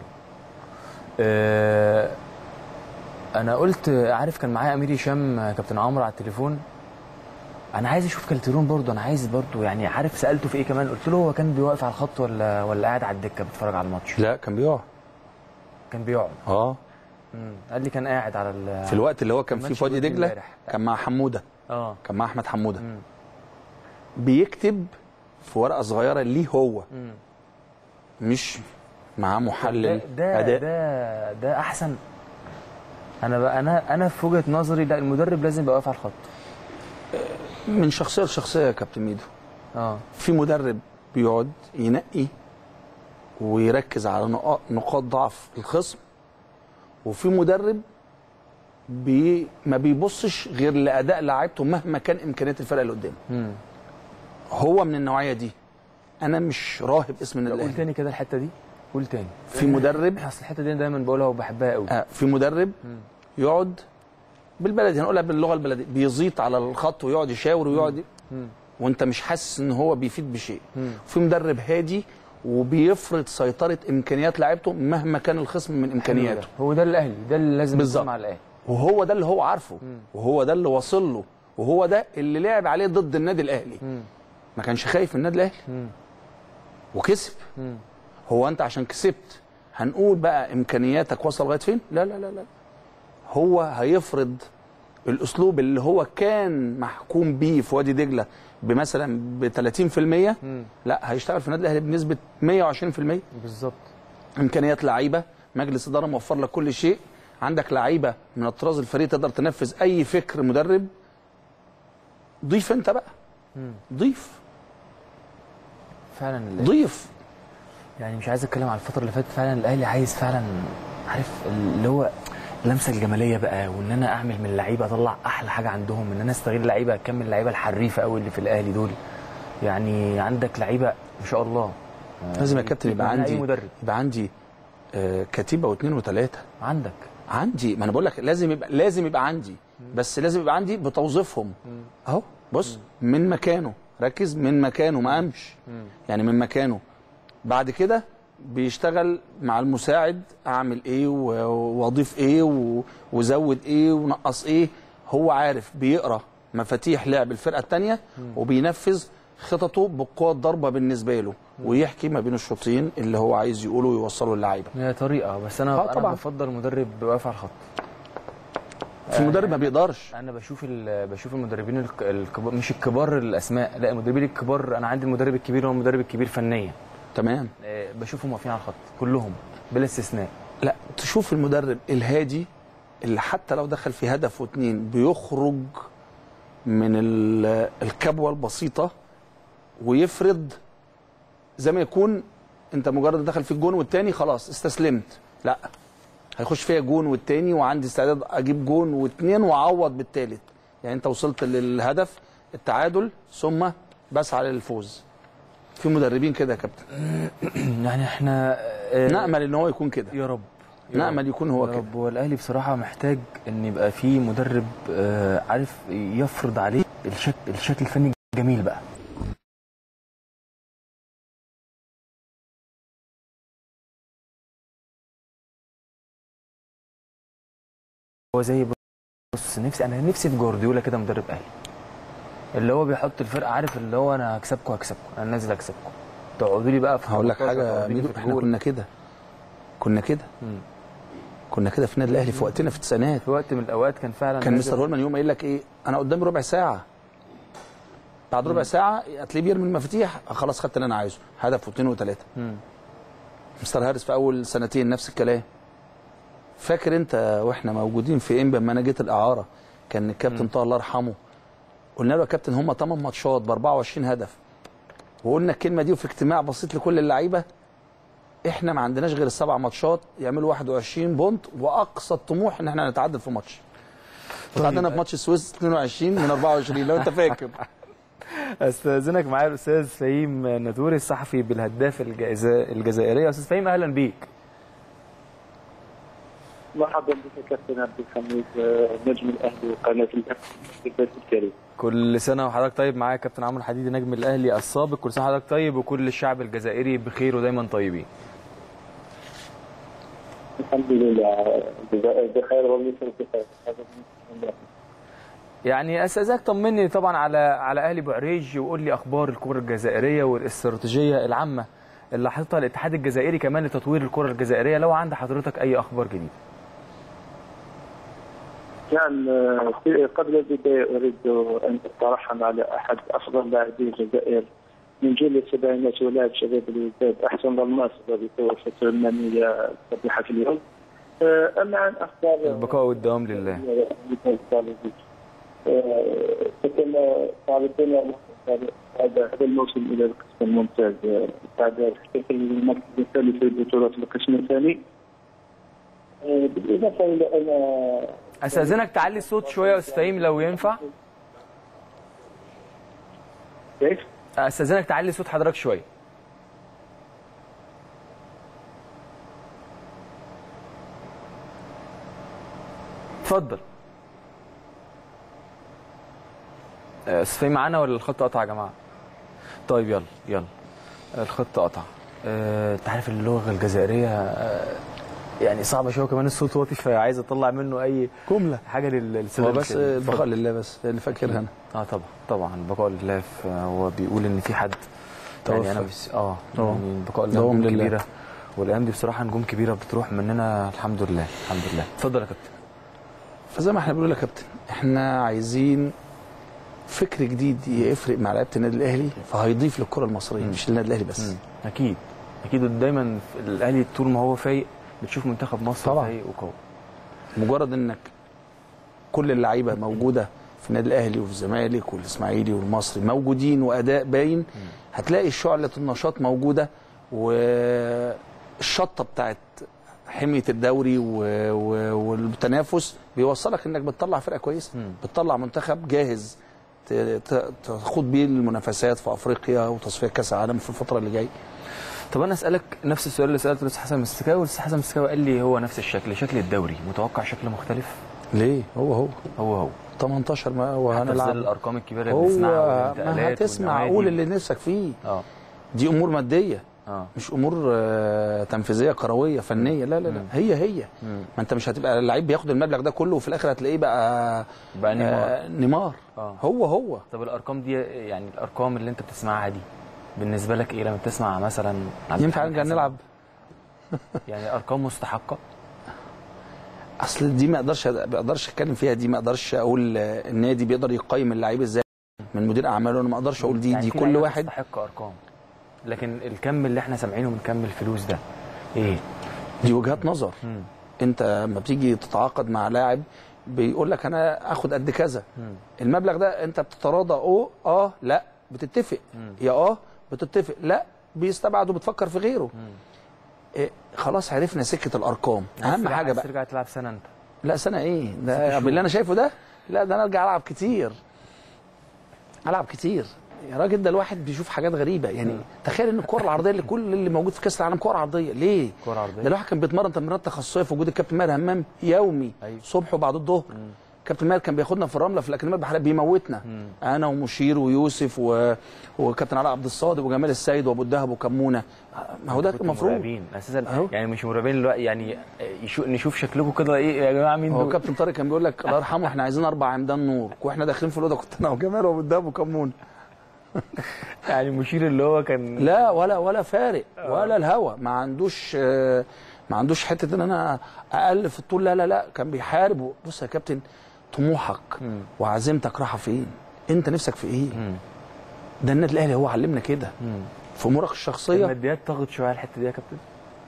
آه انا قلت عارف كان معايا امير هشام كابتن عمرو على التليفون انا عايز اشوف كالترون برضه انا عايز برضه يعني عارف سالته في ايه كمان قلت له هو كان بيوقف على الخط ولا ولا قاعد على الدكه بيتفرج على الماتش لا كان بيقع كان بيقعد اه مم. قال لي كان قاعد على ال- في الوقت اللي هو كان فيه الماتش في وادي الودي دجله امبارح. كان مع حموده اه كان مع احمد حموده مم. بيكتب في ورقه صغيره ليه هو مم. مش معاه ده محلل ده اداء ده ده احسن انا بقى انا انا في وجهه نظري لا المدرب لازم يبقى واقف على الخط من شخصيه لشخصيه يا كابتن ميدو اه في مدرب بيقعد ينقي ويركز على نقاط نقاط ضعف الخصم وفي مدرب بي ما بيبصش غير لاداء لاعيبته مهما كان امكانيات الفرقه اللي قدامه مم. هو من النوعيه دي انا مش راهب اسم النادي قول الاهلي تاني كده الحته دي قول تاني في مدرب اصل الحته دي دايما بقولها وبحبها قوي آه في مدرب يقعد بالبلدي هنقولها باللغه البلديه بيزيط على الخط ويقعد يشاور ويقعد مم. وانت مش حاسس ان هو بيفيد بشيء مم. في مدرب هادي وبيفرض سيطره امكانيات لعيبته مهما كان الخصم من امكانياته هو ده الاهلي ده اللي لازم بالظبط. يكون مع الاهلي وهو ده اللي هو عارفه مم. وهو ده اللي واصل له وهو ده اللي لعب عليه ضد النادي الاهلي مم. ما كانش خايف من النادي الاهلي مم. وكسب مم. هو انت عشان كسبت هنقول بقى امكانياتك وصل لغايه فين لا لا لا لا هو هيفرض الاسلوب اللي هو كان محكوم بيه في وادي دجله بمثلا ب 30% لا هيشتغل في النادي الاهلي بنسبه 120% بالظبط امكانيات لعيبه مجلس اداره موفر لك كل شيء عندك لعيبه من الطراز الفريق تقدر تنفذ اي فكر مدرب ضيف انت بقى ضيف فعلا ال- ضيف يعني مش عايز اتكلم على الفتره اللي فاتت فعلا الاهلي عايز فعلا عارف اللي هو اللمسه الجماليه بقى وان انا اعمل من اللعيبه اطلع احلى حاجه عندهم ان انا استغل اللعيبه اكمل اللعيبه الحريفه قوي اللي في الاهلي دول يعني عندك لعيبه ما شاء الله لازم يا كابتن يبقى يتمنى عندي اي مدرب يبقى عندي آه، كتيبه واثنين وثلاثه عندك عندي ما انا بقول لك لازم يبقى لازم يبقى عندي بس لازم يبقى عندي بتوظيفهم اهو بص من مكانه ركز من مكانه ما قامش يعني من مكانه بعد كده بيشتغل مع المساعد اعمل ايه و- واضيف ايه و- وزود ايه ونقص ايه هو عارف بيقرا مفاتيح لعب الفرقه الثانيه وبينفذ خططه بقوه ضربه بالنسبه له ويحكي ما بين الشوطين اللي هو عايز يقوله ويوصله للعيبه هي طريقه بس انا آه انا طبعاً. بفضل مدرب واقف على الخط في مدرب ما بيقدرش انا بشوف ال- بشوف المدربين الك- الكبار مش الكبار الاسماء لا المدربين الكبار انا عندي المدرب الكبير هو المدرب الكبير فنيا تمام آه، بشوفهم واقفين على الخط كلهم بلا استثناء لا تشوف المدرب الهادي اللي حتى لو دخل في هدف واتنين بيخرج من ال- الكبوه البسيطه ويفرض زي ما يكون انت مجرد دخل في الجون والتاني خلاص استسلمت لا هيخش فيها جون والتاني وعندي استعداد اجيب جون واتنين واعوض بالتالت يعني انت وصلت للهدف التعادل ثم بسعى للفوز في مدربين كده يا كابتن يعني احنا آه، نامل ان هو يكون كده يا رب يا نامل رب. يكون هو يا كده رب هو الاهلي بصراحه محتاج ان يبقى فيه مدرب آه، عارف يفرض عليه الشكل الشكل الفني الجميل بقى هو زي بص نفسي انا نفسي في جوارديولا كده مدرب اهلي اللي هو بيحط الفرقه عارف اللي هو انا هكسبكم هكسبكم انا نازل اكسبكم تقعدوا لي بقى في هقول لك 15 حاجه تقعدوا لي ميدو في احنا الجول. كنا كده كنا كده كنا كده في النادي الاهلي في وقتنا في التسعينات في وقت من الاوقات كان فعلا كان نازل- مستر هولمان يوم قايل لك ايه انا قدامي ربع ساعه بعد ربع ساعه هتلاقيه بيرمي المفاتيح خلاص خدت اللي انا عايزه هدف واثنين وثلاثه مم. مستر هارس في اول سنتين نفس الكلام فاكر انت واحنا موجودين في انبا لما انا جيت الاعاره كان الكابتن طه الله يرحمه قلنا له يا كابتن هم 8 ماتشات ب 24 هدف وقلنا الكلمه دي وفي اجتماع بسيط لكل اللعيبه احنا ما عندناش غير السبع ماتشات يعملوا 21 بونت واقصى الطموح ان احنا نتعادل في ماتش وتعادلنا في ماتش السويس 22 من 24 لو انت فاكر استاذنك معايا الاستاذ فهيم ناتوري الصحفي بالهداف الجزا- الجزائريه استاذ فهيم اهلا بيك مرحبا بك كابتن عبد الحميد آه، نجم الاهلي وقناه الاهلي في البيت الكريم كل سنه وحضرتك طيب معايا كابتن عمرو حديدي نجم الاهلي السابق كل سنه وحضرتك طيب وكل الشعب الجزائري بخير ودايما طيبين الحمد لله الجزائر بخير ومصر بخير هذا من الله. يعني استاذنك طمني طبعا على على اهلي بوعريج وقول لي اخبار الكره الجزائريه والاستراتيجيه العامه اللي حاططها الاتحاد الجزائري كمان لتطوير الكره الجزائريه لو عند حضرتك اي اخبار جديده نعم آه، في- قبل البدايه اريد ان اترحم على احد افضل لاعبي الجزائر من جيل السبعينات ولاعب شباب الوداد احسن الماس الذي توفت المانيه صبيحه في اليوم آه، اما عن اخبار البقاء والدوام لله كما تعرفون هذا هذا الموسم الى القسم الممتاز آه، بعد التحقيق المركز الثالث في بطوله القسم الثاني آه، بالاضافه الى ان استاذنك تعلي الصوت شويه يا استاذ فهيم لو ينفع كيف؟ استاذنك تعلي صوت حضرتك شويه اتفضل آه، استاذ فهيم معانا ولا الخط قطع يا جماعه طيب يلا يلا الخط قطع آه، انت عارف اللغه الجزائريه آه، يعني صعبه شويه كمان الصوت واطي فعايز اطلع منه اي جمله حاجه لل- للساده هو بس المشاهدين. البقاء اتفضل. لله بس اللي فاكرها انا اه طبعا طبعا البقاء لله ف- هو بيقول ان في حد يعني توفى. انا بس اه طبعا. يعني البقاء لله دوام نجوم لله. كبيره والايام دي بصراحه نجوم كبيره بتروح مننا الحمد لله الحمد لله اتفضل يا كابتن فزي ما احنا بنقول يا كابتن احنا عايزين فكر جديد يفرق مع لعيبه النادي الاهلي فهيضيف للكره المصريه مش للنادي الاهلي بس مم. اكيد اكيد دايما الاهلي طول ما هو فايق بتشوف منتخب مصر طبعاً. فايق وقوي مجرد انك كل اللعيبه موجوده في النادي الاهلي وفي الزمالك والاسماعيلي والمصري موجودين واداء باين هتلاقي شعله النشاط موجوده والشطه بتاعت حميه الدوري و... و... والتنافس بيوصلك انك بتطلع فرقه كويسه بتطلع منتخب جاهز ت... ت... تخوض بيه المنافسات في افريقيا وتصفيات كاس العالم في الفتره اللي جايه طب انا اسالك نفس السؤال اللي سالته الاستاذ حسن مستكاوي والاستاذ حسن مستكاوي قال لي هو نفس الشكل شكل الدوري متوقع شكل مختلف ليه هو هو هو هو 18 ما حتى في وهنلعب ظل الارقام الكبيره اللي هو بنسمعها ما والانتقالات هتسمع والنوادي. قول اللي نفسك فيه اه دي امور ماديه اه مش امور آه، تنفيذيه كرويه فنيه لا لا لا هي هي مم. ما انت مش هتبقى اللعيب بياخد المبلغ ده كله وفي الاخر هتلاقيه بقى بقى نيمار. آه نيمار اه هو هو طب الارقام دي يعني الارقام اللي انت بتسمعها دي بالنسبه لك ايه لما بتسمع مثلا عبد ينفع الحميد نرجع حسن؟ نلعب يعني ارقام مستحقه اصل دي ما اقدرش ما اقدرش اتكلم فيها دي ما اقدرش اقول آه، النادي بيقدر يقيم اللعيب ازاي من مدير اعماله انا ما اقدرش اقول دي يعني دي في كل لعيبة واحد تستحق ارقام لكن الكم اللي احنا سامعينه من كم الفلوس ده ايه دي وجهات نظر انت لما بتيجي تتعاقد مع لاعب بيقول لك انا اخد قد كذا المبلغ ده انت بتتراضى او اه لا بتتفق يا اه بتتفق لا بيستبعد وبتفكر في غيره إيه خلاص عرفنا سكه الارقام اهم عايز حاجه بقى ترجع تلعب سنه انت لا سنه ايه ست ده شهور. باللي انا شايفه ده لا ده انا ارجع العب كتير العب كتير يا راجل ده الواحد بيشوف حاجات غريبه يعني تخيل ان الكره العرضيه اللي كل اللي موجود في كاس العالم كره عرضيه ليه كره عرضيه ده الواحد كان بيتمرن تمرينات تخصصيه في وجود الكابتن ماهر همام يومي أيوة. صبح وبعد الظهر كابتن ماهر كان بياخدنا في الرمله في الاكاديميه البحريه بيموتنا انا ومشير ويوسف و... وكابتن علاء عبد الصادق وجمال السيد وابو الدهب وكمونه ما هو ده كنتوا المفروض مرعبين اساسا أهو. يعني مش مرعبين دلوقتي يعني يشو نشوف شكلكم كده ايه يا جماعه مين هو دول كابتن طارق كان بيقول لك الله يرحمه احنا عايزين اربع عمدان نور واحنا داخلين في الاوضه كنت انا وجمال وابو الدهب وكمونه يعني المشير اللي هو كان لا ولا ولا فارق ولا الهوى ما عندوش آه، ما عندوش حته ان انا اقل في الطول لا لا لا كان بيحارب بص يا كابتن طموحك وعزيمتك رايحه فين انت نفسك في ايه ده النادي الاهلي هو علمنا كده في امورك الشخصيه الماديات طغت شويه على الحته دي يا كابتن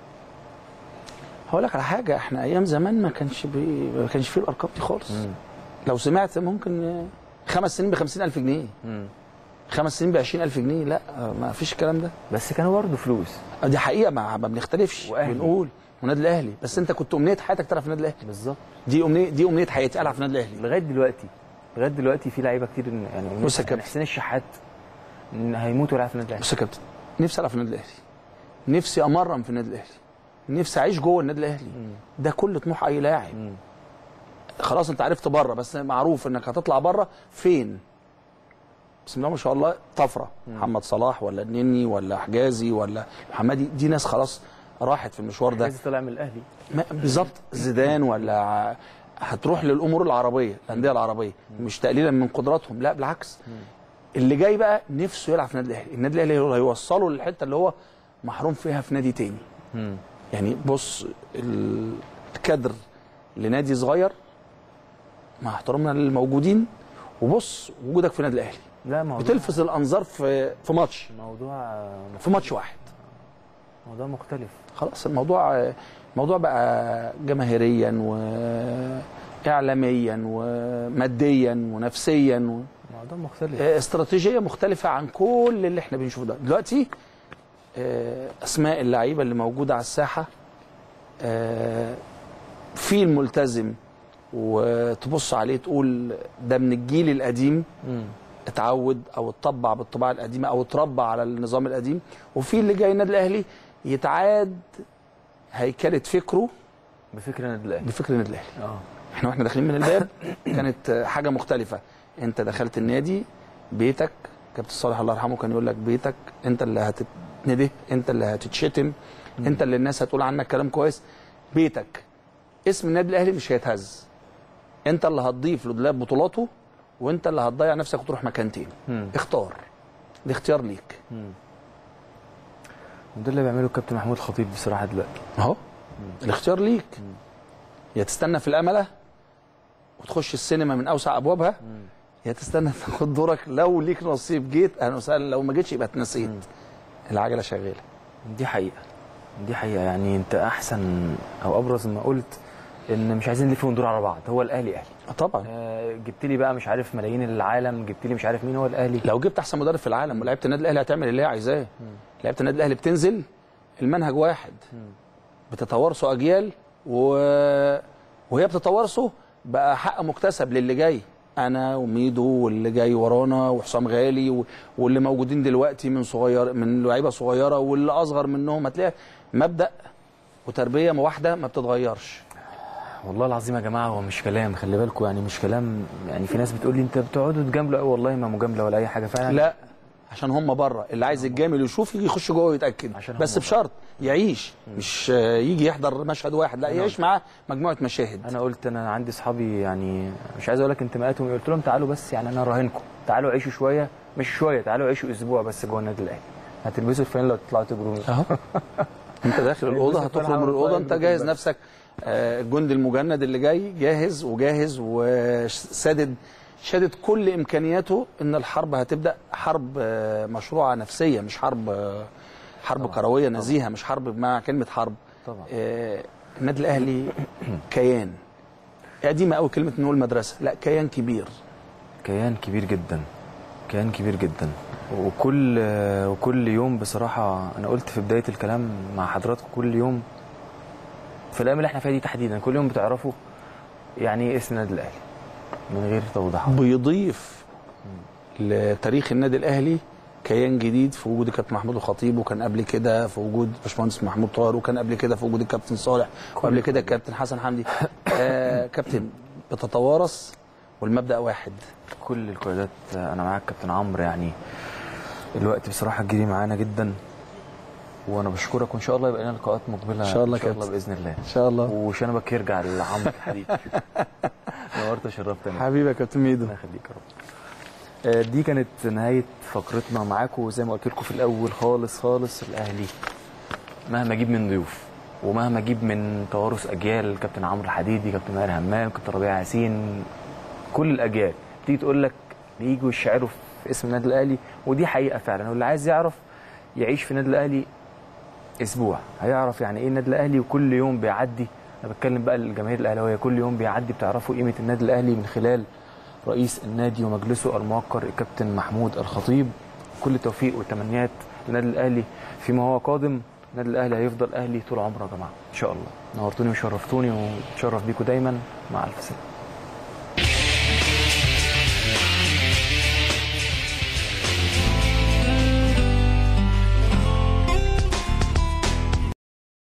هقول لك على حاجه احنا ايام زمان ما كانش بي... ما كانش فيه الارقام دي خالص لو سمعت ممكن آه، خمس سنين ب 50000 جنيه خمس سنين ب 20000 جنيه لا آه، ما فيش الكلام ده بس كانوا برضه فلوس آه، دي حقيقه ما, ما بنختلفش وأهلي. بنقول والنادي الاهلي بس انت كنت امنيه حياتك تلعب في النادي الاهلي بالظبط دي امنيه دي امنيه حياتي العب في النادي الاهلي لغايه دلوقتي لغايه دلوقتي في لعيبه كتير إن- يعني بص يا يعني كابتن. حسين الشحات إن هيموت ويلعب في النادي الاهلي بص يا كابتن نفسي العب في النادي الاهلي نفسي امرن في النادي الاهلي نفسي اعيش جوه النادي الاهلي ده كل طموح اي لاعب خلاص انت عرفت بره بس معروف انك هتطلع بره فين بسم الله ما شاء الله طفره محمد صلاح ولا النني ولا حجازي ولا محمدي دي ناس خلاص راحت في المشوار ده عايز طلع من الاهلي ما- بالظبط زيدان ولا ع- هتروح للامور العربيه الانديه العربيه مش تقليلا من قدراتهم لا بالعكس اللي جاي بقى نفسه يلعب في النادي الاهلي النادي الاهلي هو اللي هيوصله للحته اللي هو محروم فيها في نادي تاني يعني بص ال- الكادر لنادي صغير مع احترامنا للموجودين وبص وجودك في النادي الاهلي لا موضوع بتلفت الانظار في في ماتش موضوع في ماتش واحد موضوع مختلف خلاص الموضوع الموضوع بقى جماهيريا واعلاميا وماديا ونفسيا و... موضوع مختلف استراتيجيه مختلفه عن كل اللي احنا بنشوفه ده دلوقتي آه، اسماء اللعيبه اللي موجوده على الساحه آه، في الملتزم وتبص عليه تقول ده من الجيل القديم اتعود او اتطبع بالطباع القديمه او اتربى على النظام القديم وفي اللي جاي النادي الاهلي يتعاد هيكله فكره بفكر النادي الاهلي بفكر النادي الاهلي اه احنا واحنا داخلين من الباب كانت حاجه مختلفه انت دخلت النادي بيتك كابتن صالح الله يرحمه كان يقول لك بيتك انت اللي هتتنده انت اللي هتتشتم انت اللي الناس هتقول عنك كلام كويس بيتك اسم النادي الاهلي مش هيتهز انت اللي هتضيف لدولاب بطولاته وانت اللي هتضيع نفسك وتروح مكان تاني اختار ده اختيار ليك وده اللي بيعمله الكابتن محمود الخطيب بصراحه دلوقتي اهو الاختيار ليك يا تستنى في الامله وتخش السينما من اوسع ابوابها يا تستنى تاخد دورك لو ليك نصيب جيت اهلا وسهلا لو ما جيتش يبقى اتنسيت العجله شغاله دي حقيقه دي حقيقه يعني انت احسن او ابرز ما قلت ان مش عايزين نلف وندور على بعض هو الاهلي اهلي طبعا آه جبت لي بقى مش عارف ملايين العالم جبت لي مش عارف مين هو الاهلي لو جبت احسن مدرب في العالم ولعيبه النادي الاهلي هتعمل اللي هي عايزاه لعيبه النادي الاهلي بتنزل المنهج واحد بتتوارثوا اجيال و... وهي بتتوارثه بقى حق مكتسب للي جاي انا وميدو واللي جاي ورانا وحسام غالي و... واللي موجودين دلوقتي من صغير من لعيبه صغيره واللي اصغر منهم هتلاقي مبدا وتربيه واحده ما بتتغيرش والله العظيم يا جماعه هو مش كلام خلي بالكم يعني مش كلام يعني في ناس بتقول لي انت بتقعدوا تجاملوا قوي والله ما مجامله ولا اي حاجه فعلا لا عشان هم بره اللي عايز يتجامل ويشوف يجي يخش جوه ويتاكد بس هم بشرط يعيش مش آه، يجي يحضر مشهد واحد لا أنا يعيش قلت- معاه مجموعه مشاهد انا قلت انا عندي اصحابي يعني مش عايز اقول لك انتماءاتهم إيه، قلت لهم تعالوا بس يعني انا راهنكم تعالوا عيشوا شويه مش شويه تعالوا عيشوا اسبوع بس جوه النادي الاهلي هتلبسوا الفانيلا وتطلعوا تجروا اهو انت داخل الاوضه البسوا هتخرج من الفانيلا الاوضه انت وتطلعوا جاهز يجروا. نفسك آه، الجندي المجند اللي جاي جاهز وجاهز وسادد شادد كل امكانياته ان الحرب هتبدا حرب آه، مشروعه نفسيه مش حرب آه، حرب كرويه نزيهه مش حرب بمعنى كلمه حرب طبعا آه، النادي الاهلي كيان قديمه قوي كلمه نقول مدرسه لا كيان كبير كيان كبير جدا كيان كبير جدا وكل وكل يوم بصراحه انا قلت في بدايه الكلام مع حضراتكم كل يوم في الايام اللي احنا فيها دي تحديدا كل يوم بتعرفوا يعني ايه اسم النادي الاهلي من غير توضيحات بيضيف لتاريخ النادي الاهلي كيان جديد في وجود الكابتن محمود الخطيب وكان قبل كده في وجود باشمهندس محمود طاهر وكان قبل كده في وجود الكابتن صالح وقبل كده الكابتن حسن حمدي آه كابتن بتتوارث والمبدا واحد كل القيادات انا معاك كابتن عمرو يعني الوقت بصراحه جري معانا جدا وانا بشكرك وان شاء الله يبقى لنا لقاءات مقبله إن شاء الله ان شاء كابتن. الله باذن الله ان شاء الله وشنبك يرجع لعمرو الحديد نورت وشرفتني حبيبي يا كابتن ميدو الله يخليك يا رب آه، دي كانت نهايه فقرتنا معاكم وزي ما قلت لكم في الاول خالص خالص الاهلي مهما اجيب من ضيوف ومهما اجيب من توارث اجيال كابتن عمرو الحديدي كابتن ماهر همام كابتن ربيع ياسين كل الاجيال تيجي تقول لك بييجوا يشعروا في اسم النادي الاهلي ودي حقيقه فعلا واللي عايز يعرف يعيش في النادي الاهلي اسبوع هيعرف يعني ايه النادي الاهلي وكل يوم بيعدي انا بتكلم بقى للجماهير الاهلاويه كل يوم بيعدي بتعرفوا قيمه النادي الاهلي من خلال رئيس النادي ومجلسه الموقر الكابتن محمود الخطيب كل التوفيق والتمنيات للنادي الاهلي فيما هو قادم النادي الاهلي هيفضل اهلي طول عمره يا جماعه ان شاء الله نورتوني وشرفتوني واتشرف بيكم دايما مع الف سلامه